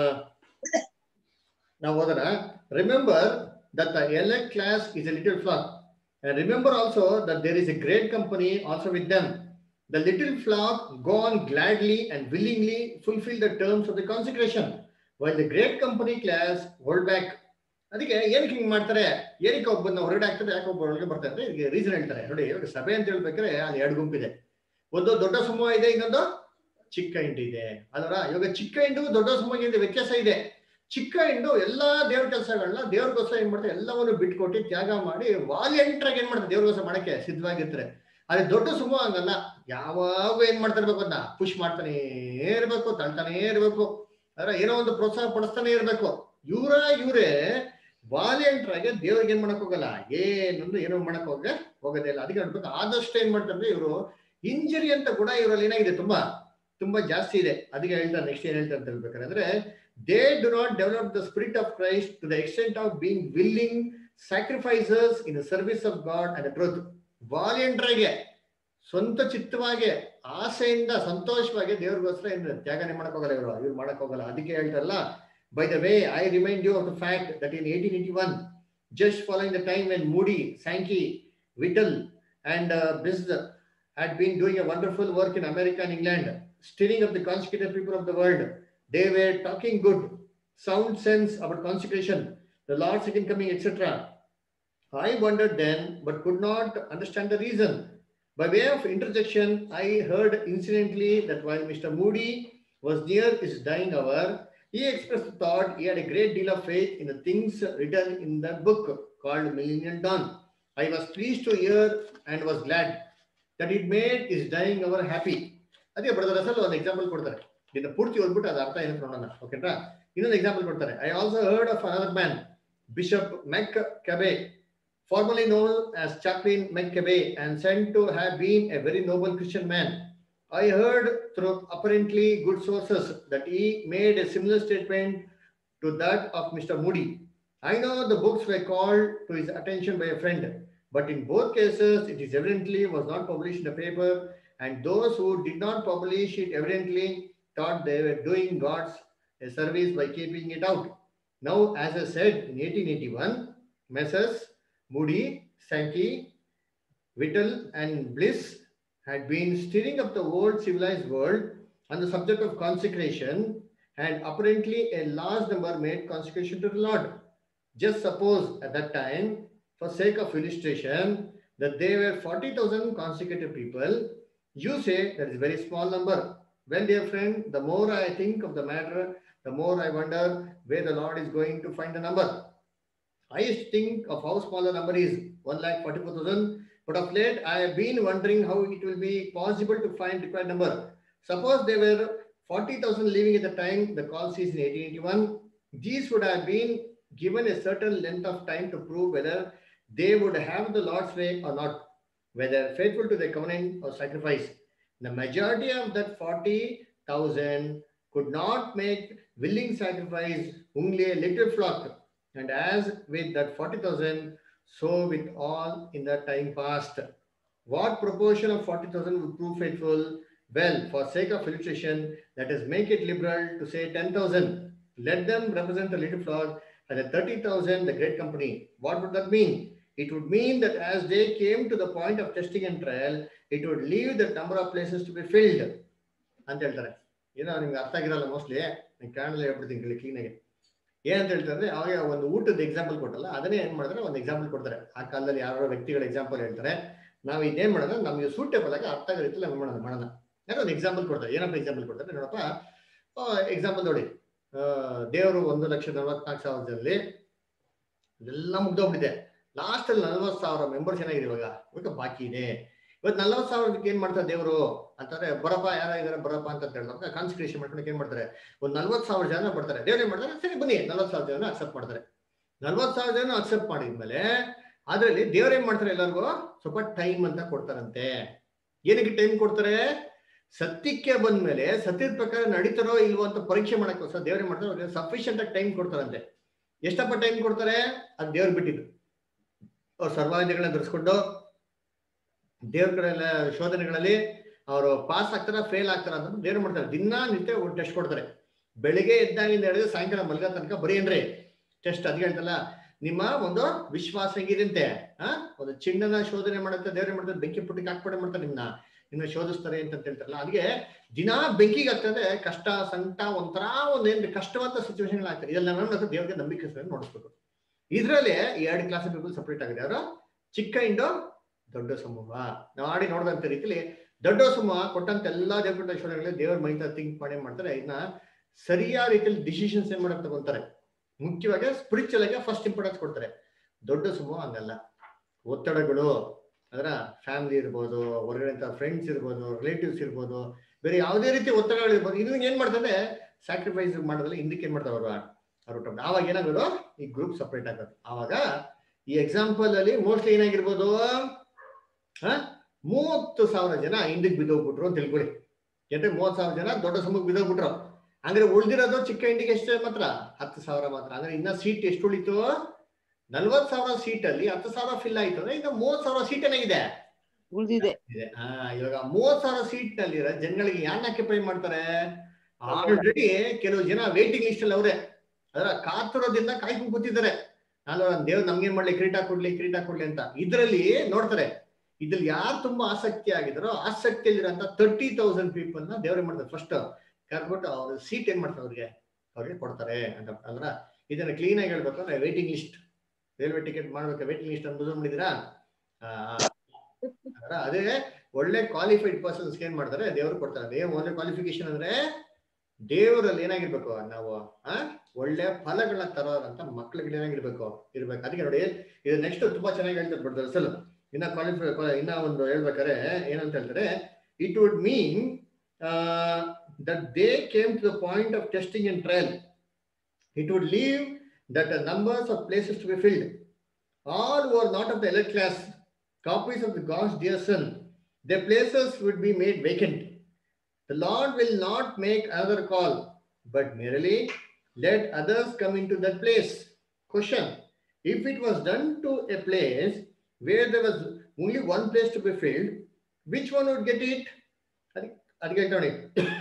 ನಾವು ಓದೋಣ remember that the elect class is a little flock and remember also that there is a great company also with them the little flock go on gladly and willingly fulfill the terms of the consecration while the great company class hold back ಅದಕ್ಕೆ ಏನಕ್ಕೆ ಹಿಂಗ್ ಮಾಡ್ತಾರೆ ಏನಕ್ಕೆ ಒಬ್ಬನ ಹೊರಗಡೆ ಆಗ್ತದೆ ಯಾಕೆ ಒಬ್ಬ ಒಳಗೆ ಬರ್ತಾರೆ ಅಂದ್ರೆ ಇದಕ್ಕೆ ರೀಸನ್ ಹೇಳ್ತಾರೆ ನೋಡಿ ಇವಾಗ ಸಭೆ ಅಂತ ಹೇಳ್ಬೇಕಾದ್ರೆ ಅಲ್ಲಿ ಎರಡು ಗುಂಪಿದೆ ಒಂದು ದೊಡ್ಡ ಸಮೂಹ ಇದೆ ಇನ್ನೊಂದು ಚಿಕ್ಕ ಹಿಂಡು ಇದೆ ಅಲ್ರ ಇವಾಗ ಚಿಕ್ಕ ಹಿಂಡು ದೊಡ್ಡ ಸಮೂಹಕ್ಕೆ ವ್ಯತ್ಯಾಸ ಇದೆ ಚಿಕ್ಕ ಹಿಂಡು ಎಲ್ಲಾ ದೇವ್ರ ಕೆಲಸಗಳನ್ನ ದೇವ್ರಿಗೋಸ್ಕರ ಏನ್ ಮಾಡ್ತಾರೆ ಎಲ್ಲವನ್ನು ಬಿಟ್ಕೊಟ್ಟು ತ್ಯಾಗ ಮಾಡಿ ವಾಲಿಯಂಟರ್ ಆಗಿ ಏನ್ ಮಾಡ್ತಾರೆ ದೇವ್ರಿಗೋಸ್ಕರ ಮಾಡಕ್ಕೆ ಸಿದ್ಧವಾಗಿರ್ತಾರೆ ಆದ್ರೆ ದೊಡ್ಡ ಸಮೂಹ ಹಂಗಲ್ಲ ಯಾವಾಗ ಏನ್ ಮಾಡ್ತಾ ಇರ್ಬೇಕು ಅದನ್ನ ಪುಷ್ ಮಾಡ್ತಾನೆ ಇರ್ಬೇಕು ತಳ್ತಾನೆ ಇರ್ಬೇಕು ಅದ್ರ ಏನೋ ಒಂದು ಪ್ರೋತ್ಸಾಹ ಪಡಿಸ್ತಾನೆ ಇರ್ಬೇಕು ಇವ್ರ ಇವ್ರೇ ವಾಲಿಯಂಟರ್ ಆಗಿ ದೇವ್ರಿಗೆ ಏನ್ ಮಾಡಕ್ ಹೋಗಲ್ಲ ಏನೊಂದು ಏನೋ ಮಾಡಕ್ ಹೋಗ ಹೋಗೋದೇ ಇಲ್ಲ ಅದಕ್ಕೆ ನೋಡ್ಬೇಕು ಆದಷ್ಟು ಏನ್ ಮಾಡ್ತಾರೆ ಇವರು ಇಂಜರಿ ಅಂತ ಗುಣ ಇವರಲ್ಲಿ ಏನಾಗಿದೆ ತುಂಬಾ ತುಂಬಾ ಜಾಸ್ತಿ ಇದೆ ಅದಕ್ಕೆ ಹೇಳ್ತಾರೆ ನೆಕ್ಸ್ಟ್ ಏನ್ ಹೇಳ್ತಾರೆ ಅಂತ ಹೇಳ್ಬೇಕಾದ್ರೆ ಅಂದ್ರೆ they do not develop the spirit of Christ to the extent of being willing sacrifices in service of God and truth volunteer ಆಗಿ ಸ್ವಂತ ಚಿತ್ತವಾಗಿ ಆಸೆಯಿಂದ ಸಂತೋಷವಾಗಿ ದೇವ್ರಿಗೋಸ್ಕರ ಏನು ತ್ಯಾಗನೆ ಮಾಡಕ್ ಹೋಗಲ್ಲ ಇವರು ಇವ್ರು ಮಾಡಕ್ ಹೋಗಲ್ಲ ಅದಕ್ಕೆ ಹೇಳ್ತಾರಲ್ಲ by the way I remind you of the fact that in eighteen eighty one just following the time when Moody Sankey Whittle and Bliss had been doing a wonderful work in America and England, stirring up the consecrated people of the world. They were talking good, sound sense about consecration, the Lord's second coming, etc. I wondered then, but could not understand the reason. By way of interjection, I heard incidentally that while Mr. Moody was near his dying hour, he expressed the thought he had a great deal of faith in the things written in the book called Millennial Dawn. I was pleased to hear and was glad that it made his dying hour happy ಅದೇ brother ಅಸಲ್ ಒಂದು example ಕೊಡ್ತಾರೆ ಇದನ್ನ ಪೂರ್ತಿ ಓದ್ಬಿಟ್ಟು ಅದು ಅರ್ಥ ಏನು ನೋಡೋಣ ಓಕೆನಾ ಇನ್ನೊಂದು ಎಕ್ಸಾಂಪಲ್ ಕೊಡ್ತಾರೆ I also heard of another man Bishop McCabe formerly known as Chaplain McCabe and said to have been a very noble Christian man. I heard through apparently good sources that he made a similar statement to that of Mr. Moody. I know the books were called to his attention by a friend, but in both cases, it is evidently was not published in the paper, and those who did not publish it evidently thought they were doing God's a service by keeping it out. Now, as I said in 1881, Messrs. Moody, Sankey, Whittle, and Bliss had been stirring up the old civilized world on the subject of consecration, and apparently a large number made consecration to the Lord. Just suppose at that time, for sake of illustration, that there were 40,000 consecrated people. You say that is a very small number. Well, dear friend, the more I think of the matter, the more I wonder where the Lord is going to find the number. I used to think of how small the number is, 1 lakh 44,000. But of late, I have been wondering how it will be possible to find required number. Suppose there were 40,000 living at the time the call season 1881. These would have been given a certain length of time to prove whether they would have the Lord's way or not, whether faithful to the covenant or sacrifice. The majority of that 40,000 could not make willing sacrifice, only a little flock. And as with that 40,000, so with all in the time past. What proportion of 40,000 would prove faithful? Well, for sake of illustration, let us make it liberal to say 10,000. Let them represent the little flock and the 30,000 the great company. What would that mean? It would mean that as they came to the point of testing and trial, it would leave the number of places to be filled. ಅಂತ ಹೇಳ್ತಾರೆ ಏನೋ ನಿಮ್ಗೆ ಅರ್ಥ ಆಗಿರಲ್ಲ mostly ನೀವು ಕನ್ನಡದಲ್ಲಿ ಹೇಳ್ಬಿಡ್ತೀನಿ ಕೇಳಿ ಕ್ಲೀನಾಗಿ ಏನಂತ ಹೇಳ್ತಾರೆ ಅವಾಗ ಒಂದು ಊಟದ ಎಕ್ಸಾಂಪಲ್ ಕೊಟ್ಟಲ್ಲ ಅದನ್ನೇ ಏನ್ ಮಾಡಿದ್ರೆ ಒಂದು ಎಕ್ಸಾಂಪಲ್ ಕೊಡ್ತಾರೆ ಆ ಕಾಲದಲ್ಲಿ ಯಾರೋ ವ್ಯಕ್ತಿಗಳ ಎಕ್ಸಾಂಪಲ್ ಹೇಳ್ತಾರೆ ನಾವು ಇದೇನ್ ಮಾಡೋಣ ನಮಗೆ ಸೂಟೇಬಲ್ ಆಗಿ ಅರ್ಥ ಆಗೋ ರೀತಿಯಲ್ಲಿ ನಾವು ಮಾಡೋಣ ಮಾಡೋಣ ಯಾರೋ ಒಂದು ಎಕ್ಸಾಂಪಲ್ ಕೊಡ್ತಾರೆ ಏನಪ್ಪ ಎಕ್ಸಾಂಪಲ್ ಕೊಡ್ತಾರೆ ನೋಡಪ್ಪ ಎಕ್ಸಾಂಪಲ್ ನೋಡಿ ದೇವರು ಒಂದು ಲಕ್ಷ ನಲವತ್ನಾಲ್ಕು ಸಾವಿರದಲ್ಲಿ ಎಲ್ಲ ಮುಗ್ದೋಗ್ಬಿಟ್ಟಿದೆ ಲಾಸ್ಟ್ ಅಲ್ಲಿ ನಲ್ವತ್ತು ಸಾವಿರ ಮೆಂಬರ್ಸ್ ಏನಾಗಿದೆ ಇವಾಗ ಇವಾಗ ಬಾಕಿ ಇದೆ ಇವತ್ತು ನಲ್ವತ್ತು ಸಾವಿರಕ್ಕೆ ಏನ್ ಮಾಡ್ತಾರೆ ದೇವರು ಅಂತಂದ್ರೆ ಬರಪ್ಪ ಯಾರ ಇದಾರೆ ಬರಪ್ಪ ಅಂತ ಹೇಳಿದಾಗ ಕಾನ್ಸಂಟ್ರೇಷನ್ ಮಾಡ್ಕೊಂಡು ಏನ್ ಮಾಡ್ತಾರೆ ಒಂದ್ ನಲ್ವತ್ತು ಸಾವಿರ ಜನ ಬರ್ತಾರೆ ದೇವ್ರು ಏನ್ ಮಾಡ್ತಾರೆ ಸರಿ ಬನ್ನಿ ನಲ್ವತ್ತು ಸಾವಿರ ಜನ ಅಕ್ಸೆಪ್ಟ್ ಮಾಡ್ತಾರೆ ನಲ್ವತ್ತು ಸಾವಿರ ಜನ ಅಕ್ಸೆಪ್ಟ್ ಮಾಡಿದ್ಮೇಲೆ ಅದ್ರಲ್ಲಿ ದೇವ್ರು ಏನ್ ಮಾಡ್ತಾರೆ ಎಲ್ಲರಿಗೂ ಸ್ವಲ್ಪ ಟೈಮ್ ಅಂತ ಕೊಡ್ತಾರಂತೆ ಏನಕ್ಕೆ ಟೈಮ್ ಕೊಡ್ತಾರೆ ಸತ್ಯಕ್ಕೆ ಬಂದ್ಮೇಲೆ ಸತ್ಯದ ಪ್ರಕಾರ ನಡೀತಾರೋ ಇಲ್ವೋ ಅಂತ ಪರೀಕ್ಷೆ ಮಾಡಕ್ಕೋಸ್ಕರ ದೇವ್ರು ಏನ್ ಮಾಡ್ತಾರೆ ಅವ್ರಿಗೆ ಸಫಿಷಿಯಂಟ್ ಆಗಿ ಟೈಮ್ ಕೊಡ್ತಾರಂತೆ ಎಷ್ಟಪ್ಪ ಟೈಮ್ ಕೊಡ್ತಾರೆ ಅದು ದೇವ್ರು ಬಿಟ್ಟಿದ್ದು ಅವ್ರು ಸರ್ವಾಧಿಗಳನ್ನ ಧರಿಸ್ಕೊಂಡು ದೇವ್ರ ಕಡೆ ಎಲ್ಲ ಶೋಧನೆಗಳಲ್ಲಿ ಅವರು ಪಾಸ್ ಆಗ್ತಾರ ಫೇಲ್ ಆಗ್ತಾರ ಅಂತ ದೇವ್ರು ಮಾಡ್ತಾರೆ ದಿನಾ ನಿತ್ಯ ಟೆಸ್ಟ್ ಕೊಡ್ತಾರೆ ಬೆಳಿಗ್ಗೆ ಎದ್ದಾಗಿಂದ ಹಿಡಿದು ಸಾಯಂಕಾಲ ಮಲ್ಗ ತನಕ ಬರೀ ಏನ್ರಿ ಟೆಸ್ಟ್ ಅದ್ ಹೇಳ್ತಲ್ಲ ನಿಮ್ಮ ಒಂದು ವಿಶ್ವಾಸ ಹೆಂಗಿದಂತೆ ಆ ಒಂದು ಚಿನ್ನನ ಶೋಧನೆ ಮಾಡುತ್ತೆ ದೇವ್ರೆ ಮಾಡ್ತಾರೆ ಬೆಂಕಿ ಪುಟ್ಟಿಗೆ ಹಾಕ್ಬಿಡೆ ಮಾಡ್ತಾರೆ ನಿಮ್ನ ನಿಮ್ನ ಶೋಧಿಸ್ತಾರೆ ಅಂತ ಹೇಳ್ತಾರಲ್ಲ ಅದಕ್ಕೆ ದಿನಾ ಬೆಂಕಿಗೆ ಆಗ್ತದೆ ಕಷ್ಟ ಸಂಕಟ ಒಂಥರ ಒಂದ್ ಏನ್ ಕಷ್ಟವಾದ ಸಿಚುವೇಶನ್ ಆಗ್ತದೆ ಇದೆಲ್ಲ ನಾವು ದೇವ್ರಿಗೆ ನಂಬಿಕೆ ನೋಡಿಸ್ಬೇಕು ಇದ್ರಲ್ಲಿ ಎರಡು ಕ್ಲಾಸ್ ಪೀಪಲ್ ಸಪ್ರೇಟ್ ಆಗಿದೆ ಅವರು ಚಿಕ್ಕ ಇಂಡು ದೊಡ್ಡ ಸಮೂಹ ನಾಡಿ ನೋಡಿದಂತ ರೀತಿಲಿ ದೊಡ್ಡ ಸಮೂಹ ಕೊಟ್ಟಂತ ಎಲ್ಲಾ ದೇವ್ರ ಶೋಧನೆಗಳಲ್ಲಿ ದೇವ್ರ ಮೈಂದ ಥಿಂಕ್ ಮಾಡಿ ಏನ್ ಮಾಡ್ತಾರೆ ಇದನ್ನ ಸರಿಯಾದ ರೀತಿಯಲ್ಲಿ ಡಿಸಿಷನ್ಸ್ ಏನ್ ಮಾಡಕ್ ತಗೊಂತಾರೆ ಮುಖ್ಯವಾಗಿ ಸ್ಪಿರಿಚುವಲ್ ಆಗಿ ಫಸ್ಟ್ ಇಂಪಾರ್ಟೆನ್ಸ್ ಕೊಡ್ತಾರೆ ದೊಡ್ಡ ಸಮೂಹ ಹಂಗಲ್ಲ ಒತ್ತಡಗಳು ಅದರ ಫ್ಯಾಮಿಲಿ ಇರ್ಬೋದು ಹೊರಗಡೆ ಫ್ರೆಂಡ್ಸ್ ಇರ್ಬೋದು ರಿಲೇಟಿವ್ಸ್ ಇರ್ಬೋದು ಬೇರೆ ಯಾವುದೇ ರೀತಿ ಒತ್ತಡಗಳು ಇರ್ಬೋದು ಇದನ್ನ ಏನ್ ಮಾಡ್ತಾರೆ ಸ್ಯಾಕ್ರಿಫೈಸ್ ಮಾಡೋದ್ರಲ್ಲಿ ಹಿಂದಕ್ಕೆ ಏನ್ ಮಾಡ್ತಾರೆ ಅವರು ಅವ್ರು ಆವಾಗ ಏನಾಗೋದು ಈ ಗ್ರೂಪ್ ಸಪ್ರೇಟ್ ಆಗೋದು ಆವಾಗ ಈ ಎಕ್ಸಾಂಪಲ್ ಅಲ್ಲಿ ಮೋಸ್ಟ್ಲಿ ಏನಾಗಿರ್ಬೋದು ಹ ಮೂವತ್ತು ಸಾವಿರ ಜನ ಹಿಂದಕ್ಕೆ ಬಿದ್ದೋಗ್ಬಿಟ್ರು ಅಂತ ತಿಳ್ಕೊಳ್ಳಿ ಯಾಕಂದ್ರೆ ಮೂವತ್ ಸಾವಿರ ಜನ ದೊಡ್ಡ ಸಮೂಹಕ್ಕೆ ಬಿದ್ದೋಗ್ಬಿಟ್ರು ಅಂದ್ರೆ ಉಳ್ದಿರೋದು ಚಿಕ್ಕ ಇಂಡಿಗೆ ಎಷ್ಟೇ ಮಾತ್ರ ಹತ್ತು ಸಾವಿರ ಮಾತ್ರ ಅಂದ್ರೆ ಇನ್ನ ಸೀಟ್ ಎಷ್ಟು ಉಳಿತು ನಲ್ವತ್ ಸಾವಿರ ಸೀಟ್ ಅಲ್ಲಿ ಹತ್ತು ಸಾವಿರ ಫಿಲ್ ಆಯ್ತು ಅಂದ್ರೆ ಈಗ ಮೂವತ್ ಸಾವಿರ ಸೀಟ್ ಏನಾಗಿದೆ ಉಳಿದಿದೆ ಹಾ ಇವಾಗ ಮೂವತ್ ಸಾವಿರ ಸೀಟ್ ನಲ್ಲಿರೋ ಜನಗಳಿಗೆ ಯಾನ್ ಆಕ್ಯುಪೈ ಮಾಡ್ತಾರೆ ಆಲ್ರೆಡಿ ಕೆಲವು ಜನ ವೇಟಿಂಗ್ ಲಿಸ್ಟ್ ಅಲ್ಲಿ ಅವ್ರೆ ಅದರ ಕಾತುರದಿಂದ ಕಾಯ್ಕೊಂಡು ಕೂತಿದ್ದಾರೆ ನಾನು ದೇವ್ ನಮ್ಗೇನ್ ಮಾಡ್ಲಿ ಕ್ರೀಟಾ ಕೊಡ್ಲಿ ಕ್ರೀಟಾ ಕೊಡ್ಲಿ ಅಂತ ಇದ್ರಲ್ಲಿ ನೋಡ್ತಾರೆ ಇದ್ರಲ್ಲಿ ಯಾರು ತುಂಬಾ ಆಸಕ್ತಿ ಆಗಿದಾರೋ ಆಸಕ್ತಿಯಲ್ಲಿರೋಂತ ತರ್ಟಿ ತೌಸಂಡ್ ಪೀಪಲ್ ನ ದೇವ್ರೆ ಮಾಡ್ತಾರೆ ಫಸ್ಟ್ ಕರ್ಬಿಟ್ಟು ಅವ್ರ ಸೀಟ್ ಏನ್ ಮಾಡ್ತಾರೆ ಅವ್ರಿಗೆ ಅವ್ರಿಗೆ ಕೊಡ್ತಾರೆ ಅಂತ ಅಂದ್ರ ಇದನ್ನ ಕ್ಲೀನ್ ಆಗಿ ಹೇಳ್ಬೇಕಂದ್ರೆ ವೇಟಿಂಗ್ ಲಿಸ್ಟ್ ರೈಲ್ವೆ ಟಿಕೆಟ್ ಮಾಡ್ಬೇಕು ವೇಟಿಂಗ್ ಲಿಸ್ಟ್ ಅಂತ ಮಾಡಿದಿರಾ ಅದೇ ಒಳ್ಳೆ ಕ್ವಾಲಿಫೈಡ್ ಪರ್ಸನ್ಸ್ ಏನ್ ಮಾಡ್ತಾರೆ ದೇವ್ರು ಕೊಡ್ತಾರೆ ಅದೇ ಒಳ್ಳೆ ಕ್ವಾಲಿಫಿಕೇಶನ್ ಅಂದ್ರೆ ದೇವರಲ್ಲಿ ಏನಾಗಿರ್ಬೇಕು ನಾವು ಆ ಒಳ್ಳೆ ಫಲಗಳನ್ನ ತರೋರಂತ ಮಕ್ಳಿಗೆ ಏನಾಗಿರ್ಬೇಕು ಇರ್ಬೇಕು ಅದಕ್ಕೆ ನೋಡಿ ಇದು ನೆಕ್ಸ್ಟ್ ತುಂಬಾ ಚೆನ್ನಾಗಿ ಹೇಳ್ತಾರೆ ಬಿಡ್ತಾರೆ ಅಸಲು ಇನ್ನ ಕ್ವಾಲಿಫೈ ಇನ್ನ ಒಂದು ಹೇಳ್ಬೇಕಾರೆ ಏನಂತ ಹೇಳ್ತಾರೆ it would mean that they came to the point of testing and trial it would leave that numbers of places to be filled all who are not of the elect class, copies of the God's dear Son, their places would be made vacant. The Lord will not make another call, but merely let others come into that place. Question If it was done to a place where there was only one place to be filled, which one would get it? ಅದಕ್ಕೆ ಹೇಳ್ತಾನೆ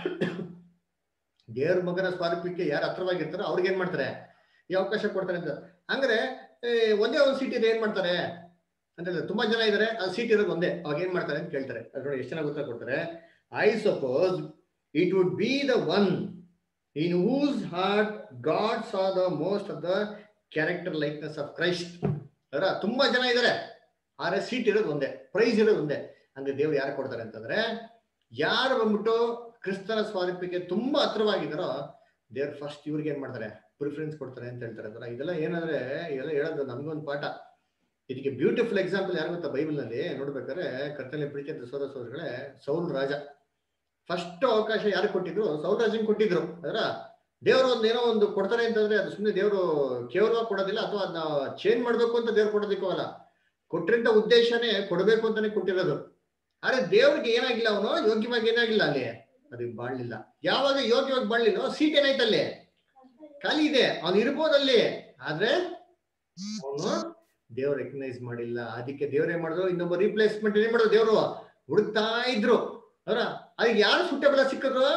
ದೇವ್ರ ಮಗನ ಸ್ವಾರೂಪ್ಯಕ್ಕೆ ಯಾರು ಹತ್ರವಾಗಿರ್ತಾರೋ ಅವ್ರಿಗೆ ಏನ್ ಮಾಡ್ತಾರೆ ಈ ಅವಕಾಶ ಕೊಡ್ತಾರೆ ಅಂತ ಹಂಗಾರೆ ಏ, ಒಂದೇ ಒಂದು ಸೀಟ್ ಇದೆ ಏನ್ ಮಾಡ್ತಾರೆ ಅಂತ ಹೇಳಿದ್ರೆ ತುಂಬಾ ಜನ ಇದಾರೆ ಆ ಸೀಟ್ ಇರೋದು ಒಂದೇ ಅವಾಗ ಏನ್ ಮಾಡ್ತಾರೆ ಅಂತ ಕೇಳ್ತಾರೆ ಅದ್ರೊಳಗೆ ಎಷ್ಟು ಜನ ಉತ್ತರ ಕೊಡ್ತಾರೆ I suppose it would be the one in whose heart God saw the most of the character likeness of Christ ಅದರ ತುಂಬಾ ಜನ ಇದಾರೆ ಆದ್ರೆ ಸೀಟ್ ಇರೋದು ಒಂದೇ ಪ್ರೈಸ್ ಇರೋದು ಒಂದೇ ಅಂದ್ರೆ ದೇವ್ರು ಯಾರು ಕೊಡ್ತಾರೆ ಅಂತಂದ್ರೆ ಯಾರು ಬಂದ್ಬಿಟ್ಟು ಕ್ರಿಸ್ತನ ಸ್ವಾರೂಪ್ಯಕ್ಕೆ ತುಂಬಾ ಹತ್ರವಾಗಿದ್ದಾರೋ ದೇವ್ರು ಫಸ್ಟ್ ಇವ್ರಿಗೆ ಏನ್ ಮಾಡ್ತಾರೆ ಪ್ರಿಫರೆನ್ಸ್ ಕೊಡ್ತಾರೆ ಅಂತ ಹೇಳ್ತಾರೆ ಅದರ ಇದೆಲ್ಲ ಏನಂದ್ರೆ ಇದೆಲ್ಲ ಹೇಳೋದು ನಮ್ಗೊಂದು ಪಾಠ ಇದಕ್ಕೆ ಬ್ಯೂಟಿಫುಲ್ ಎಕ್ಸಾಂಪಲ್ ಯಾರು ಗೊತ್ತಾ ಬೈಬಲ್ ನಲ್ಲಿ ನೋಡ್ಬೇಕಾದ್ರೆ ಕರ್ತನಲ್ಲಿ ಪ್ರೀತಿ ಅಂತ ಸೋದರ ಸೋದರಗಳೇ ಸೌಲ್ ರಾಜ ಫಸ್ಟ್ ಅವಕಾಶ ಯಾರು ಕೊಟ್ಟಿದ್ರು ಸೌಲ್ ರಾಜನ್ ಕೊಟ್ಟಿದ್ರು ಅದರ ದೇವರು ಒಂದು ಏನೋ ಒಂದು ಕೊಡ್ತಾರೆ ಅಂತಂದ್ರೆ ಅದು ಸುಮ್ಮನೆ ದೇವರು ಕೇವಲವಾಗಿ ಕೊಡೋದಿಲ್ಲ ಅಥವಾ ಅದನ್ನ ಚೇಂಜ್ ಮಾಡ್ಬೇಕು ಅಂತ ದೇವ್ರು ಕೊಡೋದಿಕ್ಕೂ ಅಲ್ಲ ಕೊಟ್ಟಿರಂತ ಉದ್ದೇಶನೇ ಕೊಡಬೇಕು ಅಂತಾನೆ ಕೊಟ್ಟಿರೋದು ಆದ್ರೆ ದೇವ್ರಿಗೆ ಏನಾಗಿಲ್ಲ ಅವನು ಯೋಗ್ಯವಾಗಿ ಏನಾಗಿಲ್ಲ ಅಲ್ಲಿ ಅದಕ್ಕೆ ಬಾಳ್ಲಿಲ್ಲ ಯಾವಾಗ ಯೋಗ್ಯವಾಗಿ ಬಾಳ್ಲಿಲ್ಲ ಸೀಟ್ ಏನಾಯ್ತು ಅಲ್ಲಿ ಖಾಲಿ ಇದೆ ಅವ್ನು ಇರ್ಬೋದು ಅಲ್ಲಿ ಆದ್ರೆ ಅವನು ದೇವ್ರು ರೆಕಗ್ನೈಸ್ ಮಾಡಿಲ್ಲ ಅದಕ್ಕೆ ದೇವ್ರು ಏನ್ ಮಾಡಿದ್ರು ಇನ್ನೊಬ್ಬ ರೀಪ್ಲೇಸ್ಮೆಂಟ್ ಏನ್ ಮಾಡಿದ್ರು ದೇವ್ರು ಹುಡುಕ್ತಾ ಇದ್ರು ಅವರ ಅದಕ್ಕೆ ಯಾರು ಸುಟ್ಟಬಲ ಸಿಕ್ಕಿದ್ರು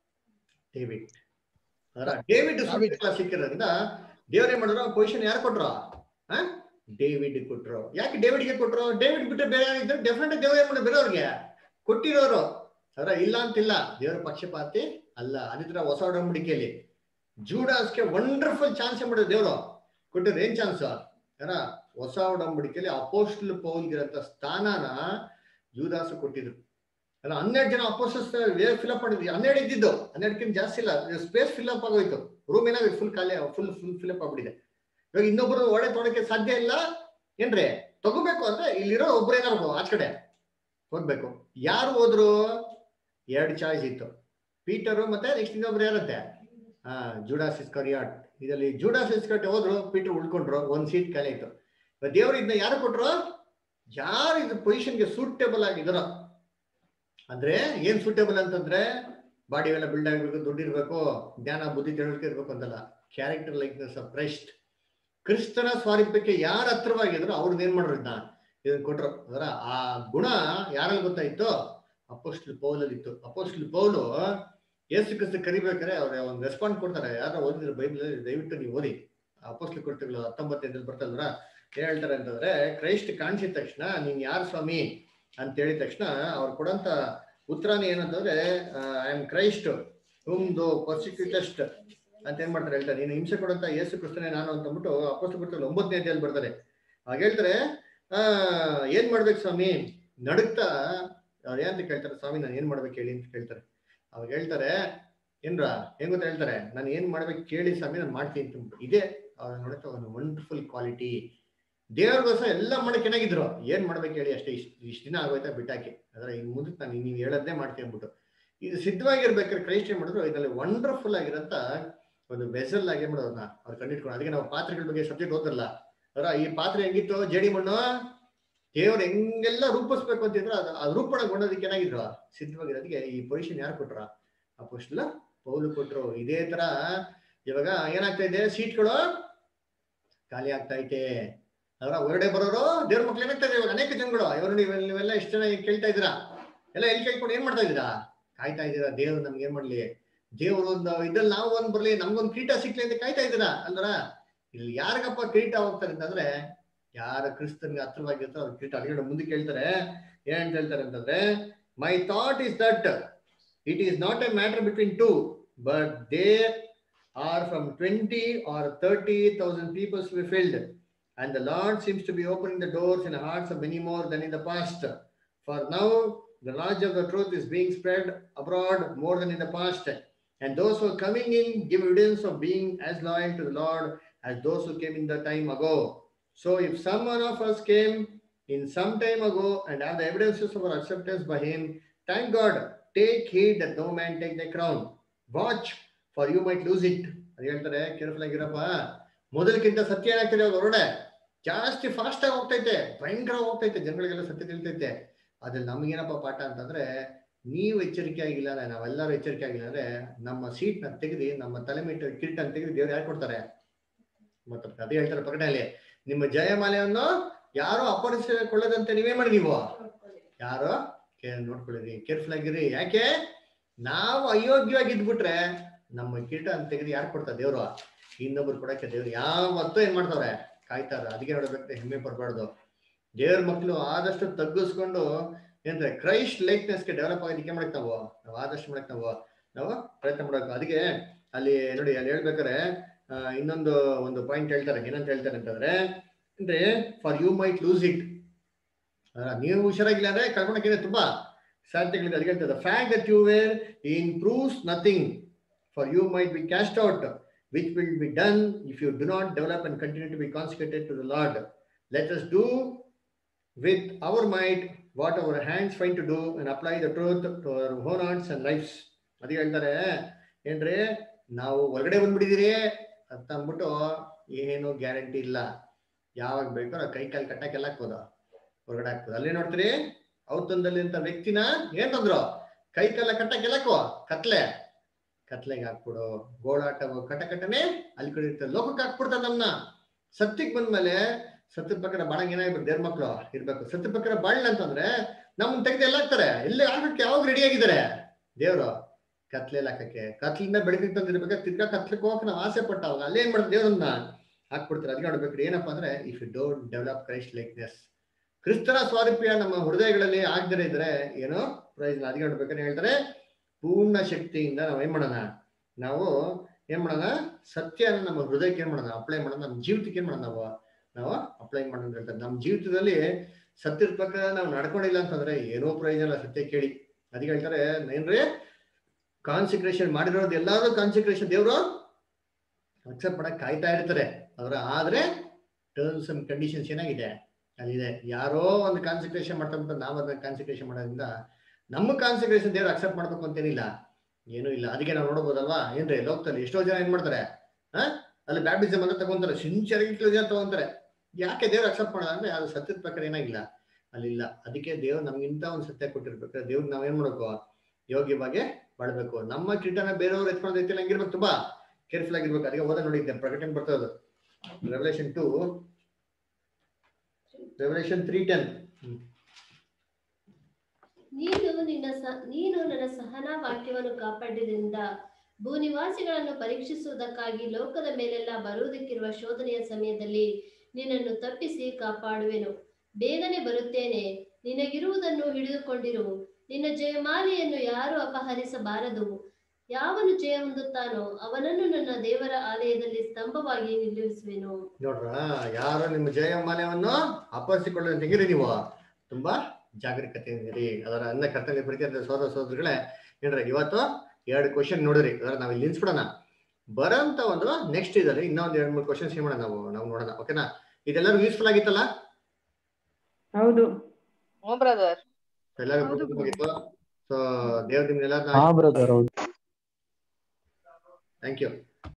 ಡೇವಿಡ್ ಅವರ ಡೇವಿಡ್ ಸುಟ್ಟಬಲ ಸಿಕ್ಕಿರೋದ್ರಿಂದ ದೇವ್ರ ಏನ್ ಮಾಡಿದ್ರು ಪೊಸಿಷನ್ ಯಾರು ಕೊಟ್ರು ಆ ಡೇವಿಡ್ ಕೊಟ್ರು ಯಾಕೆ ಡೇವಿಡ್ಗೆ ಕೊಟ್ರು ಡೇವಿಡ್ ಬಿಟ್ಟರೆ ಬೇರೆ ಯಾರಿದ್ರು ಡೆಫಿನೆಟ್ ದೇವ್ರ ಏನ್ ಮಾಡಿದ್ರು ಬೇರೆಯವ್ರಿಗೆ ಕೊಟ್ಟಿರೋರು ಅವರ ಇಲ್ಲ ಅಂತಿಲ್ಲ ದೇವರ ಪಕ್ಷಪಾತಿ ಅಲ್ಲ ಅದಿದ್ರ ಹೊಸ ಒಡಂಬಡಿಕೆಯಲ್ಲಿ ಜೂಡಾಸ್ಗೆ ವಂಡರ್ಫುಲ್ ಚಾನ್ಸ್ ಏನ್ ಮಾಡಿದ್ರು ದೇವ್ರು ಕೊಟ್ಟಿದ್ರು ಏನ್ ಚಾನ್ಸ್ ಯಾರ ಹೊಸ ಒಡಂಬಡಿಕೆಯಲ್ಲಿ ಅಪೋಸ್ಟಲ್ ಪೌಲ್ಗಿರಂತ ಸ್ಥಾನನ ಜೂದಾಸು ಕೊಟ್ಟಿದ್ರು ಅಲ್ಲ ಹನ್ನೆರಡು ಜನ ಅಪೋಸ್ಟಲ್ಸ್ ಫಿಲಪ್ ಮಾಡಿದ್ವಿ ಹನ್ನೆರಡು ಇದ್ದಿದ್ದು ಹನ್ನೆರಡಕ್ಕಿಂತ ಜಾಸ್ತಿ ಇಲ್ಲ ಸ್ಪೇಸ್ ಫಿಲ್ಅಪ್ ಆಗೋಯ್ತು ರೂಮ್ ಏನಾಗುತ್ತೆ ಫುಲ್ ಖಾಲಿ ಫುಲ್ ಫುಲ್ ಫಿಲಪ್ ಆಗ್ಬಿಟ್ಟಿದೆ ಇವಾಗ ಇನ್ನೊಬ್ರು ಒಡೆ ತೊಡಕ್ಕೆ ಸಾಧ್ಯ ಇಲ್ಲ ಏನ್ರಿ ತಗೋಬೇಕು ಅಂದ್ರೆ ಇಲ್ಲಿರೋ ಒಬ್ರು ಏನಾಗಬೇಕು ಆಚ ಕಡೆ ಹೋಗ್ಬೇಕು ಯಾರು ಹೋದ್ರು ಎರಡು ಚಾಯ್ಸ್ ಇತ್ತು ಪೀಟರು ಮತ್ತೆ ನೆಕ್ಸ್ಟ್ ಇನ್ನೊಬ್ರು ಯಾರಂತೆ ಆ ಜೂಡಾಸ್ ಇಸ್ಕರಿಯಾಟ್ ಇದರಲ್ಲಿ ಜೂಡಾಸ್ ಇಸ್ಕರಿಯಾಟ್ ಹೋದ್ರು ಪೀಟರ್ ಉಳ್ಕೊಂಡ್ರು ಒಂದ್ ಸೀಟ್ ಖಾಲಿ ಆಯ್ತು ಇವಾಗ ದೇವ್ರು ಇದನ್ನ ಯಾರು ಕೊಟ್ರು ಯಾರು ಇದು ಪೊಸಿಷನ್ಗೆ ಸೂಟೇಬಲ್ ಆಗಿದಾರೋ ಅಂದ್ರೆ ಏನ್ ಸೂಟೇಬಲ್ ಅಂತಂದ್ರೆ ಬಾಡಿ ಎಲ್ಲ ಬಿಲ್ಡ್ ಆಗಿರ್ಬೇಕು ದುಡ್ಡು ಇರ್ಬೇಕು ಜ್ಞಾನ ಬುದ್ಧಿ ತಿಳುವಳಿಕೆ ಇರ್ಬೇಕು ಅಂತಲ್ಲ ಕ್ಯಾರೆಕ್ಟರ್ ಲೈಕ್ನೆಸ್ ಆಫ್ ಕ್ರೈಸ್ಟ್ ಕ್ರಿಸ್ತನ ಸ್ವಾರೂಪ್ಯಕ್ಕೆ ಯಾರು ಹತ್ರವಾಗಿದ್ರು ಅವ್ರನ್ನ ಏನ್ ಮಾಡ್ರು ಇದನ್ನ ಇದನ್ನ ಕೊಟ್ರು ಅದರ ಆ ಗುಣ ಯಾರಲ್ಲಿ ಗೊತ್ತಾಯ್ತು ಅಪೋಸ್ಟಲ್ ಪೌಲಲ್ಲಿ ಇತ್ತು ಅಪೋಸ್ಟಲ್ ಪೌಲು ಯೇಸು ಕ್ರಿಸ್ತ ಕರಿಬೇಕಾದ್ರೆ ಅವ್ರ ಒಂದು ರೆಸ್ಪಾಂಡ್ ಕೊಡ್ತಾರೆ ಯಾರೋ ಓದಿದ್ರೆ ಬೈಬಲ್ ದಯವಿಟ್ಟು ನೀವು ಓದಿ ಅಪೋಸ್ಟಲ್ ಕೊಡ್ತಿಗಳು ಹತ್ತೊಂಬತ್ತೈದಲ್ಲಿ ಬರ್ತಲ್ರ ಏನ್ ಹೇಳ್ತಾರೆ ಅಂತಂದ್ರೆ ಕ್ರೈಸ್ಟ್ ಕಾಣಿಸಿದ ತಕ್ಷಣ ನೀನ್ ಯಾರು ಸ್ವಾಮಿ ಅಂತ ಹೇಳಿದ ತಕ್ಷಣ ಅವ್ರು ಕೊಡಂತ ಉತ್ತರನೇ ಏನಂತಂದ್ರೆ I am Christ whom thou persecutest ಅಂತ ಏನ್ ಮಾಡ್ತಾರೆ ಹೇಳ್ತಾರೆ ನೀನು ಹಿಂಸೆ ಕೊಡಂತ ಯೇಸು ಕ್ರಿಸ್ತನೇ ನಾನು ಅಂತ ಅಂದ್ಬಿಟ್ಟು ಅಪೋಸ್ಟಲ್ ಕೊಡ್ತಾರೆ ಒಂಬತ್ತನೇ ಅಧ್ಯಾಯಲ್ಲಿ ಬರ್ತಾರೆ ಆಗ ಹೇಳ್ತಾರೆ ಆ ಏನ್ ಮಾಡ್ಬೇಕು ಸ್ವಾಮಿ ನಡುಕ್ತಾ ಅವ್ರು ಏನಂತ ಕೇಳ್ತಾರೆ ಸ್ವಾಮಿ ನಾನು ಏನ್ ಮಾಡ್ಬೇಕು ಹೇಳಿ ಅಂತ ಕೇಳ್ತಾರೆ ಅವಾಗ ಹೇಳ್ತಾರೆ ಏನ್ರ ಹೆಂಗ್ ಗೊತ್ತಾ ಹೇಳ್ತಾರೆ ನಾನು ಏನ್ ಮಾಡ್ಬೇಕು ಕೇಳಿ ಸ್ವಾಮಿ ನಾನು ಮಾಡ್ತೀನಿ ಅಂತ ಅಂದ್ಬಿಟ್ಟು. ಇದೇ ಅವ್ರ ನೋಡುತ್ತ ಒಂದು ವಂಡರ್ಫುಲ್ ಕ್ವಾಲಿಟಿ ದೇವ್ರಿಗೋಸ್ಕರ ಎಲ್ಲ ಮಾಡಕ್ ಏನಾಗಿದ್ರು ಏನ್ ಮಾಡ್ಬೇಕು ಹೇಳಿ ಅಷ್ಟೇ ಇಷ್ಟ ಇಷ್ಟ ದಿನ ಆಗೋಯ್ತಾ ಬಿಟ್ಟಾಕಿ ಅದ್ರ ಇನ್ ಮುಂದಕ್ಕೆ ನಾನು ನೀವು ಹೇಳೋದೇ ಮಾಡ್ತೀನಿ ಅಂದ್ಬಿಟ್ಟು ಇದು ಸಿದ್ಧವಾಗಿರ್ಬೇಕಾದ್ರೆ ಕ್ರೈಸ್ಟ್ ಏನ್ ಮಾಡಿದ್ರು ಇದರಲ್ಲಿ ವಂಡರ್ಫುಲ್ ಆಗಿರಂತ ಒಂದು ವೆಸಲ್ ಆಗಿ ಏನ್ ಮಾಡೋದನ್ನ ಅವ್ರು ಕಂಡಿಟ್ಕೊಂಡು ಅದಕ್ಕೆ ನಾವು ಪಾತ್ರೆಗಳ ಬಗ್ಗೆ ಸಬ್ಜೆಕ್ಟ್ ಓದಲ್ಲ ಅದರ ಈ ಪಾತ್ರೆ ಹೆಂಗಿತ್ತು ಜೇಡಿ ಮಣ್ಣು ದೇವ್ರು ಹೆಂಗೆಲ್ಲ ರೂಪಿಸ್ಬೇಕು ಅಂತಿದ್ರು ಅದು ಆ ರೂಪಣಗೊಂಡೋದಕ್ಕೆ ಏನಾಗಿದ್ರು ಸಿದ್ಧವಾಗಿರೋದಕ್ಕೆ ಈ ಪೊಸಿಷನ್ ಯಾರು ಕೊಟ್ರ ಆ ಪೋಸ್ಟ್ಲ ಪೌಲು ಕೊಟ್ರು ಇದೇ ತರ ಇವಾಗ ಏನಾಗ್ತಾ ಇದೆ ಸೀಟ್ಗಳು ಖಾಲಿ ಆಗ್ತಾ ಐತೆ ಅದರ ಹೊರಗಡೆ ಬರೋರು ದೇವ್ರ ಮಕ್ಳು ಏನಾಗ್ತಾ ಇದೆ ಇವಾಗ ಅನೇಕ ಜನಗಳು ಇವರು ನೀವು ನೀವೆಲ್ಲ ಎಷ್ಟು ಜನ ಈಗ ಕೇಳ್ತಾ ಇದ್ದೀರಾ ಎಲ್ಲ ಎಲ್ಲಿ ಕೇಳ್ಕೊಂಡು ಏನ್ ಮಾಡ್ತಾ ಇದ್ದೀರಾ ಕಾಯ್ತಾ ಇದ್ದೀರಾ ದೇವ್ರು ನಮ್ಗೆ ಏನ್ ಮಾಡ್ಲಿ ದೇವ್ರು ಒಂದು ಇದ್ರಲ್ಲಿ ನಾವು ಒಂದ್ ಬರ್ಲಿ ನಮ್ಗೊಂದು ಕಿರೀಟ ಸಿಕ್ಲಿ ಅಂತ ಕಾಯ್ತಾ ಇದ್ದೀರಾ ಅಲ್ದ್ರ ಇಲ್ಲಿ ಯಾರಿಗಪ್ಪ ಕಿರೀಟ ಹೋಗ್ತಾರೆ ಅಂತಂದ್ರೆ ಯಾರ ಕ್ರಿಸ್ತನ್ಗೆ ಹತ್ರವಾಗಿರ್ತಾರೋ ಅವ್ರ ಕಿರೀಟ ಅಲ್ಲಿಗಡೆ ಮುಂದಕ್ಕೆ ಹೇಳ್ತಾರೆ ಏನಂತ ಹೇಳ್ತಾರೆ ಅಂತಂದ್ರೆ my thought is that it is not a matter between two but they are from twenty or thirty thousand peoples be filled and the Lord seems to be opening the doors in the hearts of many more than in the past. For now, the knowledge of the truth is being spread abroad more than in the past, And those who are coming in give evidence of being as loyal to the Lord as those who came in the time ago. So if someone of us came in some time ago and have the evidences of our acceptance by him, thank God, take heed that no man take the crown. Watch, for you might lose it. ಅದು ಹೇಳ್ತಾರೆ careful ಆಗಿರಪ್ಪ ಮೊದಲಕ್ಕಿಂತ ಸತ್ಯ ಏನಾಗ್ತಿದೆ ಅವ್ರ ಹೊರಡೆ ಜಾಸ್ತಿ fast ಆಗಿ ಹೋಗ್ತೈತೆ ಭಯಂಕರ ಹೋಗ್ತೈತೆ ಜನಗಳಿಗೆಲ್ಲ ಸತ್ಯ ತಿಳಿತೈತೆ ಅದ್ರಲ್ಲಿ ನಮ್ಗೇನಪ್ಪ ಪಾಠ ಅಂತಂದ್ರೆ ನೀವು ಎಚ್ಚರಿಕೆ ಆಗಿಲ್ಲ ಅಂದ್ರೆ ನಾವೆಲ್ಲರೂ ಎಚ್ಚರಿಕೆ ಆಗಿಲ್ಲ ಅಂದ್ರೆ ನಮ್ಮ ಸೀಟ್ ನ ತೆಗೆದು ನಮ್ಮ ತಲೆ ಮೇಲೆ ಕಿರೀಟ ತೆಗೆದು ದೇವ್ರು ಯಾರು ಕೊಡ್ತಾರೆ ಮತ್ತೆ ಅದೇ ಹೇಳ್ತಾರೆ ಪ್ರಕಟಣೆಯಲ್ಲಿ ನಿಮ್ಮ ಜಯಮಾಲೆಯನ್ನು ಯಾರು ಅಪರಿಸಿಕೊಳ್ಳದಂತೆ ನೀವೇ ಮಾಡಿ ನೀವು ಯಾರು ಕೇ- ನೋಡ್ಕೊಳ್ಳಿರಿ ಕೇರ್ಫುಲ್ ಆಗಿರಿ ಯಾಕೆ ನಾವು ಅಯೋಗ್ಯವಾಗಿದ್ಬಿಟ್ರೆ ನಮ್ಮ ಕಿರೀಟ ಅಂತ ತೆಗೆದು ಯಾರು ಕೊಡ್ತಾರೆ ದೇವ್ರು ಇನ್ನೊಬ್ರು ಕೊಡಕ್ಕೆ ದೇವ್ರು ಯಾವತ್ತೂ ಏನ್ ಮಾಡ್ತಾವ್ರೆ ಕಾಯ್ತಾರ ಅದಕ್ಕೆ ನೋಡ್ಬೇಕು ಹೆಮ್ಮೆ ಪಡ್ಬಾರ್ದು ದೇವ್ರ ಮಕ್ಕಳು ಆದಷ್ಟು ತಗ್ಗಿಸ್ಕೊಂಡು ಏನಂದ್ರೆ ಕ್ರೈಸ್ಟ್ ಲೈಕ್ನೆಸ್ಗೆ ಡೆವಲಪ್ ಆಗೋದಕ್ಕೆ ಮಾಡಕ್ ನಾವು ನಾವು ಆದಷ್ಟು ಮಾಡಕ್ ನಾವು ನಾವು ಪ್ರಯತ್ನ ಮಾಡಬೇಕು ಅದಕ್ಕೆ ಅಲ್ಲಿ ನೋಡಿ ಅಲ್ಲಿ ಹೇಳ್ಬೇಕಾರೆ ಆ, ಇನ್ನೊಂದು ಒಂದು ಪಾಯಿಂಟ್ ಹೇಳ್ತಾರೆ ಏನಂತ ಹೇಳ್ತಾರೆ ಅಂತಂದ್ರೆ ಅಂದ್ರೆ for you might lose it ನೀವು ಹುಷಾರಾಗಿಲ್ಲ ಅಂದ್ರೆ ಕಳ್ಕೊಳಕ್ಕೆ ತುಂಬಾ ಸಾಧ್ಯತೆಗಳಿದೆ ಅದಕ್ಕೆ ಹೇಳ್ತಾರೆ fact that you were in proves nothing for you might be cast out which will be done if you do not develop and continue to be concentrated to the Lord let us do with our might what our hands find to do and apply the truth to our own hearts and lives ಅದೇ ಹೇಳ್ತಾರೆ ಏನ್ರಿ ನಾವು ಹೊರಗಡೆ ಬಂದ್ಬಿಟ್ಟಿದ್ದೀರಿ ಅಂತ ಅಂದ್ಬಿಟ್ಟು ಏನು guarantee ಇಲ್ಲ ಯಾವಾಗ ಬೇಕೋ ನಾವು ಕೈ ಕಾಲು ಕಟ್ಟಕ್ಕೆಲ್ಲ ಹಾಕ್ಬೋದು ಹೊರಗಡೆ ಹಾಕ್ಬೋದು ಅಲ್ಲೇ ನೋಡ್ತೀರಿ ಔತಂದಲ್ಲಿ ಅಂತ ವ್ಯಕ್ತಿನ ಏನ್ ತಂದ್ರು ಕೈ ಕಾಲ ಕಟ್ಟಕ್ಕೆಲ್ಲ ಹಾಕೋ ಕತ್ಲೆ ಕತ್ಲೆಗೆ ಹಾಕ್ಬಿಡು ಗೋಳಾಟ ಕಟ ಕಟ್ಟನೆ ಅಲ್ಲಿ ಕಡೆ ಇರ್ತದೆ ಲೋಕಕ್ಕೆ ಹಾಕ್ಬಿಡ್ತಾರೆ ನಮ್ನ ಸತ್ಯಕ್ಕೆ ಬಂದ್ಮೇಲೆ ಸತ್ಯ ಪ್ರಕಾರ ಬಾಳಂಗ್ ಏನಾಗ್ಬೇಕು ದೇವ್ರ ಮಕ್ಳು ಇರ್ಬೇಕು ಸತ್ಯ ಪ್ರಕಾರ ಬಾಳ್ ಅಂತಂದ್ರೆ ನಮ್ಮನ್ನ ತೆಗೆದು ಎಲ್ಲ ಹಾಕ್ತಾರೆ ಎಲ್ಲಿ ಹಾಕಕ್ಕೆ ಯಾವಾಗ ರೆಡಿ ಆಗಿದ್ದಾರೆ ದೇವ್ರು ಕತ್ಲೆಲ್ಲ ಹಾಕಕ್ಕೆ ಕತ್ಲಿಂದ ಬೆಳಕಿಗೆ ತಂದಿರ್ಬೇಕಾದ್ರೆ ತಿರ್ಗಾ ಕತ್ಲಕ್ಕೆ ಹೋಗಕ್ಕೆ ನಾವು ಆಸೆ ಪಟ್ಟಾವಾಗ ಅಲ್ಲೇ ಏನ್ ಮಾಡ್ತಾರೆ ದೇವ್ರನ್ನ ಹಾಕ್ಬಿಡ್ತಾರೆ ಅದಕ್ಕೆ ನೋಡ್ಬೇಕ್ರಿ ಏನಪ್ಪಾ ಅಂದ್ರೆ if you don't develop Christ likeness ಕ್ರಿಸ್ತನ ಸ್ವಾರೂಪ್ಯ ನಮ್ಮ ಹೃದಯಗಳಲ್ಲಿ ಆಗದೇ ಇದ್ರೆ ಏನೋ ಪ್ರಯೋಜನ ಅದಕ್ಕೆ ನೋಡ್ಬೇಕಾದ್ರೆ ಹೇಳ್ತಾರೆ ಪೂರ್ಣ ಶಕ್ತಿಯಿಂದ ನಾವು ಏನ್ ಮಾಡೋಣ ನಾವು ಏನ್ ಮಾಡೋಣ ಸತ್ಯನ ನಮ್ಮ ಹೃದಯಕ್ಕೆ ಏನ್ ಮಾಡೋಣ ಅಪ್ಲೈ ಮಾಡೋಣ ನಮ್ಮ ಜೀವಿತಕ್ಕೆ ಏನ್ ಮಾಡೋಣ ನಾವು ನಾವು ಅಪ್ಲೈ ಮಾಡೋಣ ಅಂತ ಹೇಳ್ತಾರೆ ನಮ್ಮ ಜೀವಿತದಲ್ಲಿ ಸತ್ಯದ ಪ್ರಕಾರ ನಾವು ನಡ್ಕೊಂಡಿಲ್ಲ ಅಂತಂದ್ರೆ ಏನೋ ಪ್ರಯೋಜನ ಇಲ್ಲ ಸತ್ಯ ಕೇಳಿ ಅದಕ್ಕೆ ಹೇಳ್ತಾರೆ ಏನ್ರಿ ಕಾನ್ಸಿಕ್ರೇಷನ್ ಮಾಡಿರೋದು ಎಲ್ಲಾರು ಕಾನ್ಸಿಕ್ರೇಷನ್ ದೇವ್ರು ಅಕ್ಸೆಪ್ಟ್ ಮಾಡಕ್ ಕಾಯ್ತಾ ಇರ್ತಾರೆ ಅವರ ಆದ್ರೆ ಟರ್ಮ್ಸ್ ಅಂಡ್ ಕಂಡೀಷನ್ಸ್ ಏನಾಗಿದೆ ಅಲ್ಲಿದೆ ಯಾರೋ ಒಂದು ಕಾನ್ಸಿಕ್ರೇಷನ್ ಮಾಡ್ತಾ ನಾವು ಅದನ್ನ ಕಾನ್ಸಿಕ್ರೇಷನ್ ಮಾಡೋದ್ರಿಂದ ನಮ್ಮ ಕಾನ್ಸಿಕ್ರೇಷನ್ ದೇವ್ರು ಅಕ್ಸೆಪ್ಟ್ ಮಾಡ್ಬೇಕು ಅಂತೇನಿಲ್ಲ ಏನೂ ಇಲ್ಲ ಅದಕ್ಕೆ ನಾವು ನೋಡ್ಬೋದಲ್ವಾ ಏನ್ರಿ ಲೋಕದಲ್ಲಿ ಎಷ್ಟೋ ಜನ ಏನ್ ಮಾಡ್ತಾರೆ ಹಾ ಅಲ್ಲಿ ಬ್ಯಾಪ್ಟಿಸಮ್ ಅಂತ ತಗೊಂತಾರೆ ಸಿನ್ಸಿಯರ್ ಕೆಲವು ಜನ ತಗೊಂತಾರೆ ಯಾಕೆ ದೇವ್ರು ಅಕ್ಸೆಪ್ಟ್ ಮಾಡೋದು ಅಂದ್ರೆ ಅದು ಸತ್ಯದ ಪ್ರಕಾರ ಏನಾಗಿಲ್ಲ ಅಲ್ಲಿಲ್ಲ ಅದಕ್ಕೆ ದೇವ್ರು ನಮ್ಗಿಂತ ಒಂದು ಸತ್ಯ ಕೊಟ್ಟಿರ್ಬೇಕು ದೇವ್ರು ನಾವೇನ್ ಮಾಡ್ಬೇಕು ಯೋಗ್ಯವಾಗಿ ಬಾಳ್ಬೇಕು ನಮ್ಮ ಕಿಟನ ಬೇರೆಯವ್ರು ಎತ್ಕೊಂಡು ರೀತಿಯಲ್ಲಿ ಹಂಗಿರ್ಬೇಕು ತುಂಬಾ ಕೇರ್ಫುಲ್ ಆಗಿರ್ಬೇಕು ಅದಕ್ಕೆ ಓದ ನೋಡಿದ್ದೆ ಪ್ರಕಟಣೆ ಬರ್ತದೆ Revelation two Revelation three ten ನೀನು ನಿನ್ನ ಸ ನೀನು ನನ್ನ ಸಹನಾ ವಾಕ್ಯವನ್ನು ಕಾಪಾಡಿದ್ರಿಂದ ಭೂನಿವಾಸಿಗಳನ್ನು ಪರೀಕ್ಷಿಸುವುದಕ್ಕಾಗಿ ಲೋಕದ ಮೇಲೆಲ್ಲ ಬರುವುದಕ್ಕಿರುವ ಶೋಧನೆಯ ಸಮಯದಲ್ಲಿ ನಿನ್ನನ್ನು ತಪ್ಪಿಸಿ ಕಾಪಾಡುವೆನು ಬೇಗನೆ ಬರುತ್ತೇನೆ ನಿನಗಿರುವುದನ್ನು ಹಿಡಿದುಕೊಂಡಿರು ನಿನ್ನ ಜಯಮಾಲೆಯನ್ನು ಯಾರು ಅಪಹರಿಸಬಾರದು ಯಾವನು ಜಯ ಹೊಂದುತ್ತಾನೋ ಅವನನ್ನು ನನ್ನ ದೇವರ ಆಲಯದಲ್ಲಿ ಸ್ತಂಭವಾಗಿ ನಿಲ್ಲಿಸುವೆನು ನೋಡ್ರ ಯಾರು ನಿಮ್ಮ ಜಯ ಮಾಲೆಯನ್ನು ಅಪಹರಿಸಿಕೊಳ್ಳಲು ತೆಗಿರಿ ನೀವು ತುಂಬಾ ಜಾಗರೂಕತೆಯಿಂದಿರಿ ಅದರ ಅನ್ನ ಕರ್ತವ್ಯ ಪ್ರೀತಿಯಾದ ಸೋದರ ಸೋದರಿಗಳೇ ಏನ್ರಿ ಇವತ್ತು ಎರಡು ಕ್ವಶನ್ ನೋಡಿರಿ ಅದರ ನಾವು ಇಲ್ಲಿ ನಿಲ್ಸ್ಬಿಡೋಣ ಬರೋಂತ ಒಂದು ನೆಕ್ಸ್ಟ್ ಇದಲ್ಲಿ ಇನ್ನೊಂದು ಎರಡು ಮೂರು ಕ್ವಶನ್ಸ್ ಏನ್ ಮಾಡೋಣ ನಾವು ನಾವು ನೋಡೋಣ ಓಕೆನಾ ಇದೆಲ್ಲರೂ ಯೂಸ್ಫುಲ್ ಆಗಿತ್ತಲ್ಲ ಹೌದು ಹ್ಞೂ ಬ್ರದರ್ ಎಲ್ಲರಿಗೂ ಆಗಿತ್ತು ಸೊ ದೇವ್ರ ನಿಮ್ಗೆಲ್ಲ ಹಾ ಬ್ರದರ್ ಹೌದು ಥ್ಯಾಂಕ್ ಯು